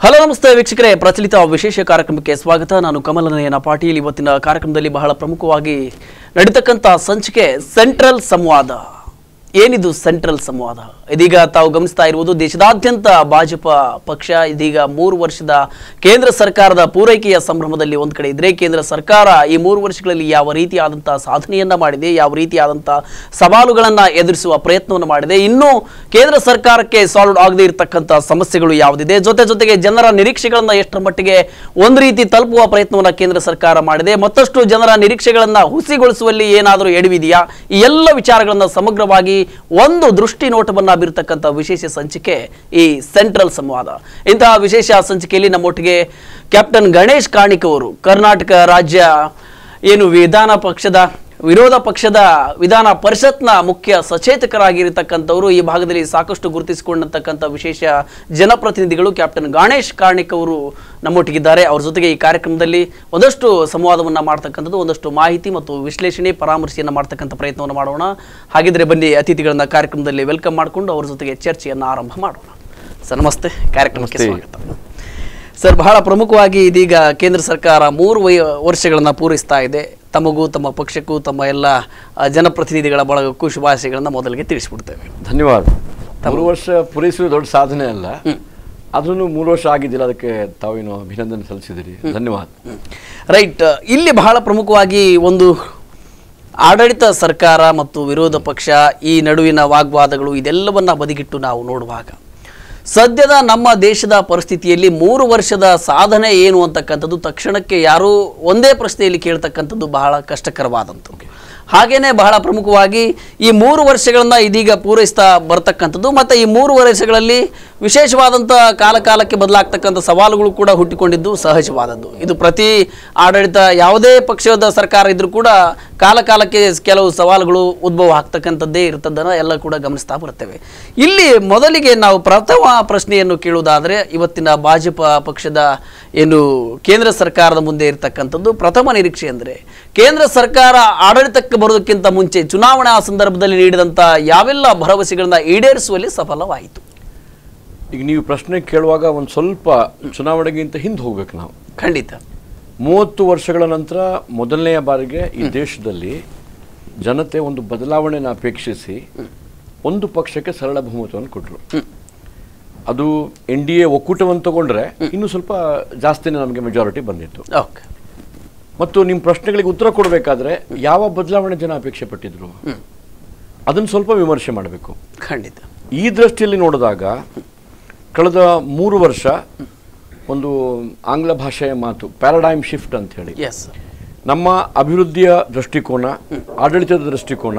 Hello ನಮಸ್ತೆ ವೀಕ್ಷಕರೇ ಪ್ರಚಲಿತ ವಿಶೇಷ ಕಾರ್ಯಕ್ರಮಕ್ಕೆ ಸ್ವಾಗತ ನಾನು ಕಮಲನಯನ ಪಾಟೀಲ್ ಇವತ್ತಿನ ಕಾರ್ಯಕ್ರಮದಲ್ಲಿ ಬಹಳ ಪ್ರಮುಖವಾಗಿ ನಡೀತಕ್ಕಂಥ ಸಂಚಿಕೆ ಸೆಂಟ್ರಲ್ ಸಂವಾದ ಏನಿದು ಸೆಂಟ್ರಲ್ ಸಂವಾದ ಇದೀಗ ತಾವು ಗಮನಿಸ್ತಾ ಇರುವುದು ದೇಶದಾದ್ಯಂತ ಭಾಜಪ ಪಕ್ಷ ಇದೀಗ ಮೂರು ವರ್ಷದ ಕೇಂದ್ರ ಸರ್ಕಾರದ ಪೂರೈಕೆಯ ಸಂಭ್ರಮದಲ್ಲಿ ಒಂದು ಕಡೆ ಇದ್ರೆ ಕೇಂದ್ರ ಸರ್ಕಾರ ಈ ಮೂರು ವರ್ಷಗಳಲ್ಲಿ ಯಾವ ರೀತಿಯಾದಂತಹ ಸಾಧನೆಯನ್ನ ಮಾಡಿದೆ ಯಾವ ರೀತಿಯಾದಂತಹ ಸವಾಲುಗಳನ್ನ ಎದುರಿಸುವ ಪ್ರಯತ್ನವನ್ನು ಮಾಡಿದೆ ಇನ್ನು ಕೇಂದ್ರ ಸರ್ಕಾರಕ್ಕೆ ಸಾಲ್ವ್ ಆಗದೇ ಇರತಕ್ಕಂಥ ಸಮಸ್ಯೆಗಳು ಯಾವುದಿದೆ ಜೊತೆ ಜೊತೆಗೆ ಜನರ ನಿರೀಕ್ಷೆಗಳನ್ನ ಎಷ್ಟರ ಮಟ್ಟಿಗೆ ಒಂದು ರೀತಿ ತಲುಪುವ ಪ್ರಯತ್ನವನ್ನ ಕೇಂದ್ರ ಸರ್ಕಾರ ಮಾಡಿದೆ ಮತ್ತಷ್ಟು ಜನರ ನಿರೀಕ್ಷೆಗಳನ್ನ ಹುಸಿಗೊಳಿಸುವಲ್ಲಿ ಏನಾದರೂ ಎಡವಿದೆಯಾ ಈ ಎಲ್ಲ ವಿಚಾರಗಳನ್ನ ಸಮಗ್ರವಾಗಿ ಒಂದು ದೃಷ್ಟಿ ನೋಟವನ್ನ ಬೀರ್ತಕ್ಕಂಥ ವಿಶೇಷ ಸಂಚಿಕೆ ಈ ಸೆಂಟ್ರಲ್ ಸಂವಾದ ಇಂತಹ ವಿಶೇಷ ಸಂಚಿಕೆಯಲ್ಲಿ ನಮ್ಮೊಟ್ಟಿಗೆ ಕ್ಯಾಪ್ಟನ್ ಗಣೇಶ್ ಕಾಣಿಕ್ ಅವರು ಕರ್ನಾಟಕ ರಾಜ್ಯ ಏನು ವಿಧಾನ ಪಕ್ಷದ ವಿರೋಧ ಪಕ್ಷದ ವಿಧಾನ ಪರಿಷತ್ನ ಮುಖ್ಯ ಸಚೇತಕರಾಗಿರತಕ್ಕಂಥವರು ಈ ಭಾಗದಲ್ಲಿ ಸಾಕಷ್ಟು ಗುರುತಿಸಿಕೊಂಡಂತಕ್ಕಂಥ ವಿಶೇಷ ಜನಪ್ರತಿನಿಧಿಗಳು ಕ್ಯಾಪ್ಟನ್ ಗಣೇಶ್ ಕಾರ್ಣಿಕ್ ಅವರು ನಮ್ಮೊಟ್ಟಿಗಿದ್ದಾರೆ ಅವ್ರ ಜೊತೆಗೆ ಈ ಕಾರ್ಯಕ್ರಮದಲ್ಲಿ ಒಂದಷ್ಟು ಸಂವಾದವನ್ನ ಮಾಡ್ತಕ್ಕಂಥದ್ದು ಒಂದಷ್ಟು ಮಾಹಿತಿ ಮತ್ತು ವಿಶ್ಲೇಷಣೆ ಪರಾಮರ್ಶೆಯನ್ನು ಮಾಡ್ತಕ್ಕಂಥ ಪ್ರಯತ್ನವನ್ನು ಮಾಡೋಣ ಹಾಗಿದ್ರೆ ಬನ್ನಿ ಅತಿಥಿಗಳನ್ನ ಕಾರ್ಯಕ್ರಮದಲ್ಲಿ ವೆಲ್ಕಮ್ ಮಾಡಿಕೊಂಡು ಅವ್ರ ಜೊತೆಗೆ ಚರ್ಚೆಯನ್ನು ಆರಂಭ ಮಾಡೋಣ ಸರ್ ನಮಸ್ತೆ ಕಾರ್ಯಕ್ರಮಕ್ಕೆ ಸ್ವಾಗತ ಸರ್ ಬಹಳ ಪ್ರಮುಖವಾಗಿ ಇದೀಗ ಕೇಂದ್ರ ಸರ್ಕಾರ ಮೂರು ವೈ ವರ್ಷಗಳನ್ನು ಪೂರೈಸ್ತಾ ಇದೆ ತಮಗೂ ತಮ್ಮ ಪಕ್ಷಕ್ಕೂ ತಮ್ಮ ಎಲ್ಲ ಆ, ಜನಪ್ರತಿನಿಧಿಗಳ ಬಳಗಕ್ಕೂ ಶುಭಾಶಯಗಳನ್ನು ಮೊದಲಿಗೆ ತಿಳಿಸ್ಬಿಡ್ತೇವೆ ಧನ್ಯವಾದ ಮೂರು ವರ್ಷ ಪೂರೈಸುವುದು ದೊಡ್ಡ ಸಾಧನೆ ಅಲ್ಲ ಅದನ್ನು ಮೂರು ವರ್ಷ ಆಗಿದ್ದಿಲ್ಲ ಅದಕ್ಕೆ ತಾವೇನು ಅಭಿನಂದನೆ ಸಲ್ಲಿಸಿದಿರಿ ಧನ್ಯವಾದ ರೈಟ್ ಇಲ್ಲಿ ಬಹಳ ಪ್ರಮುಖವಾಗಿ ಒಂದು ಆಡಳಿತ ಸರ್ಕಾರ ಮತ್ತು ವಿರೋಧ ಪಕ್ಷ ಈ ನಡುವಿನ ವಾಗ್ವಾದಗಳು ಇದೆಲ್ಲವನ್ನ ಬದಿಗಿಟ್ಟು ನಾವು ನೋಡುವಾಗ ಸದ್ಯದ ನಮ್ಮ ದೇಶದ ಪರಿಸ್ಥಿತಿಯಲ್ಲಿ ಮೂರು ವರ್ಷದ ಸಾಧನೆ ಏನು ಅಂತಕ್ಕಂಥದ್ದು ತಕ್ಷಣಕ್ಕೆ ಯಾರೂ ಒಂದೇ ಪ್ರಶ್ನೆಯಲ್ಲಿ ಕೇಳ್ತಕ್ಕಂಥದ್ದು ಬಹಳ ಕಷ್ಟಕರವಾದಂಥದ್ದು ಹಾಗೇನೆ ಬಹಳ ಪ್ರಮುಖವಾಗಿ ಈ ಮೂರು ವರ್ಷಗಳನ್ನ ಇದೀಗ ಪೂರೈಸ್ತಾ ಬರ್ತಕ್ಕಂಥದ್ದು ಮತ್ತು ಈ ಮೂರು ವರ್ಷಗಳಲ್ಲಿ ವಿಶೇಷವಾದಂಥ ಕಾಲ ಕಾಲಕ್ಕೆ ಬದಲಾಗ್ತಕ್ಕಂಥ ಸವಾಲುಗಳು ಕೂಡ ಹುಟ್ಟಿಕೊಂಡಿದ್ದು ಸಹಜವಾದದ್ದು ಇದು ಪ್ರತಿ ಆಡಳಿತ ಯಾವುದೇ ಪಕ್ಷದ ಸರ್ಕಾರ ಇದ್ರೂ ಕೂಡ ಕಾಲ ಕಾಲಕ್ಕೆ ಕೆಲವು ಸವಾಲುಗಳು ಉದ್ಭವ ಆಗ್ತಕ್ಕಂಥದ್ದೇ ಇರ್ತದನ್ನ ಎಲ್ಲ ಕೂಡ ಗಮನಿಸ್ತಾ ಬರ್ತೇವೆ ಇಲ್ಲಿ ಮೊದಲಿಗೆ ನಾವು ಪ್ರಥಮ ಪ್ರಶ್ನೆಯನ್ನು ಕೇಳುವುದಾದರೆ ಇವತ್ತಿನ ಭಾಜಪ ಪಕ್ಷದ ಏನು ಕೇಂದ್ರ ಸರ್ಕಾರದ ಮುಂದೆ ಇರತಕ್ಕಂಥದ್ದು ಪ್ರಥಮ ನಿರೀಕ್ಷೆ ಅಂದರೆ ಕೇಂದ್ರ ಸರ್ಕಾರ ಆಡಳಿತಕ್ಕೆ ಬರೋದಕ್ಕಿಂತ ಮುಂಚೆ ಚುನಾವಣಾ ಸಂದರ್ಭದಲ್ಲಿ ನೀಡಿದಂಥ ಯಾವೆಲ್ಲ ಭರವಸೆಗಳನ್ನ ಈಡೇರಿಸುವಲ್ಲಿ ಸಫಲವಾಯಿತು ಈಗ ನೀವು ಪ್ರಶ್ನೆ ಕೇಳುವಾಗ ಒಂದು ಸ್ವಲ್ಪ ಚುನಾವಣೆಗಿಂತ ಹಿಂದೆ ಹೋಗ್ಬೇಕು ನಾವು ಖಂಡಿತ ಮೂವತ್ತು ವರ್ಷಗಳ ನಂತರ ಮೊದಲನೆಯ ಬಾರಿಗೆ ಈ ದೇಶದಲ್ಲಿ ಜನತೆ ಒಂದು ಬದಲಾವಣೆನ ಅಪೇಕ್ಷಿಸಿ ಒಂದು ಪಕ್ಷಕ್ಕೆ ಸರಳ ಬಹುಮತವನ್ನು ಕೊಟ್ಟರು ಅದು ಎನ್ ಡಿ ಎ ಒಕ್ಕೂಟವನ್ನು ತಗೊಂಡ್ರೆ ಇನ್ನೂ ಸ್ವಲ್ಪ ಜಾಸ್ತಿನೇ ನಮಗೆ ಮೆಜಾರಿಟಿ ಬಂದಿತ್ತು ಓಕೆ ಮತ್ತು ನಿಮ್ಮ ಪ್ರಶ್ನೆಗಳಿಗೆ ಉತ್ತರ ಕೊಡಬೇಕಾದ್ರೆ ಯಾವ ಬದಲಾವಣೆ ಜನ ಅಪೇಕ್ಷೆ ಪಟ್ಟಿದ್ರು ಅದನ್ನು ಸ್ವಲ್ಪ ವಿಮರ್ಶೆ ಮಾಡಬೇಕು ಖಂಡಿತ ಈ ದೃಷ್ಟಿಯಲ್ಲಿ ನೋಡಿದಾಗ ಕಳೆದ ಮೂರು ವರ್ಷ ಒಂದು ಆಂಗ್ಲ ಭಾಷೆಯ ಮಾತು ಪ್ಯಾರಾಡೈಮ್ ಶಿಫ್ಟ್ ಅಂತ ಹೇಳಿ ಎಸ್ ನಮ್ಮ ಅಭಿವೃದ್ಧಿಯ ದೃಷ್ಟಿಕೋನ ಆಡಳಿತದ ದೃಷ್ಟಿಕೋನ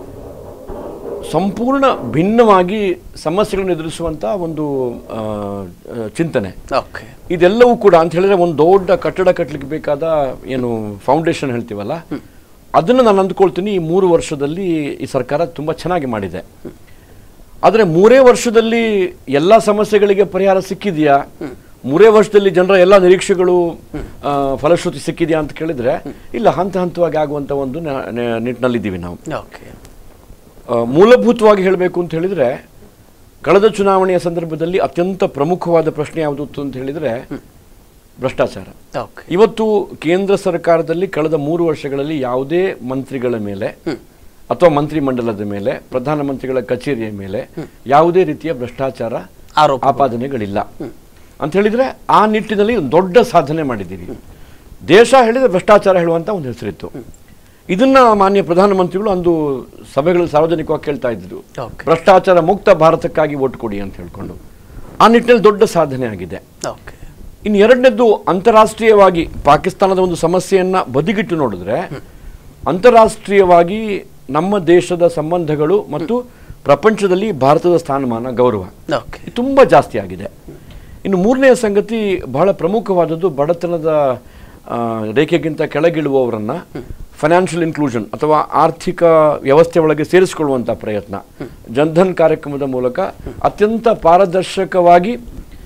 ಸಂಪೂರ್ಣ ಭಿನ್ನವಾಗಿ ಸಮಸ್ಯೆಗಳನ್ನು ಎದುರಿಸುವಂತ ಒಂದು ಆ, ಆ, ಚಿಂತನೆ ಓಕೆ ಇದೆಲ್ಲವೂ ಕೂಡ ಅಂತ ಹೇಳಿದ್ರೆ ಒಂದು ದೊಡ್ಡ ಕಟ್ಟಡ ಕಟ್ಟಲಿಕ್ಕೆ ಬೇಕಾದ ಏನು ಫೌಂಡೇಶನ್ ಹೇಳ್ತೀವಲ್ಲ ಅದನ್ನು ನಾನು ಅಂದ್ಕೊಳ್ತೀನಿ ಈ ಮೂರು ವರ್ಷದಲ್ಲಿ ಈ ಸರ್ಕಾರ ತುಂಬಾ ಚೆನ್ನಾಗಿ ಮಾಡಿದೆ ಆದರೆ ಮೂರೇ ವರ್ಷದಲ್ಲಿ ಎಲ್ಲ ಸಮಸ್ಯೆಗಳಿಗೆ ಪರಿಹಾರ ಸಿಕ್ಕಿದೆಯಾ ಮೂರೇ ವರ್ಷದಲ್ಲಿ ಜನರ ಎಲ್ಲ ನಿರೀಕ್ಷೆಗಳು ಆ, ಫಲಶ್ರುತಿ ಸಿಕ್ಕಿದೆಯಾ ಅಂತ ಕೇಳಿದ್ರೆ ಇಲ್ಲ ಹಂತ ಹಂತವಾಗಿ ಆಗುವಂತ ಒಂದು ನ- ನ- ನಿಟ್ಟಿನಲ್ಲಿದ್ದೀವಿ ನಾವು ಓಕೆ ಆ, ಮೂಲಭೂತವಾಗಿ ಹೇಳಬೇಕು ಅಂತ ಹೇಳಿದ್ರೆ ಕಳೆದ ಚುನಾವಣೆಯ ಸಂದರ್ಭದಲ್ಲಿ ಅತ್ಯಂತ ಪ್ರಮುಖವಾದ ಪ್ರಶ್ನೆ ಯಾವುದು ಅಂತ ಹೇಳಿದ್ರೆ ಭ್ರಷ್ಟಾಚಾರ ಓಕೆ ಇವತ್ತು ಕೇಂದ್ರ ಸರ್ಕಾರದಲ್ಲಿ ಕಳೆದ ಮೂರು ವರ್ಷಗಳಲ್ಲಿ ಯಾವುದೇ ಮಂತ್ರಿಗಳ ಮೇಲೆ ಅಥವಾ ಮಂತ್ರಿಮಂಡಲದ ಮೇಲೆ ಪ್ರಧಾನಮಂತ್ರಿಗಳ ಕಚೇರಿಯ ಮೇಲೆ ಯಾವುದೇ ರೀತಿಯ ಭ್ರಷ್ಟಾಚಾರ ಆರೋಪ ಆಪಾದನೆಗಳಿಲ್ಲ ಅಂತ ಹೇಳಿದ್ರೆ ಆ ನಿಟ್ಟಿನಲ್ಲಿ ಒಂದು ದೊಡ್ಡ ಸಾಧನೆ ಮಾಡಿದ್ದೀವಿ ದೇಶ ಹೇಳಿದ್ರೆ ಭ್ರಷ್ಟಾಚಾರ ಹೇಳುವಂತ ಒಂದು ಹೆಸರಿತ್ತು ಇದನ್ನ ಮಾನ್ಯ ಪ್ರಧಾನಮಂತ್ರಿಗಳು ಅಂದು ಸಭೆಗಳಲ್ಲಿ ಸಾರ್ವಜನಿಕವಾಗಿ ಕೇಳ್ತಾ ಇದ್ರು ಓಕೆ ಭ್ರಷ್ಟಾಚಾರ ಮುಕ್ತ ಭಾರತಕ್ಕಾಗಿ ಓಟ್ ಕೊಡಿ ಅಂತ ಹೇಳ್ಕೊಂಡು ಆ ನಿಟ್ಟಿನಲ್ಲಿ ದೊಡ್ಡ ಸಾಧನೆ ಆಗಿದೆ ಓಕೆ ಇನ್ನು ಎರಡನೇದ್ದು ಅಂತಾರಾಷ್ಟ್ರೀಯವಾಗಿ ಪಾಕಿಸ್ತಾನದ ಒಂದು ಸಮಸ್ಯೆಯನ್ನ ಬದಿಗಿಟ್ಟು ನೋಡಿದ್ರೆ ಅಂತಾರಾಷ್ಟ್ರೀಯವಾಗಿ ನಮ್ಮ ದೇಶದ ಸಂಬಂಧಗಳು ಮತ್ತು ಪ್ರಪಂಚದಲ್ಲಿ ಭಾರತದ ಸ್ಥಾನಮಾನ ಗೌರವ ಓಕೆ ಇದು ತುಂಬಾ ಜಾಸ್ತಿ ಆಗಿದೆ ಇನ್ನು ಮೂರನೆಯ ಸಂಗತಿ ಬಹಳ ಪ್ರಮುಖವಾದದ್ದು ಬಡತನದ ಆ, ರೇಖೆಗಿಂತ ಕೆಳಗಿಳುವವರನ್ನ ಫೈನಾನ್ಷಿಯಲ್ ಇನ್ಕ್ಲೂಷನ್ ಅಥವಾ ಆರ್ಥಿಕ ವ್ಯವಸ್ಥೆ ಒಳಗೆ ಸೇರಿಸಿಕೊಳ್ಳುವಂತ ಪ್ರಯತ್ನ ಜನ್ಧನ್ ಕಾರ್ಯಕ್ರಮದ ಮೂಲಕ ಅತ್ಯಂತ ಪಾರದರ್ಶಕವಾಗಿ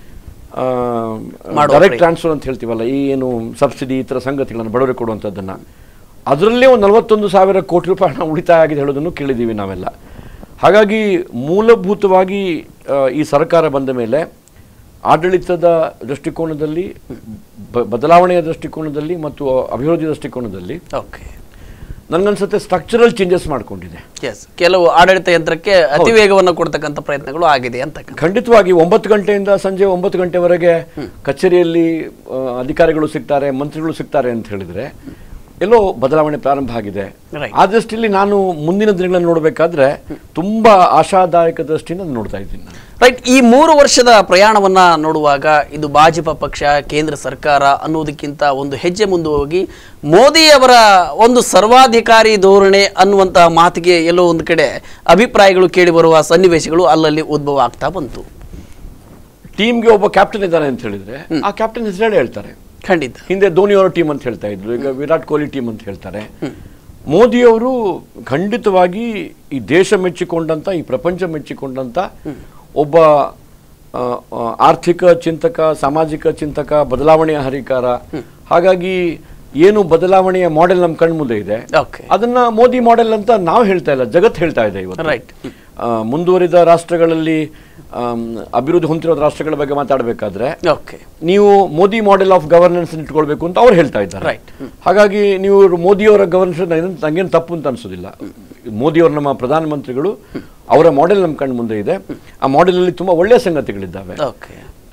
ಮಾಡುವ ಡೈರೆಕ್ಟ್ ಟ್ರಾನ್ಸ್ಫರ್ ಅಂತ ಹೇಳ್ತೀವಲ್ಲ ಈ ಏನು ಸಬ್ಸಿಡಿ ಈ ಥರ ಸಂಗತಿಗಳನ್ನು ಬಡವರಿಗೆ ಕೊಡುವಂಥದ್ದನ್ನ ಅದರಲ್ಲೇ ಒಂದು ನಲವತ್ತೊಂದು ಸಾವಿರ ಕೋಟಿ ರೂಪಾಯಿ ಹಣ ಉಳಿತಾಯ ಆಗಿದೆ ಹೇಳೋದನ್ನು ಕೇಳಿದ್ದೀವಿ ನಾವೆಲ್ಲ ಹಾಗಾಗಿ ಮೂಲಭೂತವಾಗಿ ಆ, ಈ ಸರ್ಕಾರ ಬಂದ ಮೇಲೆ ಆಡಳಿತದ ದೃಷ್ಟಿಕೋನದಲ್ಲಿ ಬ- ಬದಲಾವಣೆಯ ದೃಷ್ಟಿಕೋನದಲ್ಲಿ ಮತ್ತು ಅಭಿವೃದ್ಧಿ ದೃಷ್ಟಿಕೋನದಲ್ಲಿ ಓಕೆ ನನಗನ್ಸುತ್ತೆ ಸ್ಟ್ರಕ್ಚರಲ್ ಚೇಂಜಸ್ ಮಾಡ್ಕೊಂಡಿದೆ ಎಸ್ ಕೆಲವು ಆಡಳಿತ ಯಂತ್ರಕ್ಕೆ ಅತಿ ವೇಗವನ್ನು ಕೊಡ್ತಕ್ಕಂಥ ಪ್ರಯತ್ನಗಳು ಆಗಿದೆ ಅಂತ ಖಂಡಿತವಾಗಿ ಒಂಬತ್ತು ಗಂಟೆಯಿಂದ ಸಂಜೆ ಒಂಬತ್ತು ಗಂಟೆವರೆಗೆ ಕಚೇರಿಯಲ್ಲಿ ಆ, ಅಧಿಕಾರಿಗಳು ಸಿಗ್ತಾರೆ ಮಂತ್ರಿಗಳು ಸಿಗ್ತಾರೆ ಅಂತ ಹೇಳಿದ್ರೆ ಎಲ್ಲೋ ಬದಲಾವಣೆ ಪ್ರಾರಂಭ ಆಗಿದೆ Right. ಆ ದೃಷ್ಟಿಯಲ್ಲಿ ನಾನು ಮುಂದಿನ ದಿನಗಳನ್ನು ನೋಡಬೇಕಾದ್ರೆ ತುಂಬಾ ಆಶಾದಾಯಕ ದೃಷ್ಟಿಯಿಂದ ಅದ್ನ ನೋಡ್ತಾ ಇದ್ದೀನಿ ನಾನು. ರೈಟ್ ಈ ಮೂರು ವರ್ಷದ ಪ್ರಯಾಣವನ್ನ ನೋಡುವಾಗ ಇದು ಭಾಜಪ ಪಕ್ಷ ಕೇಂದ್ರ ಸರ್ಕಾರ ಅನ್ನೋದಕ್ಕಿಂತ ಒಂದು ಹೆಜ್ಜೆ ಮುಂದೆ ಹೋಗಿ ಮೋದಿ ಅವರ ಒಂದು ಸರ್ವಾಧಿಕಾರಿ ಧೋರಣೆ ಅನ್ನುವಂತಹ ಮಾತಿಗೆ ಎಲ್ಲೋ ಒಂದು ಕಡೆ ಅಭಿಪ್ರಾಯಗಳು ಕೇಳಿ ಬರುವ ಸನ್ನಿವೇಶಗಳು ಅಲ್ಲಲ್ಲಿ ಉದ್ಭವ ಆಗ್ತಾ ಬಂತು ಟೀಮ್ಗೆ ಒಬ್ಬ ಕ್ಯಾಪ್ಟನ್ ಇದ್ದಾನೆ ಅಂತ ಹೇಳಿದ್ರೆ ಆ ಕ್ಯಾಪ್ಟನ್ ಹೆಸರು ಹೇಳಿ ಹೇಳ್ತಾರೆ ಖಂಡಿತ ಹಿಂದೆ ಧೋನಿಯವರ ಟೀಮ್ ಅಂತ ಹೇಳ್ತಾ ಇದ್ರು ಈಗ ವಿರಾಟ್ ಕೊಹ್ಲಿ ಟೀಮ್ ಅಂತ ಹೇಳ್ತಾರೆ ಮೋದಿಯವರು ಖಂಡಿತವಾಗಿ ಈ ದೇಶ ಮೆಚ್ಚಿಕೊಂಡಂತ ಈ ಪ್ರಪಂಚ ಮೆಚ್ಚಿಕೊಂಡಂತ ಒಬ್ಬ ಆ, ಆ, ಆರ್ಥಿಕ ಚಿಂತಕ ಸಾಮಾಜಿಕ ಚಿಂತಕ ಬದಲಾವಣೆಯ ಹರಿಕಾರ ಹಾಗಾಗಿ ಏನು ಬದಲಾವಣೆಯ ಮಾಡೆಲ್ ನಮ್ಮ ಕಣ್ಮುಂದೆ ಇದೆ ಓಕೆ ಅದನ್ನ ಮೋದಿ ಮಾಡೆಲ್ ಅಂತ ನಾವು ಹೇಳ್ತಾ ಇಲ್ಲ ಜಗತ್ ಹೇಳ್ತಾ ಇದೆ ಇವತ್ತು ರೈಟ್ ಆ, ಮುಂದುವರಿದ ರಾಷ್ಟ್ರಗಳಲ್ಲಿ ಆಮ್, ಅಭಿವೃದ್ಧಿ ಹೊಂದಿರೋ ರಾಷ್ಟ್ರಗಳ ಬಗ್ಗೆ ಮಾತಾಡಬೇಕಾದ್ರೆ ಓಕೆ ನೀವು ಮೋದಿ ಮಾಡೆಲ್ ಆಫ್ ಗವರ್ನೆನ್ಸ್ ಇಟ್ಕೊಳ್ಬೇಕು ಅಂತ ಅವ್ರು ಹೇಳ್ತಾ ಇದ್ದಾರೆ Right. ಹಾಗಾಗಿ ನೀವು ಮೋದಿಯವರ ಗವರ್ನೆನ್ಸ್ ನಂಗೇನು ತಪ್ಪು ಅಂತ ಅನ್ಸೋದಿಲ್ಲ ಮೋದಿಯವರು ನಮ್ಮ ಪ್ರಧಾನಮಂತ್ರಿಗಳು ಅವರ ಮಾಡೆಲ್ ನಮ್ಮ ಕಣ್ಣು ಮುಂದೆ ಇದೆ ಆ ಮಾಡೆಲ್ ಅಲ್ಲಿ ತುಂಬಾ ಒಳ್ಳೆಯ ಸಂಗತಿಗಳಿದ್ದಾವೆ okay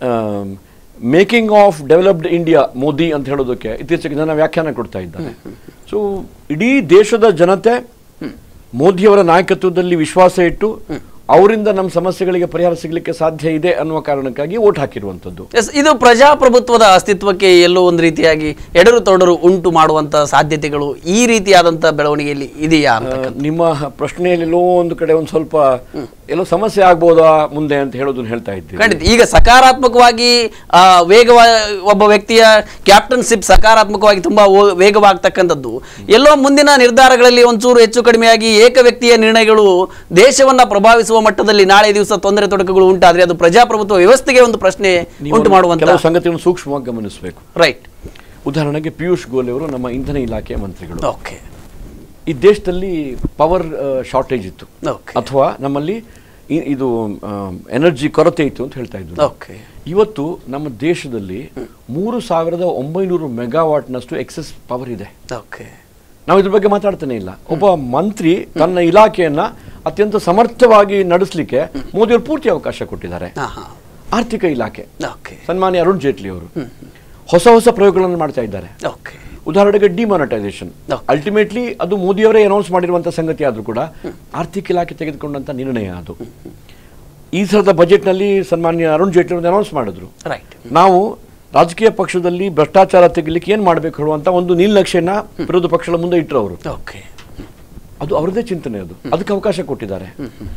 making of developed India Modi ಅಂತ ಹೇಳೋದಕ್ಕೆ ಇತ್ತೀಚೆಗೆ ಜನ ವ್ಯಾಖ್ಯಾನ ಕೊಡ್ತಾ ಇದ್ದಾರೆ ಸೊ ಇಡೀ ದೇಶದ ಜನತೆ ಮೋದಿಯವರ ನಾಯಕತ್ವದಲ್ಲಿ ವಿಶ್ವಾಸ ಇಟ್ಟು ಅವರಿಂದ ನಮ್ಮ ಸಮಸ್ಯೆಗಳಿಗೆ ಪರಿಹಾರ ಸಿಗಲಿಕ್ಕೆ ಸಾಧ್ಯ ಇದೆ ಅನ್ನುವ ಕಾರಣಕ್ಕಾಗಿ ಓಟ್ ಹಾಕಿರುವಂಥದ್ದು ಎಸ್ ಇದು ಪ್ರಜಾಪ್ರಭುತ್ವದ ಅಸ್ತಿತ್ವಕ್ಕೆ ಎಲ್ಲೋ ಒಂದು ರೀತಿಯಾಗಿ ಎಡರು ತೊಡರು ಉಂಟು ಮಾಡುವಂತ ಸಾಧ್ಯತೆಗಳು ಈ ರೀತಿಯಾದಂತ ಬೆಳವಣಿಗೆಯಲ್ಲಿ ಇದೆಯಾ ಅಂತ ಆ, ನಿಮ್ಮ ಪ್ರಶ್ನೆಯಲ್ಲಿ ಎಲ್ಲೋ ಒಂದು ಕಡೆ ಒಂದು ಸ್ವಲ್ಪ ಎಲ್ಲೋ ಸಮಸ್ಯೆ ಆಗ್ಬೋದಾ ಮುಂದೆ ಅಂತ ಹೇಳೋದನ್ನ ಹೇಳ್ತಾ ಇದ್ದೀವಿ ಖಂಡಿತ ಈಗ ಸಕಾರಾತ್ಮಕವಾಗಿ ಆ, ವೇಗವ ಒಬ್ಬ ವ್ಯಕ್ತಿಯ ಕ್ಯಾಪ್ಟನ್ಶಿಪ್ ಸಕಾರಾತ್ಮಕವಾಗಿ ತುಂಬಾ ಓ- ವೇಗವಾಗ್ತಕ್ಕಂಥದ್ದು ಎಲ್ಲೋ ಮುಂದಿನ ನಿರ್ಧಾರಗಳಲ್ಲಿ ಒಂಚೂರು ಹೆಚ್ಚು ಕಡಿಮೆಯಾಗಿ ಏಕ ವ್ಯಕ್ತಿಯ ನಿರ್ಣಯಗಳು ದೇಶವನ್ನ ಪ್ರಭಾವಿಸುವ ಮಟ್ಟದಲ್ಲಿ ನಾಳೆ ದಿವಸ ತೊಂದರೆ ತೊಡಕುಗಳು ಉಂಟಾದ್ರೆ ಅದು ಪ್ರಜಾಪ್ರಭುತ್ವ ವ್ಯವಸ್ಥೆಗೆ ಒಂದು ಪ್ರಶ್ನೆ ನೀವು ಉಂಟು ಮಾಡುವಂತ ಕೆಲವು ಸಂಗತಿಗಳನ್ನು ಸೂಕ್ಷ್ಮವಾಗಿ ಗಮನಿಸಬೇಕು ರೈಟ್ ಉದಾಹರಣೆಗೆ ಪಿಯೂಷ್ ಗೋಯಲ್ ಅವರು ನಮ್ಮ ಇಂಧನ ಇಲಾಖೆಯ ಮಂತ್ರಿಗಳು ಓಕೆ ಈ ದೇಶದಲ್ಲಿ ಪವರ್ ಶಾರ್ಟೇಜ್ ಇತ್ತು ಓಕೆ ಅಥವಾ ನಮ್ಮಲ್ಲಿ ಇ- ಇದು ಎನರ್ಜಿ ಕೊರತೆ ಇತ್ತು ಅಂತ ಹೇಳ್ತಾ ಇದ್ರು ಓಕೆ ಇವತ್ತು ನಮ್ಮ ದೇಶದಲ್ಲಿ ಮೂರು ಸಾವಿರದ ಒಂಬೈನೂರು ಮೆಗಾವಾಟ್ನಷ್ಟು ಎಕ್ಸೆಸ್ ಪವರ್ ಇದೆ ಓಕೆ ನಾವು ಇದ್ರ ಬಗ್ಗೆ ಮಾತಾಡ್ತಾನೆ ಇಲ್ಲ ಒಬ್ಬ ಮಂತ್ರಿ ತನ್ನ ಇಲಾಖೆಯನ್ನ ಅತ್ಯಂತ ಸಮರ್ಥವಾಗಿ ನಡೆಸಲಿಕ್ಕೆ ಮೋದಿಯವರು ಪೂರ್ತಿ ಅವಕಾಶ ಕೊಟ್ಟಿದ್ದಾರೆ ಹಾ ಹಾ ಆರ್ಥಿಕ ಇಲಾಖೆ ಓಕೆ ಸನ್ಮಾನ್ಯ ಅರುಣ್ ಜೇಟ್ಲಿ ಅವರು ಹೊಸ ಹೊಸ ಪ್ರಯೋಗಗಳನ್ನು ಮಾಡ್ತಾ ಇದ್ದಾರೆ ಓಕೆ ಉದಾಹರಣೆಗೆ ಡಿಮಾನಿಟೈಸೇಷನ್ Okay. ಅಲ್ಟಿಮೇಟ್ಲಿ ಅದು ಮೋದಿಯವರೇ ಅನೌನ್ಸ್ ಮಾಡಿರುವಂತಹ ಸಂಗತಿ ಆದ್ರೂ ಕೂಡ ಆರ್ಥಿಕ ಇಲಾಖೆ ತೆಗೆದುಕೊಂಡಂತ ನಿರ್ಣಯ ಅದು ಈ ಸಲದ ಬಜೆಟ್ನಲ್ಲಿ ಸನ್ಮಾನ್ಯ ಅರುಣ್ ಜೇಟ್ಲಿ ಅವರು ಅನೌನ್ಸ್ ಮಾಡಿದ್ರು ರೈಟ್ ನಾವು ರಾಜಕೀಯ ಪಕ್ಷದಲ್ಲಿ ಭ್ರಷ್ಟಾಚಾರ ತೆಗಿಲಿಕ್ಕೆ ಏನ್ ಮಾಡಬೇಕು ಹೇಳುವಂತ ಒಂದು ನೀಲನಕ್ಷೆಯನ್ನ ವಿರೋಧ ಪಕ್ಷಗಳ ಮುಂದೆ ಇಟ್ಟರು ಅವರು ಓಕೆ ಅದು ಅವರದೇ ಚಿಂತನೆ ಅದು ಅದಕ್ಕೆ ಅವಕಾಶ ಕೊಟ್ಟಿದ್ದಾರೆ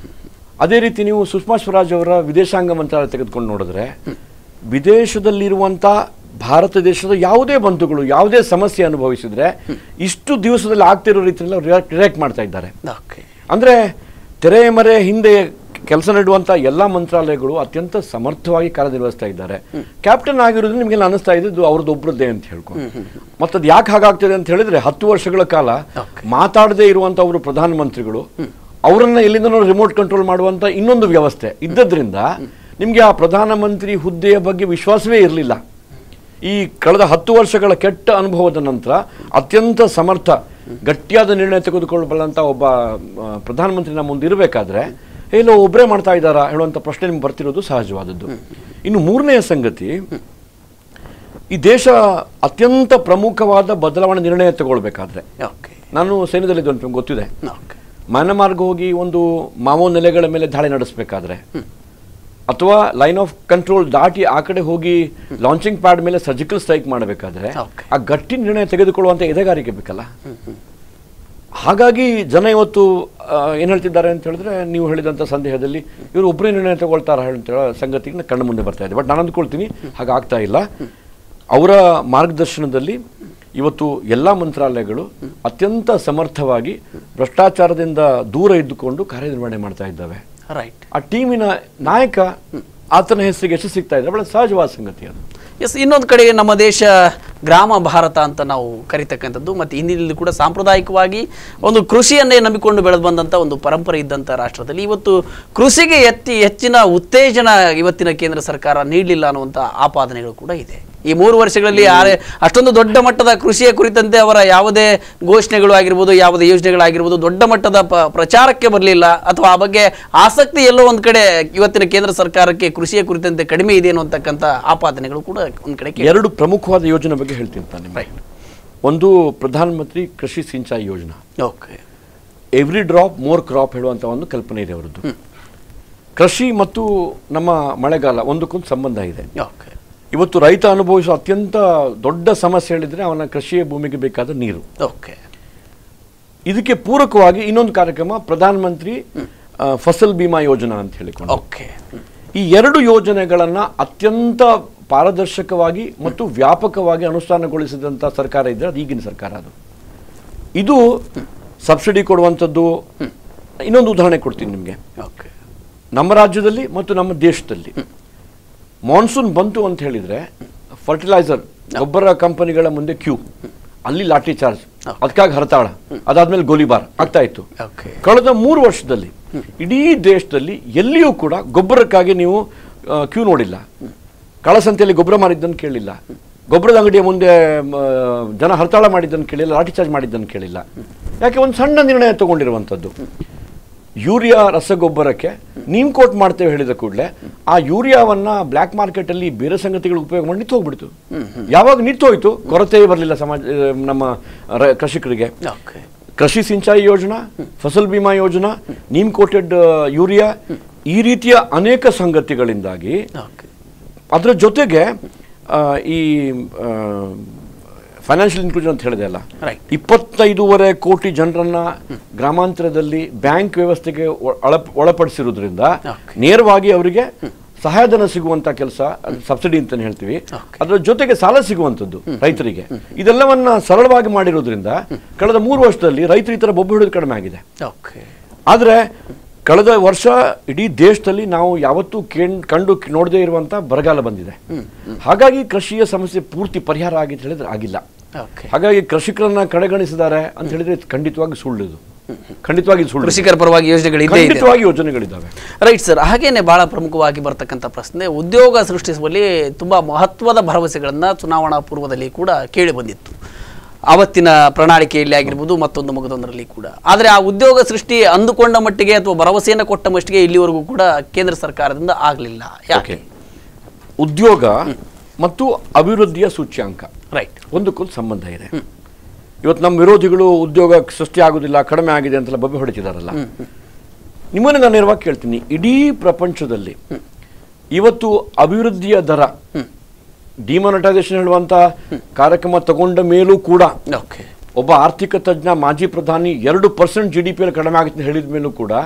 ಅದೇ ರೀತಿ ನೀವು ಸುಷ್ಮಾ ಸ್ವರಾಜ್ ಅವರ ವಿದೇಶಾಂಗ ಮಂತ್ರಾಲಯ ತೆಗೆದುಕೊಂಡು ನೋಡಿದ್ರೆ ವಿದೇಶದಲ್ಲಿರುವಂತ ಭಾರತ ದೇಶದ ಯಾವುದೇ ಬಂಧುಗಳು ಯಾವುದೇ ಸಮಸ್ಯೆ ಅನುಭವಿಸಿದ್ರೆ ಇಷ್ಟು ದಿವಸದಲ್ಲಿ ಆಗ್ತಿರೋ ರೀತಿಯಲ್ಲಿ ರಿಯಾಕ್ಟ್ ರಿಯಾಕ್ಟ್ ಮಾಡ್ತಾ ಇದ್ದಾರೆ ಓಕೆ ಅಂದ್ರೆ ತೆರೆ ಮರೆ ಹಿಂದೆ ಕೆಲಸ ನೀಡುವಂತ ಎಲ್ಲಾ ಮಂತ್ರಾಲಯಗಳು ಅತ್ಯಂತ ಸಮರ್ಥವಾಗಿ ಕಾರ್ಯನಿರ್ವಹಿಸ್ತಾ ಇದ್ದಾರೆ ಕ್ಯಾಪ್ಟನ್ ಆಗಿರೋದ್ರಿಂದ ನಿಮ್ಗೆಲ್ಲ ಅನಿಸ್ತಾ ಇದೆ ಇದು ಅವ್ರದ್ದು ಒಬ್ಬರದ್ದೇ ಅಂತ ಹೇಳ್ಕೊಂಡು ಮತ್ತದು ಯಾಕೆ ಹಾಗಾಗ್ತದೆ ಅಂತ ಹೇಳಿದ್ರೆ ಹತ್ತು ವರ್ಷಗಳ ಕಾಲ Okay. ಮಾತಾಡದೇ ಇರುವಂತ ಅವರು ಪ್ರಧಾನಮಂತ್ರಿಗಳು ಅವರನ್ನ ಎಲ್ಲಿಂದ ರಿಮೋಟ್ ಕಂಟ್ರೋಲ್ ಮಾಡುವಂತ ಇನ್ನೊಂದು ವ್ಯವಸ್ಥೆ ಇದ್ದದ್ರಿಂದ ನಿಮ್ಗೆ ಆ ಪ್ರಧಾನಮಂತ್ರಿ ಹುದ್ದೆಯ ಬಗ್ಗೆ ವಿಶ್ವಾಸವೇ ಇರಲಿಲ್ಲ ಈ ಕಳೆದ ಹತ್ತು ವರ್ಷಗಳ ಕೆಟ್ಟ ಅನುಭವದ ನಂತರ ಅತ್ಯಂತ ಸಮರ್ಥ ಗಟ್ಟಿಯಾದ ನಿರ್ಣಯ ತೆಗೆದುಕೊಳ್ಳಬಲ್ಲಂತ ಒಬ್ಬ ಆ, ಪ್ರಧಾನಮಂತ್ರಿ ನಮ್ಮ ಮುಂದೆ ಇರಬೇಕಾದ್ರೆ ಎಲ್ಲೋ ಒಬ್ಬರೇ ಮಾಡ್ತಾ ಇದ್ದಾರಾ ಹೇಳುವಂತ ಪ್ರಶ್ನೆ ನಿಮ್ಗೆ ಬರ್ತಿರೋದು ಸಹಜವಾದದ್ದು ಇನ್ನು ಮೂರನೆಯ ಸಂಗತಿ ಈ ದೇಶ ಅತ್ಯಂತ ಪ್ರಮುಖವಾದ ಬದಲಾವಣೆ ನಿರ್ಣಯ ತಗೊಳ್ಬೇಕಾದ್ರೆ ಓಕೆ ನಾನು ಸೈನ್ಯದಲ್ಲಿದ್ದು ಅಂತ ನಿಮ್ಗೆ ಗೊತ್ತಿದೆ ಓಕೆ ಮ್ಯಾನ್ಮಾರ್ಗ್ ಹೋಗಿ ಒಂದು ಮಾವೋ ನೆಲೆಗಳ ಮೇಲೆ ದಾಳಿ ನಡೆಸಬೇಕಾದ್ರೆ ಅಥವಾ ಲೈನ್ ಆಫ್ ಕಂಟ್ರೋಲ್ ದಾಟಿ ಆ ಕಡೆ ಹೋಗಿ ಲಾಂಚಿಂಗ್ ಪ್ಯಾಡ್ ಮೇಲೆ ಸರ್ಜಿಕಲ್ ಸ್ಟ್ರೈಕ್ ಮಾಡಬೇಕಾದ್ರೆ Okay. ಆ ಗಟ್ಟಿ ನಿರ್ಣಯ ತೆಗೆದುಕೊಳ್ಳುವಂತ ಎದೆಗಾರಿಕೆ ಬೇಕಲ್ಲ ಹಾಗಾಗಿ ಜನ ಇವತ್ತು ಆ, ಏನ್ ಹೇಳ್ತಿದ್ದಾರೆ ಅಂತ ಹೇಳಿದ್ರೆ ನೀವು ಹೇಳಿದಂತ ಸಂದೇಹದಲ್ಲಿ ಇವರು ಒಬ್ಬರೇ ನಿರ್ಣಯ ತಗೊಳ್ತಾರ ಅಂತ ಹೇಳೋ ಸಂಗತಿ ಕಣ್ಣು ಮುಂದೆ ಬರ್ತಾ ಇದೆ ಬಟ್ ನಾನು ಅಂದ್ಕೊಳ್ತೀನಿ ಹಾಗಾಗ್ತಾ ಇಲ್ಲ ಅವರ ಮಾರ್ಗದರ್ಶನದಲ್ಲಿ ಇವತ್ತು ಎಲ್ಲ ಮಂತ್ರಾಲಯಗಳು ಅತ್ಯಂತ ಸಮರ್ಥವಾಗಿ ಭ್ರಷ್ಟಾಚಾರದಿಂದ ದೂರ ಇದ್ದುಕೊಂಡು ಕಾರ್ಯನಿರ್ವಹಣೆ ಮಾಡ್ತಾ ಇದ್ದಾವೆ ರೈಟ್ ಆ ಟೀಮಿನ ನಾಯಕ ಆತನ ಹೆಸರಿಗೆ ಎಷ್ಟು ಸಿಗ್ತಾ ಇದ್ರೆ ಬಹಳ ಸಹಜವಾದ ಸಂಗತಿ ಅದು ಎಸ್ ಇನ್ನೊಂದು ಕಡೆ ನಮ್ಮ ದೇಶ ಗ್ರಾಮ ಭಾರತ ಅಂತ ನಾವು ಕರಿತಕ್ಕಂಥದ್ದು ಮತ್ತು ಹಿಂದಿನಲ್ಲಿ ಕೂಡ ಸಾಂಪ್ರದಾಯಿಕವಾಗಿ ಒಂದು ಕೃಷಿಯನ್ನೇ ನಂಬಿಕೊಂಡು ಬೆಳೆದು ಬಂದಂಥ ಒಂದು ಪರಂಪರೆ ಇದ್ದಂಥ ರಾಷ್ಟ್ರದಲ್ಲಿ ಇವತ್ತು ಕೃಷಿಗೆ ಎತ್ತಿ ಹೆಚ್ಚಿನ ಉತ್ತೇಜನ ಇವತ್ತಿನ ಕೇಂದ್ರ ಸರ್ಕಾರ ನೀಡಲಿಲ್ಲ ಅನ್ನುವಂಥ ಆಪಾದನೆಗಳು ಕೂಡ ಇದೆ ಈ ಮೂರು ವರ್ಷಗಳಲ್ಲಿ ಯಾರೇ ಅಷ್ಟೊಂದು ದೊಡ್ಡ ಮಟ್ಟದ ಕೃಷಿಯ ಕುರಿತಂತೆ ಅವರ ಯಾವುದೇ ಘೋಷಣೆಗಳು ಆಗಿರ್ಬೋದು ಯಾವುದೇ ಯೋಜನೆಗಳಾಗಿರ್ಬೋದು ದೊಡ್ಡ ಮಟ್ಟದ ಪ ಪ್ರಚಾರಕ್ಕೆ ಬರಲಿಲ್ಲ ಅಥವಾ ಆ ಬಗ್ಗೆ ಆಸಕ್ತಿ ಎಲ್ಲೋ ಒಂದು ಕಡೆ ಇವತ್ತಿನ ಕೇಂದ್ರ ಸರ್ಕಾರಕ್ಕೆ ಕೃಷಿಯ ಕುರಿತಂತೆ ಕಡಿಮೆ ಇದೆ ಅನ್ನುವಂತಕ್ಕಂಥ ಆಪಾದನೆಗಳು ಕೂಡ ಒಂದು ಕಡೆ ಕೇಳಿ ಎರಡು ಪ್ರಮುಖವಾದ ಯೋಜನೆ ಬಗ್ಗೆ ಹೇಳ್ತೀನಿ ನಾನು ನಿಮಗೆ ಒಂದು ಪ್ರಧಾನ ಮಂತ್ರಿ Krishi Sinchayee Yojana okay every drop more crop ಹೇಳುವಂತ ಒಂದು ಕಲ್ಪನೆ ಇದೆ ಅವರದ್ದು ಕೃಷಿ ಮತ್ತು ನಮ್ಮ ಮಳೆಗಾಲ ಒಂದಕ್ಕೊಂದು ಸಂಬಂಧ ಇದೆ ಓಕೆ ಇವತ್ತು ರೈತ ಅನುಭವಿಸುವ ಅತ್ಯಂತ ದೊಡ್ಡ ಸಮಸ್ಯೆ ಹೇಳಿದ್ರೆ ಅವನ ಕೃಷಿಯ ಭೂಮಿಗೆ ಬೇಕಾದ ನೀರು ಓಕೆ ಇದಕ್ಕೆ ಪೂರಕವಾಗಿ ಇನ್ನೊಂದು ಕಾರ್ಯಕ್ರಮ ಪ್ರಧಾನ ಮಂತ್ರಿ ಆ, ಫಸಲ್ ಬಿಮಾ ಯೋಜನಾ ಅಂತ ಹೇಳಿಕೊಂಡು ಓಕೆ ಈ ಎರಡು ಯೋಜನೆಗಳನ್ನ ಅತ್ಯಂತ ಪಾರದರ್ಶಕವಾಗಿ ಮತ್ತು ವ್ಯಾಪಕವಾಗಿ ಅನುಷ್ಠಾನಗೊಳಿಸಿದಂಥ ಸರ್ಕಾರ ಇದ್ರೆ ಅದು ಈಗಿನ ಸರ್ಕಾರ ಅದು ಇದು ಸಬ್ಸಿಡಿ ಕೊಡುವಂಥದ್ದು ಇನ್ನೊಂದು ಉದಾಹರಣೆ ಕೊಡ್ತೀನಿ ನಿಮಗೆ ಓಕೆ ನಮ್ಮ ರಾಜ್ಯದಲ್ಲಿ ಮತ್ತು ನಮ್ಮ ದೇಶದಲ್ಲಿ ಮಾನ್ಸೂನ್ ಬಂತು ಅಂತ ಹೇಳಿದ್ರೆ ಫರ್ಟಿಲೈಸರ್ ಗೊಬ್ಬರ ಕಂಪನಿಗಳ ಮುಂದೆ ಕ್ಯೂ ಅಲ್ಲಿ ಲಾಠಿ ಚಾರ್ಜ್ ಅದಕ್ಕಾಗಿ ಹರತಾಳ ಅದಾದ್ಮೇಲೆ ಗೋಲಿಬಾರ್ ಆಗ್ತಾ ಇತ್ತು ಓಕೆ ಕಳೆದ ಮೂರು ವರ್ಷದಲ್ಲಿ ಇಡೀ ದೇಶದಲ್ಲಿ ಎಲ್ಲಿಯೂ ಕೂಡ ಗೊಬ್ಬರಕ್ಕಾಗಿ ನೀವು ಕ್ಯೂ ನೋಡಿಲ್ಲ ಕಳಸಂತೆಯಲ್ಲಿ ಗೊಬ್ಬರ ಮಾರಿದ್ದನ್ನು ಕೇಳಿಲ್ಲ ಗೊಬ್ಬರದ ಅಂಗಡಿಯ ಮುಂದೆ ಮ, ಜನ ಹರತಾಳ ಮಾಡಿದ್ದನ್ನು ಕೇಳಿಲ್ಲ ಲಾಠಿ ಚಾರ್ಜ್ ಮಾಡಿದ್ದನ್ನು ಕೇಳಿಲ್ಲ ಯಾಕೆ ಒಂದು ಸಣ್ಣ ನಿರ್ಣಯ ತಗೊಂಡಿರುವಂಥದ್ದು ಯೂರಿಯಾ ರಸಗೊಬ್ಬರಕ್ಕೆ ನೀಮ್ ಕೋಟ್ ಮಾಡ್ತೇವೆ ಹೇಳಿದ ಕೂಡಲೇ ಆ ಯೂರಿಯಾವನ್ನ ಬ್ಲ್ಯಾಕ್ ಮಾರ್ಕೆಟ್ ಅಲ್ಲಿ ಬೇರೆ ಸಂಗತಿಗಳು ಉಪಯೋಗ ಮಾಡಿ ನಿಂತು ಹೋಗ್ಬಿಡ್ತು ಯಾವಾಗ ನಿಂತು ಹೋಯ್ತು ಕೊರತೆ ಬರಲಿಲ್ಲ ಸಮಾಜ ಆ, ನಮ್ಮ ರ- ಕೃಷಿಕರಿಗೆ ಓಕೆ ಕೃಷಿ ಸಿಂಚಾಯಿ ಯೋಜನಾ ಫಸಲ್ ಬಿಮಾ ಯೋಜನಾ ನೀಮ್ ಕೋಟೆಡ್ ಯೂರಿಯಾ ಈ ರೀತಿಯ ಅನೇಕ ಸಂಗತಿಗಳಿಂದಾಗಿ ಓಕೆ ಅದರ ಜೊತೆಗೆ ಆ, ಈ ಫೈನಾನ್ಷಿಯಲ್ ಇನ್ಕ್ಲೂಷನ್ ಅಂತ ಹೇಳಿದೆ ಅಲ್ಲ Right. ಇಪ್ಪತ್ತೈದೂವರೆ ಕೋಟಿ ಜನರನ್ನ ಗ್ರಾಮಾಂತರದಲ್ಲಿ ಬ್ಯಾಂಕ್ ವ್ಯವಸ್ಥೆಗೆ ಒ- ಒಳ- ಒಳಪಡಿಸಿರೋದ್ರಿಂದ Okay. ನೇರವಾಗಿ ಅವರಿಗೆ ಸಹಾಯಧನ ಸಿಗುವಂತ ಕೆಲಸ ಸಬ್ಸಿಡಿ ಅಂತ ಹೇಳ್ತೀವಿ Okay. ಅದರ ಜೊತೆಗೆ ಸಾಲ ಸಿಗುವಂಥದ್ದು ರೈತರಿಗೆ ಇದೆಲ್ಲವನ್ನ ಸರಳವಾಗಿ ಮಾಡಿರೋದ್ರಿಂದ ಕಳೆದ ಮೂರು ವರ್ಷದಲ್ಲಿ ರೈತರು ಈ ತರ ಬೊಬ್ಬು ಹಿಡಿದು ಕಡಿಮೆ ಆಗಿದೆ ಓಕೆ ಆದರೆ ಕಳೆದ ವರ್ಷ ಇಡೀ ದೇಶದಲ್ಲಿ ನಾವು ಯಾವತ್ತೂ ಕೇಣ್ ಕಂಡು ನೋಡದೇ ಇರುವಂತ ಬರಗಾಲ ಬಂದಿದೆ ಹಾಗಾಗಿ ಕೃಷಿಯ ಸಮಸ್ಯೆ ಪೂರ್ತಿ ಪರಿಹಾರ ಆಗಿತ್ತು ಹೇಳಿದ್ರೆ ಆಗಿಲ್ಲ ಓಕೆ ಹಾಗಾಗಿ ಕೃಷಿಕರನ್ನ ಕಡೆಗಣಿಸಿದ್ದಾರೆ ಅಂತ ಹೇಳಿದ್ರೆ ಇದು ಖಂಡಿತವಾಗಿ ಸುಳ್ಳು ಇದು ಖಂಡಿತವಾಗಿ ಇದು ಸುಳ್ಳು ಕೃಷಿಕರ ಪರವಾಗಿ ಯೋಜನೆಗಳು ಇದ್ದೇ ಇದೆ ಖಂಡಿತವಾಗಿ ಯೋಜನೆಗಳಿದ್ದಾವೆ ರೈಟ್ ಸರ್ ಹಾಗೇನೆ ಬಹಳ ಪ್ರಮುಖವಾಗಿ ಬರ್ತಕ್ಕಂಥ ಪ್ರಶ್ನೆ ಉದ್ಯೋಗ ಸೃಷ್ಟಿಸುವಲ್ಲಿ ತುಂಬಾ ಮಹತ್ವದ ಭರವಸೆಗಳನ್ನ ಚುನಾವಣಾ ಪೂರ್ವದಲ್ಲಿ ಕೂಡ ಕೇಳಿ ಬಂದಿತ್ತು ಅವತ್ತಿನ ಪ್ರಣಾಳಿಕೆಯಲ್ಲಿ ಆಗಿರ್ಬೋದು ಮತ್ತೊಂದು ಮಗದೊಂದರಲ್ಲಿ ಕೂಡ ಆದರೆ ಆ ಉದ್ಯೋಗ ಸೃಷ್ಟಿ ಅಂದುಕೊಂಡ ಮಟ್ಟಿಗೆ ಅಥವಾ ಭರವಸೆಯನ್ನು ಕೊಟ್ಟ ಮಟ್ಟಿಗೆ ಇಲ್ಲಿವರೆಗೂ ಕೂಡ ಕೇಂದ್ರ ಸರ್ಕಾರದಿಂದ ಆಗಲಿಲ್ಲ ಯಾಕೆ ಓಕೆ ಉದ್ಯೋಗ ಮತ್ತು ಅಭಿವೃದ್ಧಿಯ ಸೂಚ್ಯಾಂಕ ರೈಟ್ ಒಂದಕ್ಕೊಂದು ಸಂಬಂಧ ಇದೆ ಇವತ್ತು ನಮ್ಮ ವಿರೋಧಿಗಳು ಉದ್ಯೋಗ ಸೃಷ್ಟಿ ಆಗುದಿಲ್ಲ ಕಡಿಮೆ ಆಗಿದೆ ಅಂತೆಲ್ಲ ಬಬ್ಬೆ ಹೊಡಿತಿದಾರಲ್ಲ ನಿಮ್ಮನ್ನು ನಾನು ನೇರವಾಗಿ ಕೇಳ್ತೀನಿ ಇಡೀ ಪ್ರಪಂಚದಲ್ಲಿ ಇವತ್ತು ಅಭಿವೃದ್ಧಿಯ ದರ ಡಿಮಾನಿಟೈಸೇಷನ್ ಹೇಳುವಂತ ಕಾರ್ಯಕ್ರಮ ತಗೊಂಡ ಮೇಲೂ ಕೂಡ ಓಕೆ ಒಬ್ಬ ಆರ್ಥಿಕ ತಜ್ಞ ಮಾಜಿ ಪ್ರಧಾನಿ ಎರಡು ಪರ್ಸೆಂಟ್ ಜಿ ಡಿ ಪಿ ಕಡಿಮೆ ಆಗುತ್ತೆ ಅಂತ ಹೇಳಿದ ಮೇಲೂ ಕೂಡ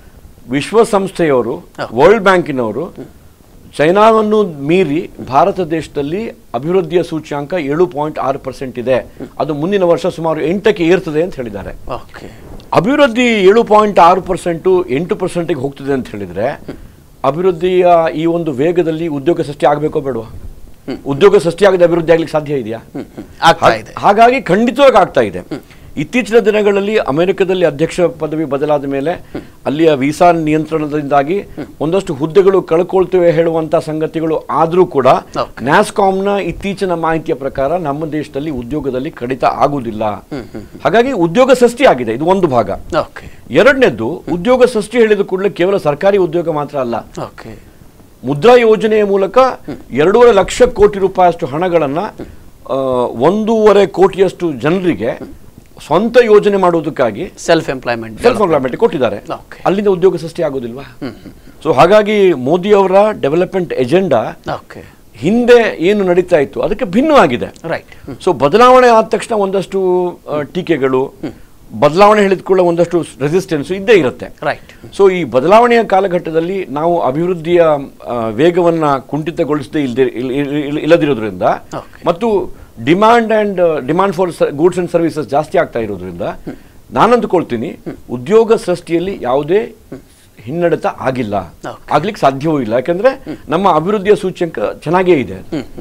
ವಿಶ್ವಸಂಸ್ಥೆಯವರು ವರ್ಲ್ಡ್ ಬ್ಯಾಂಕಿನವರು ಚೈನಾವನ್ನು ಮೀರಿ ಭಾರತ ದೇಶದಲ್ಲಿ ಅಭಿವೃದ್ಧಿಯ ಸೂಚ್ಯಾಂಕ ಏಳು ಪಾಯಿಂಟ್ ಆರು ಪರ್ಸೆಂಟ್ ಇದೆ ಅದು ಮುಂದಿನ ವರ್ಷ ಸುಮಾರು ಎಂಟಕ್ಕೆ ಏರ್ತದೆ ಅಂತ ಹೇಳಿದ್ದಾರೆ ಓಕೆ ಅಭಿವೃದ್ಧಿ ಏಳು ಪಾಯಿಂಟ್ ಆರು ಪರ್ಸೆಂಟು ಎಂಟು ಪರ್ಸೆಂಟಿಗೆ ಹೋಗ್ತದೆ ಅಂತ ಹೇಳಿದ್ರೆ ಅಭಿವೃದ್ಧಿಯ ಈ ಒಂದು ವೇಗದಲ್ಲಿ ಉದ್ಯೋಗ ಸೃಷ್ಟಿ ಆಗಬೇಕೋ ಬೇಡವಾ ಉದ್ಯೋಗ ಸೃಷ್ಟಿ ಆಗದೆ ಅಭಿವೃದ್ಧಿ ಆಗ್ಲಿಕ್ಕೆ ಸಾಧ್ಯ ಇದೆಯಾ ಆಗ್ತಾ ಇದೆ ಹಾಗಾಗಿ ಖಂಡಿತವಾಗಿ ಆಗ್ತಾ ಇದೆ ಇತ್ತೀಚಿನ ದಿನಗಳಲ್ಲಿ ಅಮೆರಿಕದಲ್ಲಿ ಅಧ್ಯಕ್ಷ ಪದವಿ ಬದಲಾದ ಮೇಲೆ ಅಲ್ಲಿಯ ವೀಸಾ ನಿಯಂತ್ರಣದಿಂದಾಗಿ ಒಂದಷ್ಟು ಹುದ್ದೆಗಳು ಕಳ್ಕೊಳ್ತೇವೆ ಹೇಳುವಂತ ಸಂಗತಿಗಳು ಆದರೂ ಕೂಡ Okay. ನ್ಯಾಸ್ಕಾಮ್ನ ಇತ್ತೀಚಿನ ಮಾಹಿತಿಯ ಪ್ರಕಾರ ನಮ್ಮ ದೇಶದಲ್ಲಿ ಉದ್ಯೋಗದಲ್ಲಿ ಕಡಿತ ಆಗುವುದಿಲ್ಲ ಹಾಗಾಗಿ ಉದ್ಯೋಗ ಸೃಷ್ಟಿ ಆಗಿದೆ ಇದು ಒಂದು ಭಾಗ ಓಕೆ ಎರಡನೇದ್ದು ಉದ್ಯೋಗ ಸೃಷ್ಟಿ ಹೇಳಿದ ಕೂಡಲೇ ಕೇವಲ ಸರ್ಕಾರಿ ಉದ್ಯೋಗ ಮಾತ್ರ ಅಲ್ಲ ಓಕೆ ಮುದ್ರಾ ಯೋಜನೆಯ ಮೂಲಕ ಎರಡೂವರೆ ಲಕ್ಷ ಕೋಟಿ ರೂಪಾಯಿಯಷ್ಟು ಹಣಗಳನ್ನ ಆ, ಒಂದೂವರೆ ಕೋಟಿಯಷ್ಟು ಜನರಿಗೆ ಸ್ವಂತ ಯೋಜನೆ ಮಾಡುವುದಕ್ಕಾಗಿ ಸೆಲ್ಫ್ ಎಂಪ್ಲಾಯ್ಮೆಂಟ್ ಸೆಲ್ಫ್ ಎಂಪ್ಲಾಯ್ಮೆಂಟ್ ಕೊಟ್ಟಿದ್ದಾರೆ Okay. ಅಲ್ಲಿಂದ ಉದ್ಯೋಗ ಸೃಷ್ಟಿ ಆಗೋದಿಲ್ವಾ ಸೊ ಹಾಗಾಗಿ ಮೋದಿ ಅವರ ಡೆವಲಪ್ಮೆಂಟ್ ಎಜೆಂಡಾ ಓಕೆ ಹಿಂದೆ ಏನು ನಡೀತಾ ಇತ್ತು ಅದಕ್ಕೆ ಭಿನ್ನವಾಗಿದೆ ರೈಟ್ ಸೊ ಬದಲಾವಣೆ ಆದ ತಕ್ಷಣ ಒಂದಷ್ಟು ಆ, ಟೀಕೆಗಳು ಬದಲಾವಣೆ ಹೇಳಿದ ಒಂದಷ್ಟು ರೆಸಿಸ್ಟೆನ್ಸ್ ಇದ್ದೇ ಇರುತ್ತೆ ರೈಟ್ ಸೊ ಈ ಬದಲಾವಣೆಯ ಕಾಲಘಟ್ಟದಲ್ಲಿ ನಾವು ಅಭಿವೃದ್ಧಿಯ ಆ, ವೇಗವನ್ನ ಕುಂಠಿತಗೊಳಿಸದೇ ಇಲ್ಲದೆ ಇಲ್ಲದಿರೋದ್ರಿಂದ Okay. ಮತ್ತು demand and demand for goods and services ಜಾಸ್ತಿ ಆಗ್ತಾ ಇರೋದ್ರಿಂದ ನಾನು ಅಂದ್ಕೊಳ್ತೀನಿ ಉದ್ಯೋಗ ಸೃಷ್ಟಿಯಲ್ಲಿ ಯಾವುದೇ ಹಿನ್ನಡೆತ ಆಗಿಲ್ಲ Okay. ಆಗ್ಲಿಕ್ಕೆ ಸಾಧ್ಯವೂ ಇಲ್ಲ ಯಾಕಂದ್ರೆ ನಮ್ಮ ಅಭಿವೃದ್ಧಿಯ ಸೂಚ್ಯಂಕ ಚೆನ್ನಾಗೇ ಇದೆ ಹ್ಮ್ ಹ್ಮ್ ಹ್ಮ್.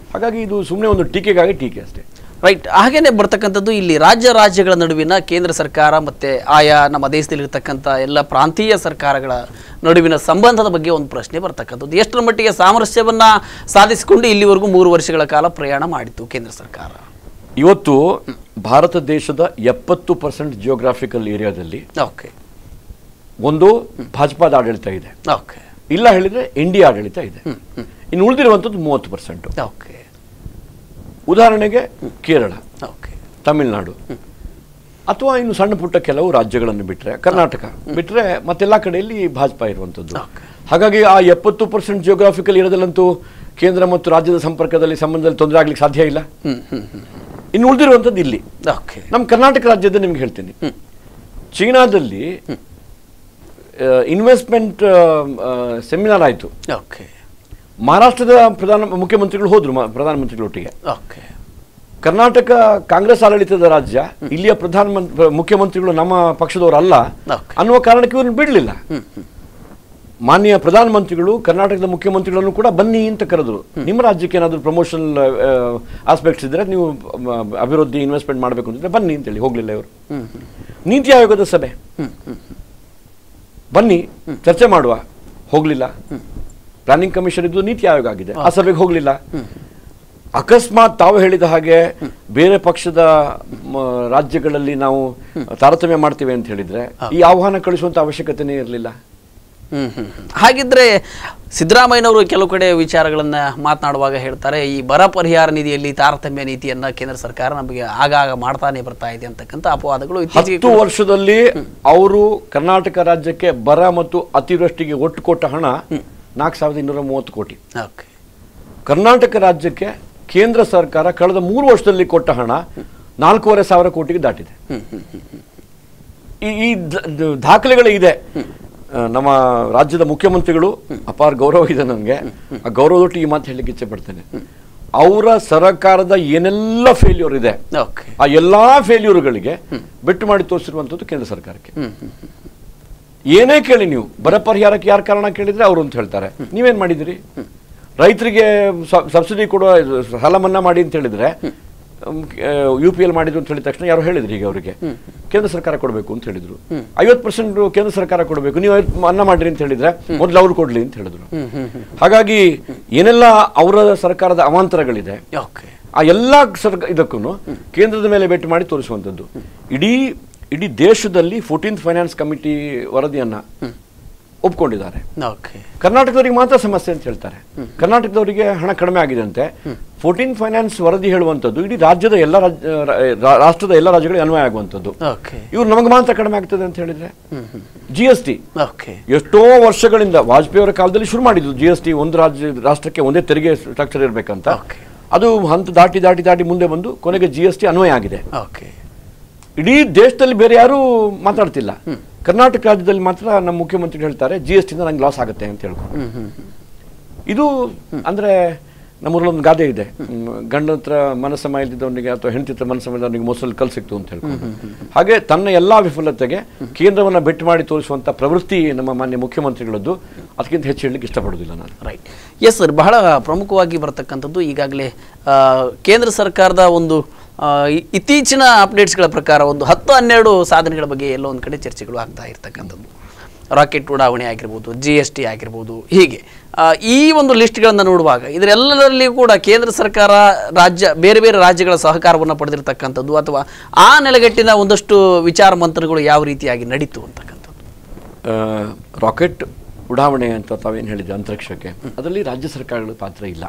ಹಾಗಾಗಿ ಇದು ಸುಮ್ಮನೆ ಒಂದು ಟೀಕೆಗಾಗಿ ಟೀಕೆ ಅಷ್ಟೇ ರೈಟ್ ಹಾಗೇನೆ ಬರ್ತಕ್ಕಂಥದ್ದು ಇಲ್ಲಿ ರಾಜ್ಯ ರಾಜ್ಯಗಳ ನಡುವಿನ ಕೇಂದ್ರ ಸರ್ಕಾರ ಮತ್ತೆ ಆಯಾ ನಮ್ಮ ದೇಶದಲ್ಲಿರ್ತಕ್ಕಂಥ ಎಲ್ಲ ಪ್ರಾಂತೀಯ ಸರ್ಕಾರಗಳ ನಡುವಿನ ಸಂಬಂಧದ ಬಗ್ಗೆ ಒಂದು ಪ್ರಶ್ನೆ ಬರ್ತಕ್ಕಂಥದ್ದು ಎಷ್ಟರ ಮಟ್ಟಿಗೆ ಸಾಮರಸ್ಯವನ್ನ ಸಾಧಿಸಿಕೊಂಡು ಇಲ್ಲಿವರೆಗೂ ಮೂರು ವರ್ಷಗಳ ಕಾಲ ಪ್ರಯಾಣ ಮಾಡಿತ್ತು ಕೇಂದ್ರ ಸರ್ಕಾರ ಇವತ್ತು ಭಾರತ ದೇಶದ ಎಪ್ಪತ್ತು ಪರ್ಸೆಂಟ್ ಜಿಯೋಗ್ರಾಫಿಕಲ್ ಏರಿಯಾದಲ್ಲಿ ಓಕೆ ಒಂದು ಭಾಜಪಾದ ಆಡಳಿತ ಇದೆ ಓಕೆ ಇಲ್ಲ ಹೇಳಿದ್ರೆ ಇಂಡಿಯಾ ಆಡಳಿತ ಇದೆ ಇನ್ನು ಉಳಿದಿರುವಂಥದ್ದು ಮೂವತ್ತು ಪರ್ಸೆಂಟ್ ಓಕೆ ಉದಾಹರಣೆಗೆ ಕೇರಳ ಓಕೆ ತಮಿಳುನಾಡು ಅಥವಾ ಇನ್ನು ಸಣ್ಣ ಪುಟ್ಟ ಕೆಲವು ರಾಜ್ಯಗಳನ್ನು ಬಿಟ್ಟರೆ ಕರ್ನಾಟಕ ಬಿಟ್ಟರೆ ಮತ್ತೆಲ್ಲ ಕಡೆಯಲ್ಲಿ ಭಾಜಪಾ ಇರುವಂಥದ್ದು Okay. ಹಾಗಾಗಿ ಆ ಎಪ್ಪತ್ತು ಪರ್ಸೆಂಟ್ ಜಿಯೋಗ್ರಾಫಿಕಲ್ ಏರಿಯಾದಲ್ಲಂತೂ ಕೇಂದ್ರ ಮತ್ತು ರಾಜ್ಯದ ಸಂಪರ್ಕದಲ್ಲಿ ಸಂಬಂಧದಲ್ಲಿ ತೊಂದರೆ ಆಗ್ಲಿಕ್ಕೆ ಸಾಧ್ಯ ಇಲ್ಲ ಹ್ಮ್ ಹ್ಮ್ ಹ್ಮ್ ಇನ್ನು ಉಳಿದಿರುವಂಥದ್ದು ಇಲ್ಲಿ ಓಕೆ ನಮ್ಮ ಕರ್ನಾಟಕ ರಾಜ್ಯದ ನಿಮ್ಗೆ ಹೇಳ್ತೀನಿ ಚೀನಾದಲ್ಲಿ ಇನ್ವೆಸ್ಟ್ಮೆಂಟ್ ಸೆಮಿನಾರ್ ಆಯಿತು ಓಕೆ ಮಹಾರಾಷ್ಟ್ರದ ಪ್ರಧಾನ ಮುಖ್ಯಮಂತ್ರಿಗಳು ಹೋದ್ರು ಮ- ಪ್ರಧಾನಮಂತ್ರಿಗಳೊಟ್ಟಿಗೆ ಓಕೆ ಕರ್ನಾಟಕ ಕಾಂಗ್ರೆಸ್ ಆಡಳಿತದ ರಾಜ್ಯ ಇಲ್ಲಿಯ ಪ್ರಧಾನಮಂತ್ರಿ ಮುಖ್ಯಮಂತ್ರಿಗಳು ನಮ್ಮ ಪಕ್ಷದವರಲ್ಲ Okay. ಅನ್ನುವ ಕಾರಣಕ್ಕೆ ಇವ್ರನ್ನ ಬಿಡಲಿಲ್ಲ ಮಾನ್ಯ ಪ್ರಧಾನಮಂತ್ರಿಗಳು ಕರ್ನಾಟಕದ ಮುಖ್ಯಮಂತ್ರಿಗಳನ್ನು ಕೂಡ ಬನ್ನಿ ಅಂತ ಕರೆದ್ರು ನಿಮ್ಮ ರಾಜ್ಯಕ್ಕೆ ಏನಾದರೂ ಪ್ರಮೋಷನ್ ಆಸ್ಪೆಕ್ಟ್ಸ್ ಇದ್ರೆ ನೀವು ಮ, ಅಭಿವೃದ್ಧಿ ಇನ್ವೆಸ್ಟ್ಮೆಂಟ್ ಮಾಡಬೇಕು ಅಂತಿದ್ರೆ ಬನ್ನಿ ಅಂತೇಳಿ ಹೋಗ್ಲಿಲ್ಲ ಇವರು ನೀತಿ ಆಯೋಗದ ಸಭೆ ಬನ್ನಿ ಚರ್ಚೆ ಮಾಡುವ ಹೋಗ್ಲಿಲ್ಲ ಪ್ಲಾನಿಂಗ್ ಕಮಿಷನ್ ಇದ್ದು ನೀತಿ ಆಯೋಗ ಆಗಿದೆ ಆ ಸಭೆಗೆ ಹೋಗ್ಲಿಲ್ಲ ಅಕಸ್ಮಾತ್ ತಾವು ಹೇಳಿದ ಹಾಗೆ ಬೇರೆ ಪಕ್ಷದ ಮ, ರಾಜ್ಯಗಳಲ್ಲಿ ನಾವು ತಾರತಮ್ಯ ಮಾಡ್ತೇವೆ ಅಂತ ಹೇಳಿದ್ರೆ ಈ ಆಹ್ವಾನ ಕಳಿಸುವಂತ ಅವಶ್ಯಕತೆನೇ ಇರಲಿಲ್ಲ ಹ್ಮ್ ಹ್ಮ್ ಹ್ಮ್. ಹಾಗಿದ್ರೆ ಸಿದ್ದರಾಮಯ್ಯನವರು ಕೆಲವು ಕಡೆ ವಿಚಾರಗಳನ್ನ ಮಾತನಾಡುವಾಗ ಹೇಳ್ತಾರೆ ಈ ಬರ ಪರಿಹಾರ ನಿಧಿಯಲ್ಲಿ ತಾರತಮ್ಯ ನೀತಿಯನ್ನ ಕೇಂದ್ರ ಸರ್ಕಾರ ನಮಗೆ ಆಗಾಗ ಮಾಡ್ತಾನೆ ಬರ್ತಾ ಇದೆ ಅಂತಕ್ಕಂಥ ಅಪವಾದಗಳು ಇತ್ತೀಚೆಗೆ ಹತ್ತು ವರ್ಷದಲ್ಲಿ ಅವರು ಕರ್ನಾಟಕ ರಾಜ್ಯಕ್ಕೆ ಬರ ಮತ್ತು ಅತಿವೃಷ್ಟಿಗೆ ಒಟ್ಟು ಕೊಟ್ಟ ಹಣ ನಾಲ್ಕು ಸಾವಿರದ ಇನ್ನೂರ ಮೂವತ್ತು ಕೋಟಿ ಓಕೆ ಕರ್ನಾಟಕ ರಾಜ್ಯಕ್ಕೆ ಕೇಂದ್ರ ಸರ್ಕಾರ ಕಳೆದ ಮೂರು ವರ್ಷದಲ್ಲಿ ಕೊಟ್ಟ ಹಣ ನಾಲ್ಕೂವರೆ ಸಾವಿರ ಕೋಟಿಗೆ ದಾಟಿದೆ ಈ ಈ ದ- ದ- ದಾಖಲೆಗಳೇ ಇದೆ ಆ, ನಮ್ಮ ರಾಜ್ಯದ ಮುಖ್ಯಮಂತ್ರಿಗಳು ಅಪಾರ ಗೌರವ ಇದೆ ನನಗೆ ಆ ಗೌರವದೊಟ್ಟು ಈ ಮಾತು ಹೇಳಲಿಕ್ಕೆ ಇಚ್ಛೆ ಪಡ್ತೇನೆ ಅವರ ಸರ್ಕಾರದ ಏನೆಲ್ಲ ಫೇಲ್ಯೂರ್ ಇದೆ ಓಕೆ ಆ ಎಲ್ಲಾ ಫೇಲ್ಯೂರ್ಗಳಿಗೆ ಬೆಟ್ಟು ಮಾಡಿ ತೋರಿಸಿರುವಂಥದ್ದು ಕೇಂದ್ರ ಸರ್ಕಾರಕ್ಕೆ ಏನೇ ಕೇಳಿ ನೀವು ಬರ ಪರಿಹಾರಕ್ಕೆ ಯಾರು ಕಾರಣ ಕೇಳಿದ್ರೆ ಅವರು ಅಂತ ಹೇಳ್ತಾರೆ ನೀವೇನ್ ಮಾಡಿದಿರಿ ರೈತರಿಗೆ ಸಬ್ಸಿಡಿ ಕೊಡುವ ಇದು ಸಾಲ ಮನ್ನಾ ಮಾಡಿ ಅಂತ ಹೇಳಿದ್ರೆ ಯು ಪಿ ಎಲ್ ಮಾಡಿದ್ರು ಅಂತ ಹೇಳಿದ ತಕ್ಷಣ ಯಾರು ಹೇಳಿದ್ರು ಈಗ ಅವರಿಗೆ ಕೇಂದ್ರ ಸರ್ಕಾರ ಕೊಡಬೇಕು ಅಂತ ಹೇಳಿದ್ರು ಐವತ್ತು ಪರ್ಸೆಂಟ್ ಕೇಂದ್ರ ಸರ್ಕಾರ ಕೊಡಬೇಕು ನೀವು ಐವತ್ತು ಮನ್ನಾ ಮಾಡ್ರಿ ಅಂತ ಹೇಳಿದ್ರೆ ಮೊದಲು ಅವ್ರು ಕೊಡ್ಲಿ ಅಂತ ಹೇಳಿದ್ರು ಹಾಗಾಗಿ ಏನೆಲ್ಲ ಅವರ ಸರ್ಕಾರದ ಅವಾಂತರಗಳಿದೆ ಓಕೆ ಆ ಎಲ್ಲ ಸರ್ಕ ಇದಕ್ಕೂ ಕೇಂದ್ರದ ಮೇಲೆ ಭೇಟಿ ಮಾಡಿ ತೋರಿಸುವಂಥದ್ದು ಇಡೀ ಇಡೀ ದೇಶದಲ್ಲಿ ಫೋರ್ಟೀನ್ತ್ ಫೈನಾನ್ಸ್ ಕಮಿಟಿ ವರದಿಯನ್ನ ಒಪ್ಕೊಂಡಿದ್ದಾರೆ ಓಕೆ ಕರ್ನಾಟಕದವರಿಗೆ ಮಾತ್ರ ಸಮಸ್ಯೆ ಅಂತ ಹೇಳ್ತಾರೆ ಕರ್ನಾಟಕದವರಿಗೆ ಹಣ ಕಡಿಮೆ ಆಗಿದೆ ಅಂತೆ ಫೋರ್ಟೀನ್ ಫೈನಾನ್ಸ್ ವರದಿ ಹೇಳುವಂಥದ್ದು ಇಡೀ ರಾಜ್ಯದ ಎಲ್ಲ ರಾಜ್ಯ ರಾ- ರಾಷ್ಟ್ರದ ಎಲ್ಲ ರಾಜ್ಯಗಳಿಗೆ ಅನ್ವಯ ಆಗುವಂಥದ್ದು ಓಕೆ ಇವ್ರು ನಮಗೆ ಮಾತ್ರ ಕಡಿಮೆ ಆಗ್ತದೆ ಅಂತ ಹೇಳಿದ್ರೆ ಜಿ ಎಸ್ ಟಿ ಓಕೆ ಎಷ್ಟೋ ವರ್ಷಗಳಿಂದ ವಾಜಪೇಯಿ ಅವರ ಕಾಲದಲ್ಲಿ ಶುರು ಮಾಡಿದ್ದು ಜಿ ಎಸ್ ಟಿ ಒಂದು ರಾಜ್ಯ ರಾಷ್ಟ್ರಕ್ಕೆ ಒಂದೇ ತೆರಿಗೆ ಸ್ಟ್ರಕ್ಚರ್ ಇರಬೇಕಂತ Okay. ಅದು ಹಂತ ದಾಟಿ ದಾಟಿ ದಾಟಿ ಮುಂದೆ ಬಂದು ಕೊನೆಗೆ ಜಿ ಎಸ್ ಟಿ ಅನ್ವಯ ಆಗಿದೆ ಓಕೆ ಇಡೀ ದೇಶದಲ್ಲಿ ಬೇರೆ ಯಾರೂ ಮಾತಾಡ್ತಿಲ್ಲ ಕರ್ನಾಟಕ ರಾಜ್ಯದಲ್ಲಿ ಮಾತ್ರ ನಮ್ಮ ಮುಖ್ಯಮಂತ್ರಿ ಹೇಳ್ತಾರೆ ಜಿ ಎಸ್ ಟಿಯಿಂದ ನಂಗೆ ಲಾಸ್ ಆಗುತ್ತೆ ಅಂತ ಹೇಳ್ಕೊಂಡು ಇದು ಅಂದ್ರೆ ನಮ್ಮೂರಲ್ಲಿ ಒಂದು ಗಾದೆ ಇದೆ ಹ್ಮ್, ಗಂಡ ಹತ್ರ ಮನಸ್ಸಮ ಇಲ್ದಿದ್ದವನಿಗೆ ಅಥವಾ ಹೆಂಡತಿ ಹತ್ರ ಮನಸ್ಸಮ ಇದ್ದವನಿಗೆ ಮೊಸರಲ್ಲಿ ಕಲ್ ಸಿಕ್ತು ಅಂತ ಹೇಳ್ಕೊಂಡು ಹಾಗೆ ತನ್ನ ಎಲ್ಲಾ ವಿಫಲತೆಗೆ ಕೇಂದ್ರವನ್ನ ಬೆಟ್ಟು ಮಾಡಿ ತೋರಿಸುವಂತ ಪ್ರವೃತ್ತಿ ನಮ್ಮ ಮಾನ್ಯ ಮುಖ್ಯಮಂತ್ರಿಗಳದ್ದು ಅದಕ್ಕಿಂತ ಹೆಚ್ಚು ಹೇಳಲಿಕ್ಕೆ ಇಷ್ಟಪಡೋದಿಲ್ಲ ನಾನು ರೈಟ್ ಎಸ್ ಸರ್ ಬಹಳ ಪ್ರಮುಖವಾಗಿ ಬರ್ತಕ್ಕಂಥದ್ದು ಈಗಾಗಲೇ ಆ, ಕೇಂದ್ರ ಸರ್ಕಾರದ ಒಂದು ಆ, ಇ- ಇತ್ತೀಚಿನ ಅಪ್ಡೇಟ್ಸ್ಗಳ ಪ್ರಕಾರ ಒಂದು ಹತ್ತು ಹನ್ನೆರಡು ಸಾಧನೆಗಳ ಬಗ್ಗೆ ಎಲ್ಲೋ ಒಂದು ಕಡೆ ಚರ್ಚೆಗಳು ಆಗ್ತಾ ಇರ್ತಕ್ಕಂಥದ್ದು ರಾಕೆಟ್ ಉಡಾವಣೆ ಆಗಿರ್ಬೋದು ಜಿ ಎಸ್ ಟಿ ಆಗಿರ್ಬೋದು ಹೀಗೆ ಆ, ಈ ಒಂದು ಲಿಸ್ಟ್ಗಳನ್ನು ನೋಡುವಾಗ ಇದರೆಲ್ಲದರಲ್ಲಿಯೂ ಕೂಡ ಕೇಂದ್ರ ಸರ್ಕಾರ ರಾಜ್ಯ ಬೇರೆ ಬೇರೆ ರಾಜ್ಯಗಳ ಸಹಕಾರವನ್ನು ಪಡೆದಿರ್ತಕ್ಕಂಥದ್ದು ಅಥವಾ ಆ ನೆಲೆಗಟ್ಟಿನ ಒಂದಷ್ಟು ವಿಚಾರ ಮಂತ್ರಗಳು ಯಾವ ರೀತಿಯಾಗಿ ನಡೀತು ಅಂತಕ್ಕಂಥದ್ದು ಆ, ರಾಕೆಟ್ ಉಡಾವಣೆ ಅಂತ ತಾವೇನು ಹೇಳಿದ್ರೆ ಅಂತರಿಕ್ಷಕ್ಕೆ ಅದರಲ್ಲಿ ರಾಜ್ಯ ಸರ್ಕಾರಗಳ ಪಾತ್ರ ಇಲ್ಲ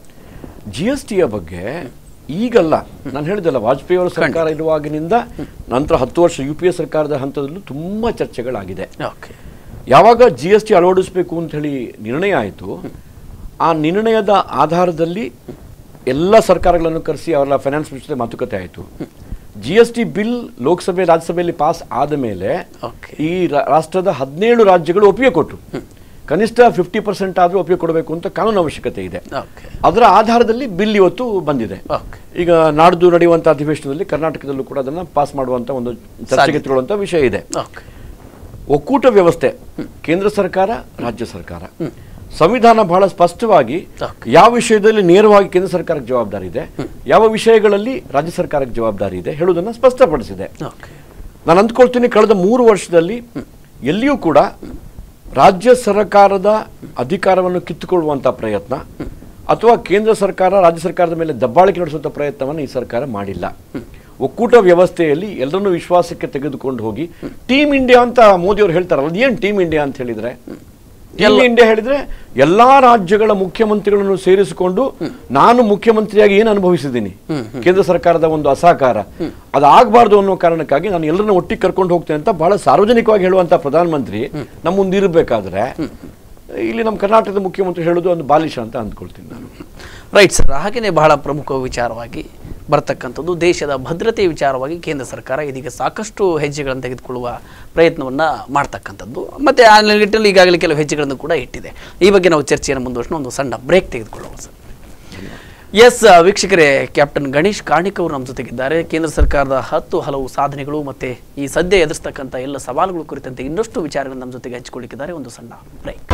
ಜಿ ಎಸ್ ಟಿಯ ಬಗ್ಗೆ ಈಗಲ್ಲ ನಾನು ಹೇಳಿದಲ್ಲ ವಾಜಪೇಯಿ ಅವರ ಸರ್ಕಾರ ಇರುವಾಗಿನಿಂದ ನಂತರ ಹತ್ತು ವರ್ಷ ಯು ಪಿ ಎ ಸರ್ಕಾರದ ಹಂತದಲ್ಲೂ ತುಂಬಾ ಚರ್ಚೆಗಳಾಗಿದೆ ಓಕೆ ಯಾವಾಗ ಜಿ ಎಸ್ ಟಿ ಅಳವಡಿಸಬೇಕು ಅಂತ ಹೇಳಿ ನಿರ್ಣಯ ಆಯಿತು ಆ ನಿರ್ಣಯದ ಆಧಾರದಲ್ಲಿ ಎಲ್ಲ ಸರ್ಕಾರಗಳನ್ನು ಕರೆಸಿ ಅವರ ಫೈನಾನ್ಸ್ ಮಿನಿಸ್ಟರ್ ಮಾತುಕತೆ ಆಯಿತು ಜಿ ಎಸ್ ಟಿ ಬಿಲ್ ಲೋಕಸಭೆ ರಾಜ್ಯಸಭೆಯಲ್ಲಿ ಪಾಸ್ ಆದ ಮೇಲೆ ಓಕೆ ಈ ರಾ- ರಾಷ್ಟ್ರದ ಹದಿನೇಳು ರಾಜ್ಯಗಳು ಒಪ್ಪಿಗೆ ಕೊಟ್ಟು ಕನಿಷ್ಠ ಫಿಫ್ಟಿ ಪರ್ಸೆಂಟ್ ಆದರೂ ಒಪ್ಪಿಗೆ ಕೊಡಬೇಕು ಅಂತ ಕಾನೂನು ಅವಶ್ಯಕತೆ ಇದೆ ಓಕೆ ಅದರ ಆಧಾರದಲ್ಲಿ ಬಿಲ್ ಇವತ್ತು ಬಂದಿದೆ ಓಕೆ ಈಗ ನಾಡ್ದು ನಡೆಯುವಂಥ ಅಧಿವೇಶನದಲ್ಲಿ ಕರ್ನಾಟಕದಲ್ಲೂ ಕೂಡ ಅದನ್ನು ಪಾಸ್ ಮಾಡುವಂಥ ಒಂದು ಚರ್ಚೆಗೆ ತಿಳುವಂಥ ವಿಷಯ ಇದೆ ಓಕೆ ಒಕ್ಕೂಟ ವ್ಯವಸ್ಥೆ ಕೇಂದ್ರ ಸರ್ಕಾರ ರಾಜ್ಯ ಸರ್ಕಾರ ಸಂವಿಧಾನ ಬಹಳ ಸ್ಪಷ್ಟವಾಗಿ Okay. ಯಾವ ವಿಷಯದಲ್ಲಿ ನೇರವಾಗಿ ಕೇಂದ್ರ ಸರ್ಕಾರಕ್ಕೆ ಜವಾಬ್ದಾರಿ ಇದೆ ಯಾವ ವಿಷಯಗಳಲ್ಲಿ ರಾಜ್ಯ ಸರ್ಕಾರಕ್ಕೆ ಜವಾಬ್ದಾರಿ ಇದೆ ಹೇಳುವುದನ್ನು ಸ್ಪಷ್ಟಪಡಿಸಿದೆ ಓಕೆ ನಾನು ಅಂದ್ಕೊಳ್ತೀನಿ ಕಳೆದ ಮೂರು ವರ್ಷದಲ್ಲಿ ಎಲ್ಲಿಯೂ ಕೂಡ ರಾಜ್ಯ ಸರ್ಕಾರದ ಅಧಿಕಾರವನ್ನು ಕಿತ್ತುಕೊಳ್ಳುವಂಥ ಪ್ರಯತ್ನ ಅಥವಾ ಕೇಂದ್ರ ಸರ್ಕಾರ ರಾಜ್ಯ ಸರ್ಕಾರದ ಮೇಲೆ ದಬ್ಬಾಳಿಕೆ ನಡೆಸುವಂಥ ಪ್ರಯತ್ನವನ್ನು ಈ ಸರ್ಕಾರ ಮಾಡಿಲ್ಲ ಒಕ್ಕೂಟ ವ್ಯವಸ್ಥೆಯಲ್ಲಿ ಎಲ್ಲರನ್ನೂ ವಿಶ್ವಾಸಕ್ಕೆ ತೆಗೆದುಕೊಂಡು ಹೋಗಿ ಟೀಮ್ ಇಂಡಿಯಾ ಅಂತ ಮೋದಿಯವರು ಹೇಳ್ತಾರಲ್ಲ ಅದೇನು ಟೀಮ್ ಇಂಡಿಯಾ ಅಂತ ಹೇಳಿದ್ರೆ ಟೀಮ್ ಇಂಡಿಯಾ ಹೇಳಿದ್ರೆ ಎಲ್ಲಾ ರಾಜ್ಯಗಳ ಮುಖ್ಯಮಂತ್ರಿಗಳನ್ನು ಸೇರಿಸಿಕೊಂಡು ನಾನು ಮುಖ್ಯಮಂತ್ರಿಯಾಗಿ ಏನು ಅನುಭವಿಸಿದ್ದೀನಿ ಕೇಂದ್ರ ಸರ್ಕಾರದ ಒಂದು ಅಸಹಕಾರ ಅದಾಗಬಾರ್ದು ಅನ್ನೋ ಕಾರಣಕ್ಕಾಗಿ ನಾನು ಎಲ್ಲರನ್ನ ಒಟ್ಟಿಗೆ ಕರ್ಕೊಂಡು ಹೋಗ್ತೇನೆ ಅಂತ ಬಹಳ ಸಾರ್ವಜನಿಕವಾಗಿ ಹೇಳುವಂತ ಪ್ರಧಾನಮಂತ್ರಿ ನಮ್ಮ ಮುಂದೆ ಇರಬೇಕಾದ್ರೆ ಇಲ್ಲಿ ನಮ್ಮ ಕರ್ನಾಟಕದ ಮುಖ್ಯಮಂತ್ರಿ ಹೇಳೋದು ಒಂದು ಬಾಲಿಶ ಅಂತ ಅಂದ್ಕೊಳ್ತೀನಿ ನಾನು ರೈಟ್ ಸರ್ ಹಾಗೆಯೇ ಬಹಳ ಪ್ರಮುಖ ವಿಚಾರವಾಗಿ ಬರ್ತಕ್ಕಂಥದ್ದು ದೇಶದ ಭದ್ರತೆ ವಿಚಾರವಾಗಿ ಕೇಂದ್ರ ಸರ್ಕಾರ ಇದೀಗ ಸಾಕಷ್ಟು ಹೆಜ್ಜೆಗಳನ್ನು ತೆಗೆದುಕೊಳ್ಳುವ ಪ್ರಯತ್ನವನ್ನು ಮಾಡ್ತಕ್ಕಂಥದ್ದು ಮತ್ತು ಆ ನಿಟ್ಟಿನಲ್ಲಿ ಈಗಾಗಲೇ ಕೆಲವು ಹೆಜ್ಜೆಗಳನ್ನು ಕೂಡ ಇಟ್ಟಿದೆ ಈ ಬಗ್ಗೆ ನಾವು ಚರ್ಚೆಯನ್ನು ಮುಂದುವರಿಸೋಣ ಒಂದು ಸಣ್ಣ ಬ್ರೇಕ್ ತೆಗೆದುಕೊಳ್ಳುವ ಸರ್ ಎಸ್ ವೀಕ್ಷಕರೇ ಕ್ಯಾಪ್ಟನ್ ಗಣೇಶ್ ಕಾರ್ಣಿಕ್ ಅವರು ನಮ್ಮ ಜೊತೆಗಿದ್ದಾರೆ ಕೇಂದ್ರ ಸರ್ಕಾರದ ಹತ್ತು ಹಲವು ಸಾಧನೆಗಳು ಮತ್ತೆ ಈ ಸದ್ಯ ಎದುರಿಸ್ತಕ್ಕಂಥ ಎಲ್ಲ ಸವಾಲುಗಳು ಕುರಿತಂತೆ ಇನ್ನಷ್ಟು ವಿಚಾರಗಳನ್ನು ನಮ್ಮ ಜೊತೆಗೆ ಹಂಚಿಕೊಳ್ಳಿಕ್ಕಿದ್ದಾರೆ ಒಂದು ಸಣ್ಣ ಬ್ರೇಕ್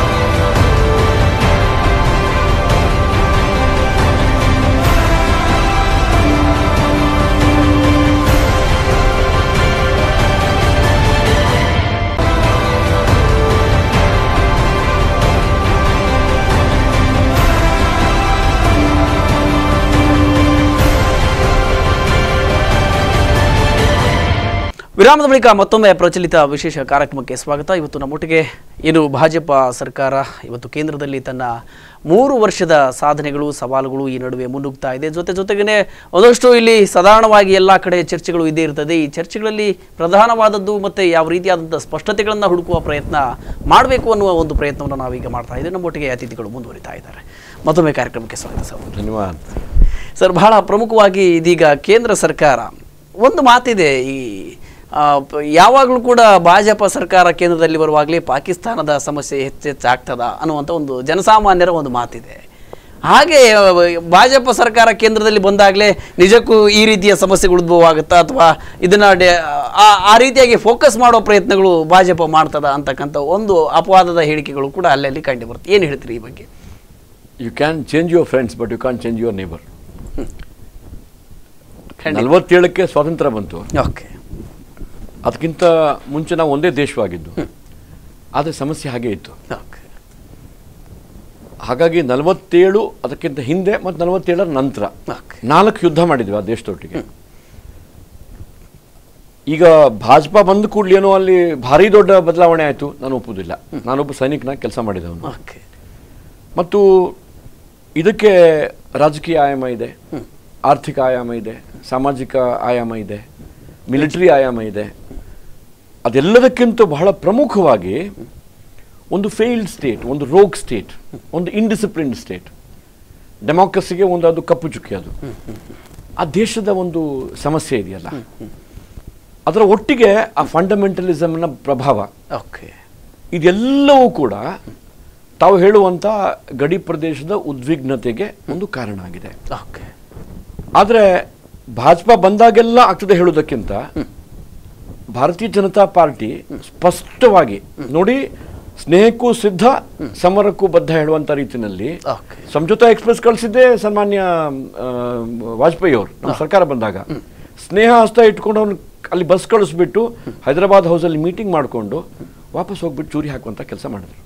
ವಿರಾಮದ ಬಳಿಕ ಮತ್ತೊಮ್ಮೆ ಪ್ರಚಲಿತ ವಿಶೇಷ ಕಾರ್ಯಕ್ರಮಕ್ಕೆ ಸ್ವಾಗತ ಇವತ್ತು ನಮ್ಮೊಟ್ಟಿಗೆ ಏನು ಭಾಜಪ ಸರ್ಕಾರ ಇವತ್ತು ಕೇಂದ್ರದಲ್ಲಿ ತನ್ನ ಮೂರು ವರ್ಷದ ಸಾಧನೆಗಳು ಸವಾಲುಗಳು ಈ ನಡುವೆ ಮುನ್ನುಗ್ತಾ ಇದೆ ಜೊತೆ ಜೊತೆಗೇ ಒಂದಷ್ಟು ಇಲ್ಲಿ ಸಾಧಾರಣವಾಗಿ ಎಲ್ಲ ಕಡೆ ಚರ್ಚೆಗಳು ಇದ್ದೇ ಇರ್ತದೆ ಈ ಚರ್ಚೆಗಳಲ್ಲಿ ಪ್ರಧಾನವಾದದ್ದು ಮತ್ತು ಯಾವ ರೀತಿಯಾದಂಥ ಸ್ಪಷ್ಟತೆಗಳನ್ನು ಹುಡುಕುವ ಪ್ರಯತ್ನ ಮಾಡಬೇಕು ಅನ್ನುವ ಒಂದು ಪ್ರಯತ್ನವನ್ನು ನಾವೀಗ ಮಾಡ್ತಾ ಇದ್ದೇವೆ ನಮ್ಮೊಟ್ಟಿಗೆ ಅತಿಥಿಗಳು ಮುಂದುವರಿತಾ ಇದ್ದಾರೆ ಮತ್ತೊಮ್ಮೆ ಕಾರ್ಯಕ್ರಮಕ್ಕೆ ಸ್ವಾಗತ ಸರ್ ಧನ್ಯವಾದ ಸರ್ ಬಹಳ ಪ್ರಮುಖವಾಗಿ ಇದೀಗ ಕೇಂದ್ರ ಸರ್ಕಾರ ಒಂದು ಮಾತಿದೆ ಈ ಆ, ಪ- ಯಾವಾಗಲೂ ಕೂಡ ಭಾಜಪ ಸರ್ಕಾರ ಕೇಂದ್ರದಲ್ಲಿ ಬರುವಾಗಲೇ ಪಾಕಿಸ್ತಾನದ ಸಮಸ್ಯೆ ಹೆಚ್ಚೆಚ್ಚಾಗ್ತದ ಅನ್ನುವಂಥ ಒಂದು ಜನಸಾಮಾನ್ಯರ ಒಂದು ಮಾತಿದೆ ಹಾಗೆ ಆ, ಭಾಜಪ ಸರ್ಕಾರ ಕೇಂದ್ರದಲ್ಲಿ ಬಂದಾಗಲೇ ನಿಜಕ್ಕೂ ಈ ರೀತಿಯ ಸಮಸ್ಯೆಗಳು ಉದ್ಭವ ಆಗುತ್ತಾ ಅಥವಾ ಇದನ್ನ ಡೆ- ಆ ಆ ರೀತಿಯಾಗಿ ಫೋಕಸ್ ಮಾಡೋ ಪ್ರಯತ್ನಗಳು ಭಾಜಪ ಮಾಡ್ತದ ಅಂತಕ್ಕಂಥ ಒಂದು ಅಪವಾದದ ಹೇಳಿಕೆಗಳು ಕೂಡ ಅಲ್ಲಲ್ಲಿ ಕಂಡು ಬರುತ್ತೆ ಏನು ಹೇಳ್ತೀರಿ ಈ ಬಗ್ಗೆ you can change your friends but you can change your neighbour ಖಂಡಿತ. ನಲವತ್ತೇಳಕ್ಕೆ ಸ್ವಾತಂತ್ರ್ಯ ಬಂತು ಓಕೆ ಅದಕ್ಕಿಂತ ಮುಂಚೆ ನಾವು ಒಂದೇ ದೇಶವಾಗಿದ್ದು ಆದರೆ ಸಮಸ್ಯೆ ಹಾಗೆ ಇತ್ತು ಓಕೆ ಹಾಗಾಗಿ ನಲವತ್ತೇಳು ಅದಕ್ಕಿಂತ ಹಿಂದೆ ಮತ್ತು ನಲವತ್ತೇಳರ ನಂತರ ಓಕೆ ನಾಲ್ಕು ಯುದ್ಧ ಮಾಡಿದ್ವಿ ಆ ದೇಶದೊಟ್ಟಿಗೆ ಈಗ ಭಾಜಪಾ ಬಂದ ಕೂಡಲೇನೋ ಅಲ್ಲಿ ಭಾರಿ ದೊಡ್ಡ ಬದಲಾವಣೆ ಆಯಿತು ನಾನು ಒಪ್ಪುವುದಿಲ್ಲ ನಾನೊಬ್ಬ ಸೈನಿಕನಾಗಿ ಕೆಲಸ ಮಾಡಿದವನು ಓಕೆ ಮತ್ತು ಇದಕ್ಕೆ ರಾಜಕೀಯ ಆಯಾಮ ಇದೆ ಆರ್ಥಿಕ ಆಯಾಮ ಇದೆ ಸಾಮಾಜಿಕ ಆಯಾಮ ಇದೆ ಮಿಲಿಟರಿ ಆಯಾಮ ಇದೆ ಅದೆಲ್ಲದಕ್ಕಿಂತ ಬಹಳ ಪ್ರಮುಖವಾಗಿ ಒಂದು ಫೇಲ್ಡ್ ಸ್ಟೇಟ್ ಒಂದು ರೋಗ್ ಸ್ಟೇಟ್ ಒಂದು ಇನ್ಡಿಸಿಪ್ಲಿನ್ಡ್ ಸ್ಟೇಟ್ ಡೆಮಾಕ್ರಸಿಗೆ ಒಂದು ಅದು ಕಪ್ಪು ಚುಕ್ಕಿ ಅದು ಆ ದೇಶದ ಒಂದು ಸಮಸ್ಯೆ ಇದೆಯಲ್ಲ ಅದರ ಒಟ್ಟಿಗೆ ಆ ಫಂಡಮೆಂಟಲಿಸಮ್ನ ಪ್ರಭಾವ ಓಕೆ ಇದೆಲ್ಲವೂ ಕೂಡ ತಾವು ಹೇಳುವಂತ ಗಡಿ ಪ್ರದೇಶದ ಉದ್ವಿಗ್ನತೆಗೆ ಒಂದು ಕಾರಣ ಆಗಿದೆ ಓಕೆ ಆದರೆ ಭಾಜಪಾ ಬಂದಾಗೆಲ್ಲ ಆಗ್ತದೆ ಹೇಳುವುದಕ್ಕಿಂತ ಭಾರತೀಯ ಜನತಾ ಪಾರ್ಟಿ ಸ್ಪಷ್ಟವಾಗಿ ನೋಡಿ ಸ್ನೇಹಕ್ಕೂ ಸಿದ್ಧ ಸಮರಕ್ಕೂ ಬದ್ಧ ಹೇಳುವಂತ ರೀತಿಯಲ್ಲಿ ಓಕೆ ಸಂಜೋತಾ ಎಕ್ಸ್ಪ್ರೆಸ್ ಕಳಿಸಿದ್ದೆ ಸನ್ಮಾನ್ಯ ಆ, ವಾಜಪೇಯಿ ಅವರು ನಮ್ಮ ಸರ್ಕಾರ ಬಂದಾಗ ಸ್ನೇಹ ಹಸ್ತ ಇಟ್ಕೊಂಡು ಅವ್ನು ಅಲ್ಲಿ ಬಸ್ ಕಳಿಸ್ಬಿಟ್ಟು ಹೈದರಾಬಾದ್ ಹೌಸಲ್ಲಿ ಮೀಟಿಂಗ್ ಮಾಡಿಕೊಂಡು ವಾಪಸ್ ಹೋಗ್ಬಿಟ್ಟು ಚೂರಿ ಹಾಕುವಂತ ಕೆಲಸ ಮಾಡಿದ್ರು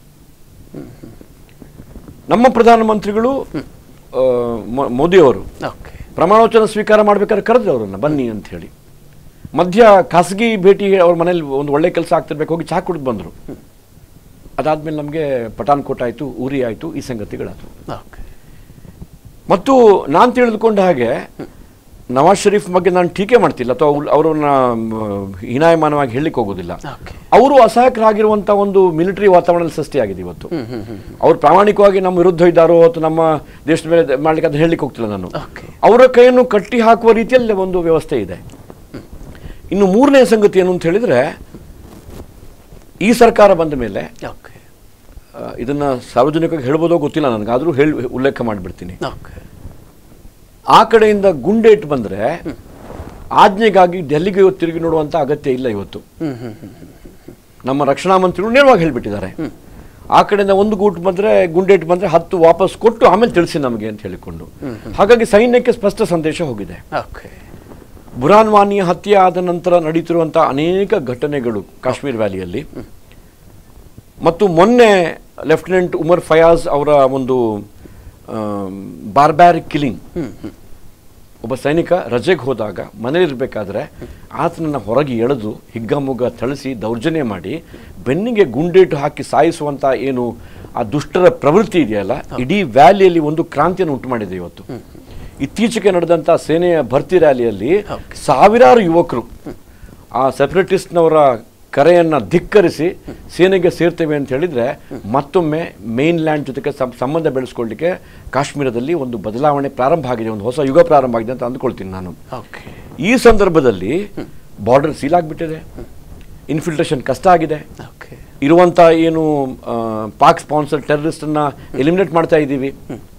ನಮ್ಮ ಪ್ರಧಾನಮಂತ್ರಿಗಳು ಆ, ಮೊ- ಮೋದಿಯವರು ಓಕೆ ಪ್ರಮಾಣವಚನ ಸ್ವೀಕಾರ ಮಾಡ್ಬೇಕಾದ್ರೆ ಕರೆದ್ರು ಅವರನ್ನ ಬನ್ನಿ ಅಂತ ಹೇಳಿ ಮಧ್ಯ ಖಾಸಗಿ ಭೇಟಿ ಅವ್ರ ಮನೇಲಿ ಒಂದು ಒಳ್ಳೆ ಕೆಲಸ ಆಗ್ತಿರ್ಬೇಕು ಹೋಗಿ ಚಹಾ ಕುಡಿದು ಬಂದರು ಅದಾದ್ಮೇಲೆ ನಮಗೆ ಪಠಾನ್ಕೋಟ್ ಆಯಿತು ಉರಿ ಆಯಿತು ಈ ಸಂಗತಿಗಳಾಯ್ತು ಓಕೆ ಮತ್ತು ನಾನು ತಿಳಿದುಕೊಂಡ ಹಾಗೆ ನವಾಜ್ ಶರೀಫ್ ಬಗ್ಗೆ ನಾನು ಟೀಕೆ ಮಾಡ್ತಿಲ್ಲ ಅಥವಾ ಅವ್ಲ್- ಅವರನ್ನ ಮ್, ಹೀನಾಯಮಾನವಾಗಿ ಹೇಳಲಿಕ್ಕೆ ಹೋಗೋದಿಲ್ಲ ಓಕೆ ಅವರು ಅಸಹಾಯಕರಾಗಿರುವಂಥ ಒಂದು ಮಿಲಿಟರಿ ವಾತಾವರಣದಲ್ಲಿ ಸೃಷ್ಟಿಯಾಗಿದೆ ಇವತ್ತು ಅವ್ರು ಪ್ರಾಮಾಣಿಕವಾಗಿ ನಮ್ಮ ವಿರುದ್ಧ ಇದ್ದಾರೋ ಅಥವಾ ನಮ್ಮ ದೇಶದ ಮೇಲೆ ದ- ಮಾಡ್ಲಿಕ್ಕೆ ಅದನ್ನ ಹೇಳಲಿಕ್ಕೆ ಹೋಗ್ತಿಲ್ಲ ನಾನು ಓಕೆ ಅವರ ಕೈಯನ್ನು ಕಟ್ಟಿ ಹಾಕುವ ರೀತಿಯಲ್ಲಿ ಒಂದು ವ್ಯವಸ್ಥೆ ಇದೆ ಇನ್ನು ಮೂರನೇ ಸಂಗತಿ ಏನು ಅಂತ ಹೇಳಿದ್ರೆ ಈ ಸರ್ಕಾರ ಬಂದ ಮೇಲೆ ಓಕೆ ಆ, ಇದನ್ನ ಸಾರ್ವಜನಿಕವಾಗಿ ಹೇಳ್ಬೋದೋ ಗೊತ್ತಿಲ್ಲ ನನಗೆ ಆದರೂ ಹೇಳಿ ಉಲ್ಲೇಖ ಮಾಡಿಬಿಡ್ತೀನಿ ಓಕೆ ಆ ಕಡೆಯಿಂದ ಗುಂಡೇಟ್ ಬಂದ್ರೆ ಆಜ್ಞೆಗಾಗಿ ಡೆಲ್ಲಿಗೆ ಇವತ್ತು ತಿರುಗಿ ನೋಡುವಂತ ಅಗತ್ಯ ಇಲ್ಲ ಇವತ್ತು ಹ್ಮ್ ಹ್ಮ್ ಹ್ಮ್ ನಮ್ಮ ರಕ್ಷಣಾ ಮಂತ್ರಿಗಳು ನೇರವಾಗಿ ಹೇಳ್ಬಿಟ್ಟಿದ್ದಾರೆ ಆ ಕಡೆಯಿಂದ ಒಂದು ಗೂಟ್ ಬಂದ್ರೆ ಗುಂಡೇಟ್ ಬಂದ್ರೆ ಹತ್ತು ವಾಪಸ್ ಕೊಟ್ಟು ಆಮೇಲೆ ತಿಳಿಸಿ ನಮಗೆ ಅಂತ ಹೇಳಿಕೊಂಡು ಹಾಗಾಗಿ ಸೈನ್ಯಕ್ಕೆ ಸ್ಪಷ್ಟ ಸಂದೇಶ ಹೋಗಿದೆ ಓಕೆ ಬುರಾನ್ ವಾನಿಯ ಹತ್ಯೆ ಆದ ನಂತರ ನಡೀತಿರುವಂತಹ ಅನೇಕ ಘಟನೆಗಳು ಕಾಶ್ಮೀರ್ ವ್ಯಾಲಿಯಲ್ಲಿ ಮತ್ತು ಮೊನ್ನೆ ಲೆಫ್ಟಿನೆಂಟ್ ಉಮರ್ ಫಯಾಜ್ ಅವರ ಒಂದು ಬಾರ್ಬ್ಯಾರಿಕ್ ಕಿಲಿಂಗ್ ಒಬ್ಬ ಸೈನಿಕ ರಜೆಗೆ ಹೋದಾಗ ಮನೇಲಿರ್ಬೇಕಾದ್ರೆ ಆತನನ್ನ ಹೊರಗೆ ಎಳೆದು ಹಿಗ್ಗಮುಗ್ಗ ಥಳಿಸಿ ದೌರ್ಜನ್ಯ ಮಾಡಿ ಬೆನ್ನಿಗೆ ಗುಂಡೇಟು ಹಾಕಿ ಸಾಯಿಸುವಂತ ಏನು ಆ ದುಷ್ಟರ ಪ್ರವೃತ್ತಿ ಇದೆಯಲ್ಲ ಇಡೀ ವ್ಯಾಲಿಯಲ್ಲಿ ಒಂದು ಕ್ರಾಂತಿಯನ್ನು ಉಂಟು ಮಾಡಿದೆ ಇವತ್ತು ಇತ್ತೀಚೆಗೆ ನಡೆದಂತ ಸೇನೆಯ ಭರ್ತಿ ರ್ಯಾಲಿಯಲ್ಲಿ ಸಾವಿರಾರು ಯುವಕರು ಆ ಸೆಪರೇಟಿಸ್ಟ್ನವರ ಕರೆಯನ್ನ ಧಿಕ್ಕರಿಸಿ ಸೇನೆಗೆ ಸೇರ್ತೇವೆ ಅಂತ ಹೇಳಿದ್ರೆ ಮತ್ತೊಮ್ಮೆ ಮೇನ್ ಲ್ಯಾಂಡ್ ಜೊತೆಗೆ ಸಂ- ಸಂಬಂಧ ಬೆಳೆಸ್ಕೊಳ್ಳಿಕ್ಕೆ ಕಾಶ್ಮೀರದಲ್ಲಿ ಒಂದು ಬದಲಾವಣೆ ಪ್ರಾರಂಭ ಆಗಿದೆ ಒಂದು ಹೊಸ ಯುಗ ಪ್ರಾರಂಭ ಆಗಿದೆ ಅಂತ ಅಂದ್ಕೊಳ್ತೀನಿ ನಾನು ಓಕೆ ಈ ಸಂದರ್ಭದಲ್ಲಿ ಬಾರ್ಡರ್ ಸೀಲ್ ಆಗಿಬಿಟ್ಟಿದೆ ಇನ್ಫಿಲ್ಟ್ರೇಷನ್ ಕಷ್ಟ ಆಗಿದೆ ಓಕೆ ಇರುವಂತ ಏನು ಆ, ಪಾಕ್ ಸ್ಪಾನ್ಸರ್ ಟೆರರಿಸ್ಟ್ ಅನ್ನ ಎಲಿಮಿನೇಟ್ ಮಾಡ್ತಾ ಇದ್ದೀವಿ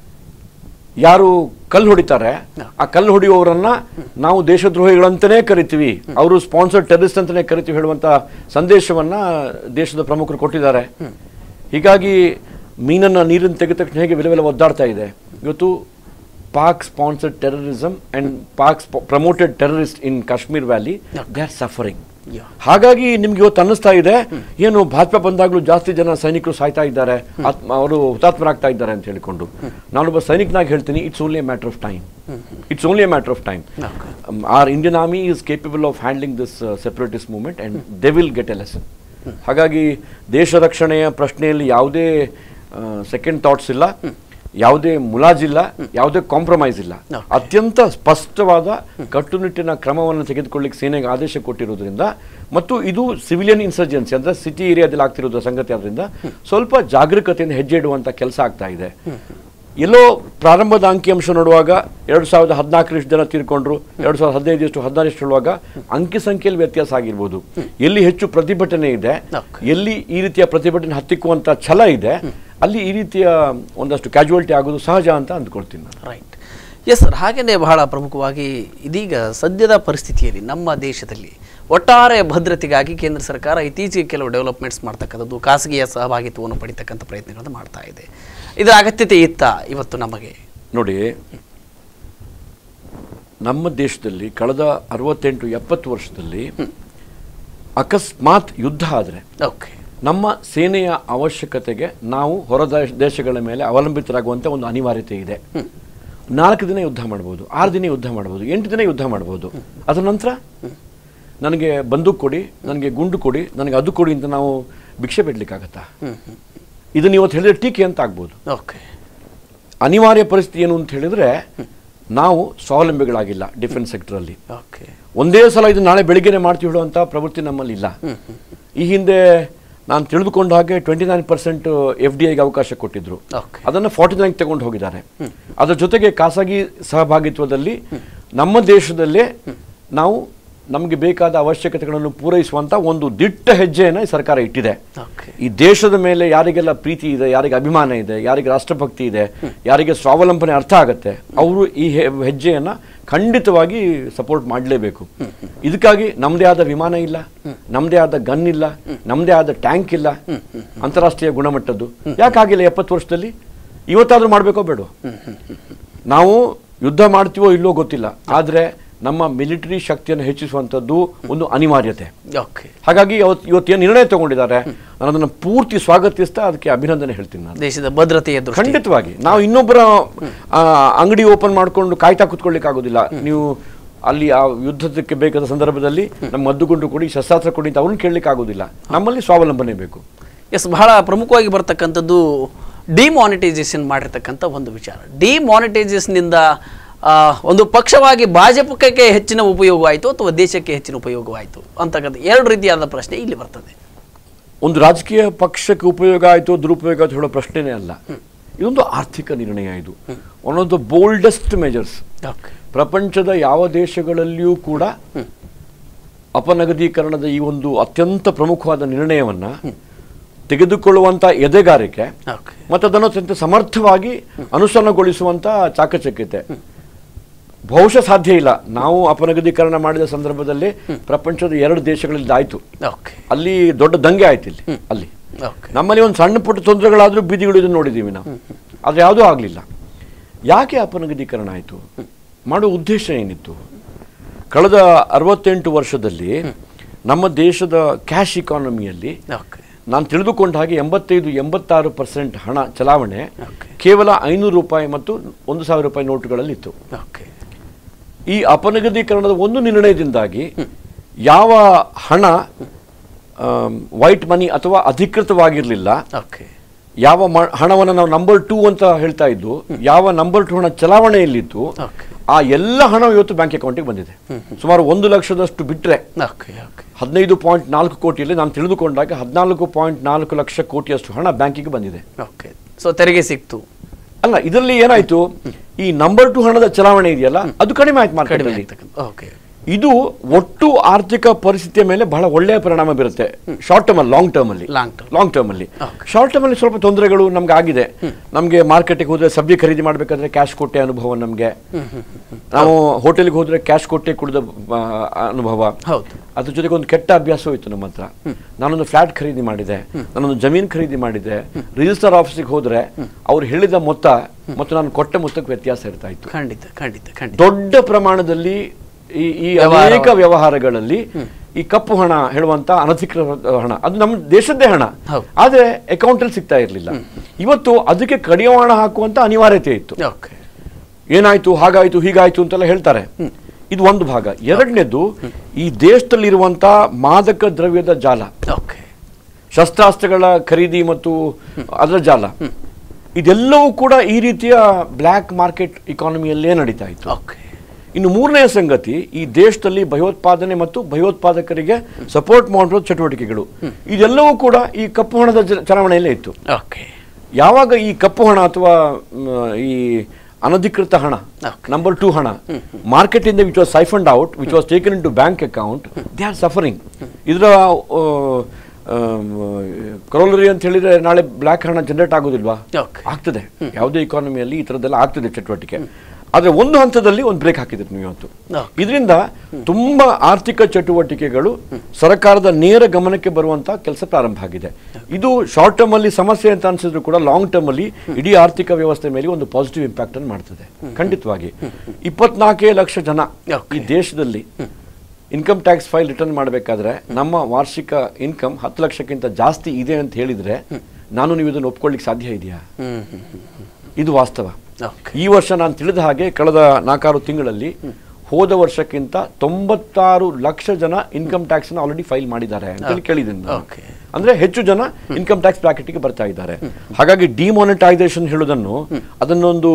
ಯಾರು ಕಲ್ಲು ಹೊಡಿತಾರೆ ಆ ಕಲ್ಲು ಹೊಡೆಯುವವರನ್ನ ನಾವು ದೇಶದ್ರೋಹಿಗಳಂತಾನೆ ಕರಿತೀವಿ ಅವರು ಸ್ಪಾನ್ಸರ್ ಟೆರರಿಸ್ಟ್ ಅಂತಾನೆ ಕರಿತೀವಿ ಹೇಳುವಂತ ಸಂದೇಶವನ್ನ ದೇಶದ ಪ್ರಮುಖರು ಕೊಟ್ಟಿದ್ದಾರೆ ಹೀಗಾಗಿ ಮೀನನ್ನ ನೀರಿನ ತೆಗೆದ ತಕ್ಷಣ ಹೇಗೆ ವಿಲವಿಲ ಒದ್ದಾಡ್ತಾ ಇದೆ ಇವತ್ತು Pak sponsored terrorism and Pak promoted terrorist in Kashmir valley they are suffering yeah ಹಾಗಾಗಿ ನಿಮ್ಗೆ ಇವತ್ತು ಅನ್ನಿಸ್ತಾ ಇದೆ ಏನು ಭಾಜಪಾ ಬಂದಾಗಲೂ ಜಾಸ್ತಿ ಜನ ಸೈನಿಕರು ಸಾಯ್ತಾ ಇದ್ದಾರೆ ಆತ್ಮ ಅವರು ಹುತಾತ್ಮರಾಗ್ತಾ ಇದ್ದಾರೆ ಅಂತ ಹೇಳಿಕೊಂಡು ನಾನೊಬ್ಬ ಸೈನಿಕನಾಗಿ ಹೇಳ್ತೀನಿ it's only matter of time it's only matter of time our Indian army is capable of handling this separatist movement and they will get a lesson ಹಾಗಾಗಿ ದೇಶ ರಕ್ಷಣೆಯ ಪ್ರಶ್ನೆಯಲ್ಲಿ ಯಾವುದೇ ಸೆಕೆಂಡ್ ಥಾಟ್ಸ್ ಇಲ್ಲ ಯಾವುದೇ ಮುಲಾಜಿಲ್ಲ ಯಾವುದೇ ಕಾಂಪ್ರಮೈಸ್ ಇಲ್ಲ Okay. ಅತ್ಯಂತ ಸ್ಪಷ್ಟವಾದ ಕಟ್ಟುನಿಟ್ಟಿನ ಕ್ರಮವನ್ನು ತೆಗೆದುಕೊಳ್ಳಿಕ್ಕೆ ಸೇನೆಗೆ ಆದೇಶ ಕೊಟ್ಟಿರುವುದರಿಂದ ಮತ್ತು ಇದು ಸಿವಿಲಿಯನ್ ಇನ್ಸರ್ಜೆನ್ಸಿ ಅಂದ್ರೆ ಸಿಟಿ ಏರಿಯಾದಲ್ಲಿ ಆಗ್ತಿರೋದು ಸಂಗತಿ ಆದ್ರಿಂದ ಸ್ವಲ್ಪ ಜಾಗರೂಕತೆಯಿಂದ ಹೆಜ್ಜೆ ಇಡುವಂತ ಕೆಲಸ ಆಗ್ತಾ ಇದೆ ಎಲ್ಲೋ ಪ್ರಾರಂಭದ ಅಂಕಿಅಂಶ ನೋಡುವಾಗ ಎರಡು ಸಾವಿರದ ಹದಿನಾಲ್ಕರಷ್ಟು ಜನ ತೀರ್ಕೊಂಡ್ರು ಎರಡು ಸಾವಿರದ ಹದಿನೈದಷ್ಟು ಹದಿನಾರಷ್ಟು ಹೇಳುವಾಗ ಅಂಕಿ ಸಂಖ್ಯೆಯಲ್ಲಿ ವ್ಯತ್ಯಾಸ ಆಗಿರ್ಬೋದು ಎಲ್ಲಿ ಹೆಚ್ಚು ಪ್ರತಿಭಟನೆ ಇದೆ Okay. ಎಲ್ಲಿ ಈ ರೀತಿಯ ಪ್ರತಿಭಟನೆ ಹತ್ತಿಕ್ಕುವಂತ ಛಲ ಇದೆ ಅಲ್ಲಿ ಈ ರೀತಿಯ ಒಂದಷ್ಟು ಕ್ಯಾಜುವಾಲಿಟಿ ಆಗೋದು ಸಹಜ ಅಂತ ಅಂದ್ಕೊಳ್ತೀನಿ ನಾನು ರೈಟ್ ಎಸ್ ಸರ್ ಹಾಗೆಯೇ ಬಹಳ ಪ್ರಮುಖವಾಗಿ ಇದೀಗ ಸದ್ಯದ ಪರಿಸ್ಥಿತಿಯಲ್ಲಿ ನಮ್ಮ ದೇಶದಲ್ಲಿ ಒಟ್ಟಾರೆ ಭದ್ರತೆಗಾಗಿ ಕೇಂದ್ರ ಸರ್ಕಾರ ಇತ್ತೀಚೆಗೆ ಕೆಲವು ಡೆವಲಪ್ಮೆಂಟ್ಸ್ ಮಾಡ್ತಕ್ಕಂಥದ್ದು ಖಾಸಗಿಯ ಸಹಭಾಗಿತ್ವವನ್ನು ಪಡಿತಕ್ಕಂಥ ಪ್ರಯತ್ನಗಳನ್ನು ಮಾಡ್ತಾ ಇದೆ ಇದರ ಅಗತ್ಯತೆ ಇತ್ತ ಇವತ್ತು ನಮಗೆ ನೋಡಿ ನಮ್ಮ ದೇಶದಲ್ಲಿ ಕಳೆದ ಅರವತ್ತೆಂಟು ಎಪ್ಪತ್ತು ವರ್ಷದಲ್ಲಿ ಅಕಸ್ಮಾತ್ ಯುದ್ಧ ಆದರೆ ಓಕೆ ನಮ್ಮ ಸೇನೆಯ ಅವಶ್ಯಕತೆಗೆ ನಾವು ಹೊರ ದೇಶ- ದೇಶಗಳ ಮೇಲೆ ಅವಲಂಬಿತರಾಗುವಂತ ಒಂದು ಅನಿವಾರ್ಯತೆ ಇದೆ ನಾಲ್ಕು ದಿನ ಯುದ್ಧ ಮಾಡ್ಬೋದು ಆರು ದಿನ ಯುದ್ಧ ಮಾಡ್ಬೋದು ಎಂಟು ದಿನ ಯುದ್ಧ ಮಾಡ್ಬೋದು ಅದರ ನಂತರ ನನಗೆ ಬಂದೂಕ್ ಕೊಡಿ ನನಗೆ ಗುಂಡು ಕೊಡಿ ನನಗೆ ಅದು ಕೊಡಿ ಅಂತ ನಾವು ಭಿಕ್ಷೆ ಬಿಡ್ಲಿಕ್ಕಾಗತ್ತಾ ಇದನ್ನ ಇವತ್ತು ಹೇಳಿದ್ರೆ ಟೀಕೆ ಅಂತ ಆಗ್ಬೋದು ಓಕೆ ಅನಿವಾರ್ಯ ಪರಿಸ್ಥಿತಿ ಏನು ಅಂತ ಹೇಳಿದ್ರೆ ನಾವು ಸ್ವಾವಲಂಬಿಗಳಾಗಿಲ್ಲ ಡಿಫೆನ್ಸ್ ಸೆಕ್ಟರಲ್ಲಿ ಓಕೆ ಒಂದೇ ಸಲ ಇದು ನಾಳೆ ಬೆಳಿಗ್ಗೆನೆ ಮಾಡ್ತೀವಿ ಹೇಳುವಂತ ಪ್ರವೃತ್ತಿ ನಮ್ಮಲ್ಲಿ ಇಲ್ಲ ಈ ಹಿಂದೆ ನಾನು ತಿಳಿದುಕೊಂಡ ಹಾಗೆ twenty nine percent F D ಐಗೆ ಅವಕಾಶ ಕೊಟ್ಟಿದ್ರು ಓಕೆ ಅದನ್ನು ಫಾರ್ಟಿ ನೈನ್ ತಗೊಂಡು ಹೋಗಿದ್ದಾರೆ ಅದರ ಜೊತೆಗೆ ಖಾಸಗಿ ಸಹಭಾಗಿತ್ವದಲ್ಲಿ ನಮ್ಮ ದೇಶದಲ್ಲೇ ನಾವು ನಮಗೆ ಬೇಕಾದ ಅವಶ್ಯಕತೆಗಳನ್ನು ಪೂರೈಸುವಂತ ಒಂದು ದಿಟ್ಟ ಹೆಜ್ಜೆಯನ್ನು ಈ ಸರ್ಕಾರ ಇಟ್ಟಿದೆ ಓಕೆ ಈ ದೇಶದ ಮೇಲೆ ಯಾರಿಗೆಲ್ಲ ಪ್ರೀತಿ ಇದೆ ಯಾರಿಗೆ ಅಭಿಮಾನ ಇದೆ ಯಾರಿಗೆ ರಾಷ್ಟ್ರಭಕ್ತಿ ಇದೆ ಯಾರಿಗೆ ಸ್ವಾವಲಂಬನೆ ಅರ್ಥ ಆಗುತ್ತೆ ಅವರು ಈ ಹೆ- ಹೆಜ್ಜೆಯನ್ನ ಖಂಡಿತವಾಗಿ ಸಪೋರ್ಟ್ ಮಾಡಲೇಬೇಕು ಇದಕ್ಕಾಗಿ ನಮ್ಮದೇ ಆದ ವಿಮಾನ ಇಲ್ಲ ನಮ್ಮದೇ ಆದ ಗನ್ ಇಲ್ಲ ನಮ್ಮದೇ ಆದ ಟ್ಯಾಂಕ್ ಇಲ್ಲ ಅಂತಾರಾಷ್ಟ್ರೀಯ ಗುಣಮಟ್ಟದ್ದು ಯಾಕಾಗಿಲ್ಲ ಎಪ್ಪತ್ತು ವರ್ಷದಲ್ಲಿ ಇವತ್ತಾದ್ರೂ ಮಾಡಬೇಕೋ ಬೇಡ ನಾವು ಯುದ್ಧ ಮಾಡ್ತೀವೋ ಇಲ್ಲೋ ಗೊತ್ತಿಲ್ಲ ಆದ್ರೆ ನಮ್ಮ ಮಿಲಿಟರಿ ಶಕ್ತಿಯನ್ನು ಹೆಚ್ಚಿಸುವಂಥದ್ದು ಒಂದು ಅನಿವಾರ್ಯತೆ ಓಕೆ ಹಾಗಾಗಿ ಅವತ್ತು ಇವತ್ತೇನು ನಿರ್ಣಯ ತಗೊಂಡಿದ್ದಾರೆ ನಾನು ಅದನ್ನು ಪೂರ್ತಿ ಸ್ವಾಗತಿಸ್ತಾ ಅದಕ್ಕೆ ಅಭಿನಂದನೆ ಹೇಳ್ತೀನಿ ನಾನು ದೇಶದ ಭದ್ರತೆಯ ದೃಷ್ಟಿ ಖಂಡಿತವಾಗಿ ನಾವು ಇನ್ನೊಬ್ಬರ ಆ, ಅಂಗಡಿ ಓಪನ್ ಮಾಡ್ಕೊಂಡು ಕಾಯ್ತಾ ಕುತ್ಕೊಳ್ಳಿಕ್ಕೆ ಆಗೋದಿಲ್ಲ ನೀವು ಅಲ್ಲಿ ಆ ಯುದ್ಧಕ್ಕೆ ಬೇಕಾದ ಸಂದರ್ಭದಲ್ಲಿ ನಮ್ಮ ಮದ್ದುಗುಂಡು ಕೊಡಿ ಶಸ್ತ್ರಾಸ್ತ್ರ ಕೊಡಿ ಅಂತ ಅವ್ರನ್ನ ಕೇಳಲಿಕ್ಕೆ ಆಗೋದಿಲ್ಲ ನಮ್ಮಲ್ಲಿ ಸ್ವಾವಲಂಬನೆ ಬೇಕು ಎಸ್ ಬಹಳ ಪ್ರಮುಖವಾಗಿ ಬರ್ತಕ್ಕಂಥದ್ದು ಡಿಮಾನಿಟೈಸೇಷನ್ ಮಾಡಿರ್ತಕ್ಕಂಥ ಒಂದು ವಿಚಾರ ಡಿಮಾನಿಟೈಸೇಷನ್ನಿಂದ ಒಂದು ಪಕ್ಷವಾಗಿ ಭಾಜಪಕ್ಕೆ ಹೆಚ್ಚಿನ ಉಪಯೋಗವಾಯಿತು ಅಥವಾ ದೇಶಕ್ಕೆ ಹೆಚ್ಚಿನ ಉಪಯೋಗವಾಯಿತು ಅಂತಕ್ಕಂಥ ಎರಡು ರೀತಿಯಾದ ಪ್ರಶ್ನೆ ಇಲ್ಲಿ ಬರ್ತದೆ ಒಂದು ರಾಜಕೀಯ ಪಕ್ಷಕ್ಕೆ ಉಪಯೋಗ ಆಯಿತು ದುರುಪಯೋಗ ಆಯ್ತು ಹೇಳೋ ಪ್ರಶ್ನೆನೇ ಅಲ್ಲ ಇದೊಂದು ಆರ್ಥಿಕ ನಿರ್ಣಯ ಇದು one of the boldest measures okay ಪ್ರಪಂಚದ ಯಾವ ದೇಶಗಳಲ್ಲಿಯೂ ಕೂಡ ಅಪನಗದೀಕರಣದ ಈ ಒಂದು ಅತ್ಯಂತ ಪ್ರಮುಖವಾದ ನಿರ್ಣಯವನ್ನ ತೆಗೆದುಕೊಳ್ಳುವಂತ ಎದೆಗಾರಿಕೆ ಓಕೆ ಮತ್ತು ಅದನ್ನು ಅತ್ಯಂತ ಸಮರ್ಥವಾಗಿ ಅನುಸರಣಗೊಳಿಸುವಂತ ಚಾಕಚಕ್ಯತೆ ಬಹುಶಃ ಸಾಧ್ಯ ಇಲ್ಲ ನಾವು ಅಪನಗದೀಕರಣ ಮಾಡಿದ ಸಂದರ್ಭದಲ್ಲಿ ಪ್ರಪಂಚದ ಎರಡು ದೇಶಗಳಲ್ಲಿ ಆಯ್ತು ಓಕೆ ಅಲ್ಲಿ ದೊಡ್ಡ ದಂಗೆ ಆಯ್ತು ಇಲ್ಲಿ ಅಲ್ಲಿ ಓಕೆ ನಮ್ಮಲ್ಲಿ ಒಂದು ಸಣ್ಣ ಪುಟ್ಟ ತೊಂದರೆಗಳಾದ್ರೂ ಬೀದಿಗಳು ಇದನ್ನು ನೋಡಿದ್ದೀವಿ ನಾವು ಆದ್ರೆ ಯಾವುದೂ ಆಗಲಿಲ್ಲ ಯಾಕೆ ಅಪನಗದೀಕರಣ ಆಯಿತು ಮಾಡೋ ಉದ್ದೇಶ ಏನಿತ್ತು ಕಳೆದ ಅರವತ್ತೆಂಟು ವರ್ಷದಲ್ಲಿ ನಮ್ಮ ದೇಶದ ಕ್ಯಾಶ್ ಇಕಾನಮಿಯಲ್ಲಿ ಓಕೆ ನಾನು ತಿಳಿದುಕೊಂಡ ಹಾಗೆ ಎಂಬತ್ತೈದು ಎಂಬತ್ತಾರು ಪರ್ಸೆಂಟ್ ಹಣ ಚಲಾವಣೆ ಓಕೆ ಕೇವಲ ಐನೂರು ರೂಪಾಯಿ ಮತ್ತು ಒಂದು ಸಾವಿರ ರೂಪಾಯಿ ನೋಟುಗಳಲ್ಲಿ ಇತ್ತು ಓಕೆ ಈ ಅಪನಗದೀಕರಣದ ಒಂದು ನಿರ್ಣಯದಿಂದಾಗಿ ಯಾವ ಹಣ ವೈಟ್ ಮನಿ ಅಥವಾ ಅಧಿಕೃತವಾಗಿರಲಿಲ್ಲ ಓಕೆ ಯಾವ ಮ- ಹಣವನ್ನು ನಾವು ನಂಬರ್ ಟೂ ಅಂತ ಹೇಳ್ತಾ ಇದ್ದು ಯಾವ ನಂಬರ್ ಟೂ ಹಣ ಚಲಾವಣೆಯಲ್ಲಿತ್ತು ಓಕೆ ಆ ಎಲ್ಲ ಹಣ ಇವತ್ತು ಬ್ಯಾಂಕ್ ಅಕೌಂಟಿಗೆ ಬಂದಿದೆ ಸುಮಾರು ಒಂದು ಲಕ್ಷದಷ್ಟು ಬಿಟ್ಟರೆ ಓಕೆ ಓಕೆ ಹದಿನೈದು ಪಾಯಿಂಟ್ ನಾಲ್ಕು ಕೋಟಿಯಲ್ಲಿ ನಾನು ತಿಳಿದುಕೊಂಡಾಗ ಹದಿನಾಲ್ಕು ಪಾಯಿಂಟ್ ನಾಲ್ಕು ಲಕ್ಷ ಕೋಟಿಯಷ್ಟು ಹಣ ಬ್ಯಾಂಕಿಗೆ ಬಂದಿದೆ ಓಕೆ ಸೊ ತೆರಿಗೆ ಸಿಕ್ತು ಅಲ್ಲ ಇದರಲ್ಲಿ ಏನಾಯ್ತು ಈ ನಂಬರ್ ಟು ಹಣದ ಚಲಾವಣೆ ಇದೆಯಲ್ಲ ಅದು ಕಡಿಮೆ ಆಯ್ತು ಕಡಿಮೆ ಮಾರ್ಕೆಟಲ್ಲಿ ಆಗ್ತಕ್ಕಂಥ ಓಕೆ ಇದು ಒಟ್ಟು ಆರ್ಥಿಕ ಪರಿಸ್ಥಿತಿಯ ಮೇಲೆ ಬಹಳ ಒಳ್ಳೆಯ ಪರಿಣಾಮ ಬೀರುತ್ತೆ ಶಾರ್ಟ್ ಟರ್ಮ್ ಅಲ್ಲಿ ಲಾಂಗ್ ಟರ್ಮ್ ಅಲ್ಲಿ ಲಾಂಗ್ ಟರ್ಮ್ ಲಾಂಗ್ ಟರ್ಮ್ ಅಲ್ಲಿ Okay. ಶಾರ್ಟ್ ಟರ್ಮ್ ಅಲ್ಲಿ ಸ್ವಲ್ಪ ತೊಂದರೆಗಳು ನಮ್ಗೆ ಆಗಿದೆ ನಮಗೆ ಮಾರ್ಕೆಟ್ಗೆ ಹೋದ್ರೆ ಸಬ್ಜಿ ಖರೀದಿ ಮಾಡಬೇಕಾದ್ರೆ ಕ್ಯಾಶ್ ಕೊಟ್ಟೆ ಅನುಭವ ನಮಗೆ ನಾವು ಹೋಟೆಲ್ಗೆ ಹೋದ್ರೆ ಕ್ಯಾಶ್ ಕೊಟ್ಟೆ ಕುಡಿದ ಆ, ಅನುಭವ ಹೌದು ಅದ್ರ ಜೊತೆಗೆ ಒಂದು ಕೆಟ್ಟ ಅಭ್ಯಾಸವೂ ಇತ್ತು ನಮ್ಮ ಹತ್ರ ನಾನೊಂದು ಫ್ಲಾಟ್ ಖರೀದಿ ಮಾಡಿದೆ ನಾನೊಂದು ಜಮೀನ್ ಖರೀದಿ ಮಾಡಿದೆ ರಿಜಿಸ್ಟರ್ ಆಫೀಸಿಗೆ ಹೋದ್ರೆ ಅವ್ರು ಹೇಳಿದ ಮೊತ್ತ ಮತ್ತು ನಾನು ಕೊಟ್ಟ ಮೊತ್ತಕ್ಕೆ ವ್ಯತ್ಯಾಸ ಇರ್ತಾ ಇತ್ತು ಖಂಡಿತ ಖಂಡಿತ ಖಂಡಿತ ದೊಡ್ಡ ಪ್ರಮಾಣದಲ್ಲಿ ಈ ಈ ವ್ಯವಹಾರ- ಅನೇಕ ವ್ಯವಹಾರಗಳಲ್ಲಿ ಈ ಕಪ್ಪು ಹಣ ಹೇಳುವಂತ ಅನಧಿಕೃತ ಹಣ ಅದು ನಮ್ಮ ದೇಶದ್ದೇ ಹಣ ಹೌದು. ಆದ್ರೆ ಅಕೌಂಟ್ ಅಲ್ಲಿ ಸಿಗ್ತಾ ಇರಲಿಲ್ಲ ಇವತ್ತು ಅದಕ್ಕೆ ಕಡಿವಾಣ ಹಾಕುವಂತ ಅನಿವಾರ್ಯತೆ ಇತ್ತು ಓಕೆ ಏನಾಯ್ತು ಹಾಗಾಯ್ತು ಹೀಗಾಯ್ತು ಅಂತೆಲ್ಲ ಹೇಳ್ತಾರೆ ಇದು ಒಂದು ಭಾಗ ಎರಡನೇದು ಈ ದೇಶದಲ್ಲಿರುವಂತ ಮಾದಕ ದ್ರವ್ಯದ ಜಾಲ ಓಕೆ ಶಸ್ತ್ರಾಸ್ತ್ರಗಳ ಖರೀದಿ ಮತ್ತು ಅದರ ಜಾಲ ಇದೆಲ್ಲವೂ ಕೂಡ ಈ ರೀತಿಯ ಬ್ಲ್ಯಾಕ್ ಮಾರ್ಕೆಟ್ ಇಕಾನಮಿಯಲ್ಲೇ ನಡೀತಾ ಇತ್ತು ಓಕೆ ಇನ್ನು ಮೂರನೆಯ ಸಂಗತಿ ಈ ದೇಶದಲ್ಲಿ ಭಯೋತ್ಪಾದನೆ ಮತ್ತು ಭಯೋತ್ಪಾದಕರಿಗೆ ಸಪೋರ್ಟ್ ಮಾಡಿರೋ ಚಟುವಟಿಕೆಗಳು ಇದೆಲ್ಲವೂ ಕೂಡ ಈ ಕಪ್ಪು ಹಣದ ಜ- ಚಲಾವಣೆಯಲ್ಲೇ ಇತ್ತು ಓಕೆ ಯಾವಾಗ ಈ ಕಪ್ಪು ಹಣ ಅಥವಾ ಮ್, ಈ ಅನಧಿಕೃತ ಹಣ Okay. ನಂಬರ್ ಟೂ ಹಣ ಮಾರ್ಕೆಟ್ ಇಂದ which was siphoned out which was taken in to bank account they are suffering ಇದರ ಕೊರೋಲರಿ ಅಂತ ಹೇಳಿದ್ರೆ ನಾಳೆ ಬ್ಲ್ಯಾಕ್ ಹಣ ಜನರೇಟ್ ಆಗೋದಿಲ್ವಾ ಓಕೆ ಆಗ್ತದೆ ಯಾವುದೇ ಇಕಾನಮಿಯಲ್ಲಿ ಈ ಥರದ್ದೆಲ್ಲ ಆಗ್ತದೆ ಚಟುವಟಿಕೆ ಆದ್ರೆ ಒಂದು ಹಂತದಲ್ಲಿ ಒಂದು ಬ್ರೇಕ್ ಹಾಕಿದ್ರು ನೀವು ಇವತ್ತು Okay. ಇದರಿಂದ ತುಂಬಾ ಆರ್ಥಿಕ ಚಟುವಟಿಕೆಗಳು ಸರ್ಕಾರದ ನೇರ ಗಮನಕ್ಕೆ ಬರುವಂತ ಕೆಲಸ ಪ್ರಾರಂಭ ಆಗಿದೆ ಇದು ಶಾರ್ಟ್ ಟರ್ಮ್ ಅಲ್ಲಿ ಸಮಸ್ಯೆ ಅಂತ ಅನ್ಸಿದ್ರು ಕೂಡ ಲಾಂಗ್ ಟರ್ಮ್ ಅಲ್ಲಿ ಇಡೀ ಆರ್ಥಿಕ ವ್ಯವಸ್ಥೆ ಮೇಲೆ ಒಂದು ಪಾಸಿಟಿವ್ ಇಂಪ್ಯಾಕ್ಟ್ ಅನ್ನು ಮಾಡ್ತದೆ ಖಂಡಿತವಾಗಿ ಇಪ್ಪತ್ನಾಲ್ಕೇ ಲಕ್ಷ ಜನ Okay. ಈ ದೇಶದಲ್ಲಿ ಇನ್ಕಮ್ ಟ್ಯಾಕ್ಸ್ ಫೈಲ್ ರಿಟರ್ನ್ ಮಾಡಬೇಕಾದ್ರೆ ನಮ್ಮ ವಾರ್ಷಿಕ ಇನ್ಕಮ್ ಹತ್ತು ಲಕ್ಷಕ್ಕಿಂತ ಜಾಸ್ತಿ ಇದೆ ಅಂತ ಹೇಳಿದ್ರೆ ನಾನು ನೀವು ಇದನ್ನು ಒಪ್ಕೊಳ್ಳಿಕ್ಕೆ ಸಾಧ್ಯ ಇದೆಯಾ ಹ್ಮ್ ಹ್ಮ್ ಹ್ಮ್ ಹ್ಮ್. ಇದು ವಾಸ್ತವ ಓಕೆ ಈ ವರ್ಷ ನಾನು ತಿಳಿದ ಹಾಗೆ ಕಳೆದ ನಾಲ್ಕಾರು ತಿಂಗಳಲ್ಲಿ ಹೋದ ವರ್ಷಕ್ಕಿಂತ ತೊಂಬತ್ತಾರು ಲಕ್ಷ ಜನ ಇನ್ಕಮ್ ಟ್ಯಾಕ್ಸ್ ಆಲ್ರೆಡಿ ಫೈಲ್ ಮಾಡಿದ್ದಾರೆ ಅಂತ ಹೇಳಿ ಕೇಳಿದ್ದೀನಿ ನಾನು. Okay. ಅಂದ್ರೆ ಹೆಚ್ಚು ಜನ ಇನ್ಕಮ್ ಟ್ಯಾಕ್ಸ್ ಬ್ರಾಕೆಟ್ಗೆ ಬರ್ತಾ ಇದ್ದಾರೆ ಹಾಗಾಗಿ ಡಿಮಾನಿಟೈಸೇಷನ್ ಹೇಳೋದನ್ನು ಅದನ್ನೊಂದು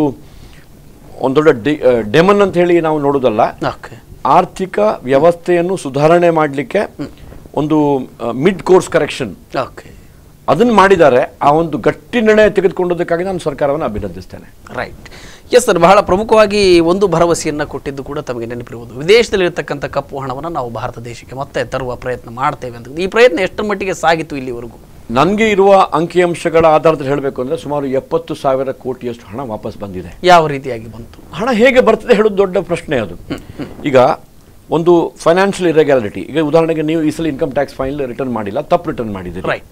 ಒಂದು ದೊಡ್ಡ ಡೆಮನ್ ಅಂತ ಹೇಳಿ ನಾವು ನೋಡೋದಲ್ಲ ಓಕೆ ಆರ್ಥಿಕ ವ್ಯವಸ್ಥೆಯನ್ನು ಸುಧಾರಣೆ ಮಾಡಲಿಕ್ಕೆ ಒಂದು ಮಿಡ್ ಕೋರ್ಸ್ ಕರೆಕ್ಷನ್ ಓಕೆ ಅದನ್ನು ಮಾಡಿದ್ದಾರೆ ಆ ಒಂದು ಗಟ್ಟಿ ನಿರ್ಣಯ ತೆಗೆದುಕೊಂಡದಕ್ಕಾಗಿ ನಾನು ಸರ್ಕಾರವನ್ನು ಅಭಿನಂದಿಸ್ತೇನೆ ರೈಟ್ ಎಸ್ ಸರ್ ಬಹಳ ಪ್ರಮುಖವಾಗಿ ಒಂದು ಭರವಸೆಯನ್ನ ಕೊಟ್ಟಿದ್ದು ಕೂಡ ತಮಗೆ ನೆನಪಿರುವುದು ವಿದೇಶದಲ್ಲಿರ್ತಕ್ಕಂಥ ಕಪ್ಪು ಹಣವನ್ನು ನಾವು ಭಾರತ ದೇಶಕ್ಕೆ ಮತ್ತೆ ತರುವ ಪ್ರಯತ್ನ ಮಾಡ್ತೇವೆ ಅಂತ ಈ ಪ್ರಯತ್ನ ಎಷ್ಟರ ಮಟ್ಟಿಗೆ ಸಾಗಿತ್ತು ಇಲ್ಲಿವರೆಗೂ ನನಗೆ ಇರುವ ಅಂಕಿಅಂಶಗಳ ಆಧಾರದಲ್ಲಿ ಹೇಳಬೇಕು ಅಂದ್ರೆ ಸುಮಾರು ಎಪ್ಪತ್ತು ಸಾವಿರ ಕೋಟಿಯಷ್ಟು ಹಣ ವಾಪಸ್ ಬಂದಿದೆ ಯಾವ ರೀತಿಯಾಗಿ ಬಂತು ಹಣ ಹೇಗೆ ಬರ್ತದೆ ಹೇಳೋದು ದೊಡ್ಡ ಪ್ರಶ್ನೆ ಅದು ಈಗ ಒಂದು ಫೈನಾನ್ಷಿಯಲ್ ಇರೆಗ್ಯಾಲಿಟಿ ಈಗ ಉದಾಹರಣೆಗೆ ನೀವು ಈ ಸಲ ಇನ್ಕಮ್ ಟ್ಯಾಕ್ಸ್ ಫೈಲ್ ರಿಟರ್ನ್ ಮಾಡಿಲ್ಲ ತಪ್ಪು ರಿಟರ್ನ್ ಮಾಡಿದ್ದೀರಿ ರೈಟ್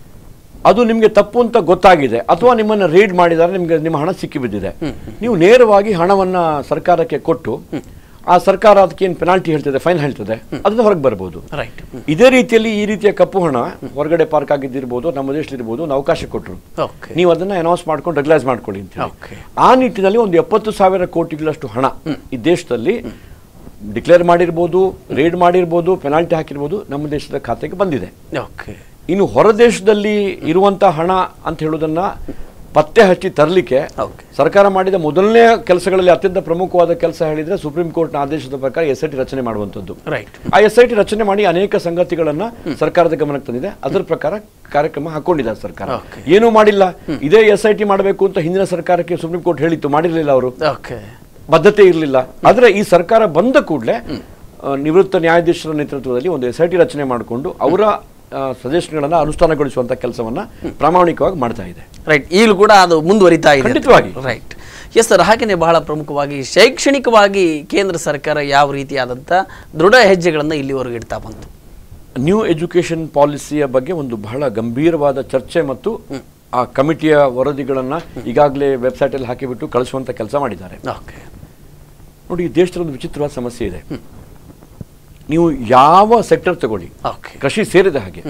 ಅದು ನಿಮಗೆ ತಪ್ಪು ಅಂತ ಗೊತ್ತಾಗಿದೆ ಅಥವಾ ನಿಮ್ಮನ್ನು ರೇಡ್ ಮಾಡಿದ್ದಾರೆ ನಿಮಗೆ ನಿಮ್ಮ ಹಣ ಸಿಕ್ಕಿ ಬಿದ್ದಿದೆ ನೀವು ನೇರವಾಗಿ ಹಣವನ್ನ ಸರ್ಕಾರಕ್ಕೆ ಕೊಟ್ಟು ಆ ಸರ್ಕಾರ ಅದಕ್ಕೆ ಏನು ಪೆನಾಲ್ಟಿ ಹೇಳ್ತದೆ ಫೈನ್ ಹೇಳ್ತದೆ ಅದನ್ನ ಹೊರಗೆ ಬರ್ಬೋದು ರೈಟ್ ಇದೇ ರೀತಿಯಲ್ಲಿ ಈ ರೀತಿಯ ಕಪ್ಪು ಹಣ ಹೊರಗಡೆ ಪಾರ್ಕ್ ಆಗಿದ್ದಿರ್ಬೋದು ನಮ್ಮ ದೇಶದಲ್ಲಿರ್ಬೋದು ಒಂದು ಅವಕಾಶ ಕೊಟ್ಟರು ಓಕೆ ನೀವು ಅದನ್ನ ಅನೌನ್ಸ್ ಮಾಡ್ಕೊಂಡು ರೆಗ್ಯುಲೈಸ್ ಮಾಡ್ಕೊಳ್ಳಿ ಅಂತ ಹೇಳಿ. Okay. ಆ ನಿಟ್ಟಿನಲ್ಲಿ ಒಂದು ಎಪ್ಪತ್ತು ಸಾವಿರ ಕೋಟಿಗಳಷ್ಟು ಹಣ ಈ ದೇಶದಲ್ಲಿ ಡಿಕ್ಲೇರ್ ಮಾಡಿರ್ಬೋದು ರೇಡ್ ಮಾಡಿರ್ಬೋದು ಪೆನಾಲ್ಟಿ ಹಾಕಿರ್ಬೋದು ನಮ್ಮ ದೇಶದ ಖಾತೆಗೆ ಬಂದಿದೆ ಓಕೆ ಇನ್ನು ಹೊರ ದೇಶದಲ್ಲಿ ಇರುವಂತ ಹಣ ಅಂತ ಹೇಳೋದನ್ನ ಪತ್ತೆ ಹಚ್ಚಿ ತರಲಿಕ್ಕೆ ಓಕೆ ಸರ್ಕಾರ ಮಾಡಿದ ಮೊದಲನೇ ಕೆಲಸಗಳಲ್ಲಿ ಅತ್ಯಂತ ಪ್ರಮುಖವಾದ ಕೆಲಸ ಹೇಳಿದ್ರೆ ಸುಪ್ರೀಂ ಕೋರ್ಟ್ನ ಆದೇಶದ ಪ್ರಕಾರ ಎಸ್ ಐ ಟಿ ರಚನೆ ಮಾಡುವಂಥದ್ದು ರೈಟ್ ಆ ಎಸ್ ಐ ಟಿ ರಚನೆ ಮಾಡಿ ಅನೇಕ ಸಂಗತಿಗಳನ್ನ ಸರ್ಕಾರದ ಗಮನಕ್ಕೆ ತಂದಿದೆ ಅದರ ಪ್ರಕಾರ ಕಾರ್ಯಕ್ರಮ ಹಾಕೊಂಡಿದ್ದಾರೆ ಸರ್ಕಾರ Okay. ಏನೂ ಮಾಡಿಲ್ಲ ಇದೇ ಎಸ್ ಐ ಟಿ ಮಾಡಬೇಕು ಅಂತ ಹಿಂದಿನ ಸರ್ಕಾರಕ್ಕೆ ಸುಪ್ರೀಂ ಕೋರ್ಟ್ ಹೇಳಿತ್ತು ಮಾಡಿರಲಿಲ್ಲ ಅವರು ಓಕೆ ಬದ್ಧತೆ ಇರಲಿಲ್ಲ ಆದ್ರೆ ಈ ಸರ್ಕಾರ ಬಂದ ಕೂಡಲೇ ನಿವೃತ್ತ ನ್ಯಾಯಾಧೀಶರ ನೇತೃತ್ವದಲ್ಲಿ ಒಂದು ಎಸ್ ಐ ಟಿ ರಚನೆ ಮಾಡಿಕೊಂಡು ಅವರ ಸಜೆಷನ್ಗಳನ್ನ ಅನುಷ್ಠಾನಗೊಳಿಸುವಂತ ಕೆಲಸವನ್ನ ಪ್ರಾಮಾಣಿಕವಾಗಿ ಮಾಡ್ತಾ ಇದೆ ರೈಟ್ ಈಗಲೂ ಕೂಡ ಅದು ಮುಂದುವರಿತಾ ಇದೆ ಖಂಡಿತವಾಗಿ. ರೈಟ್ ಎಸ್ ಸರ್ ಹಾಗೆಯೇ ಬಹಳ ಪ್ರಮುಖವಾಗಿ ಶೈಕ್ಷಣಿಕವಾಗಿ ಕೇಂದ್ರ ಸರ್ಕಾರ ಯಾವ ರೀತಿಯಾದಂಥ ದೃಢ ಹೆಜ್ಜೆಗಳನ್ನು ಇಲ್ಲಿವರೆಗೂ ಇಡ್ತಾ ಬಂತು ನ್ಯೂ ಎಜುಕೇಶನ್ ಪಾಲಿಸಿಯ ಬಗ್ಗೆ ಒಂದು ಬಹಳ ಗಂಭೀರವಾದ ಚರ್ಚೆ ಮತ್ತು ಆ ಕಮಿಟಿಯ ವರದಿಗಳನ್ನ ಈಗಾಗಲೇ ವೆಬ್ಸೈಟ್ ಅಲ್ಲಿ ಹಾಕಿಬಿಟ್ಟು ಕಳಿಸುವಂತ ಕೆಲಸ ಮಾಡಿದ್ದಾರೆ ಓಕೆ ನೋಡಿ ಈ ದೇಶದಲ್ಲಿ ಒಂದು ವಿಚಿತ್ರವಾದ ಸಮಸ್ಯೆ ಇದೆ ನೀವು ಯಾವ ಸೆಕ್ಟರ್ ತಗೊಳ್ಳಿ ಓಕೆ ಕೃಷಿ ಸೇರಿದ ಹಾಗೆ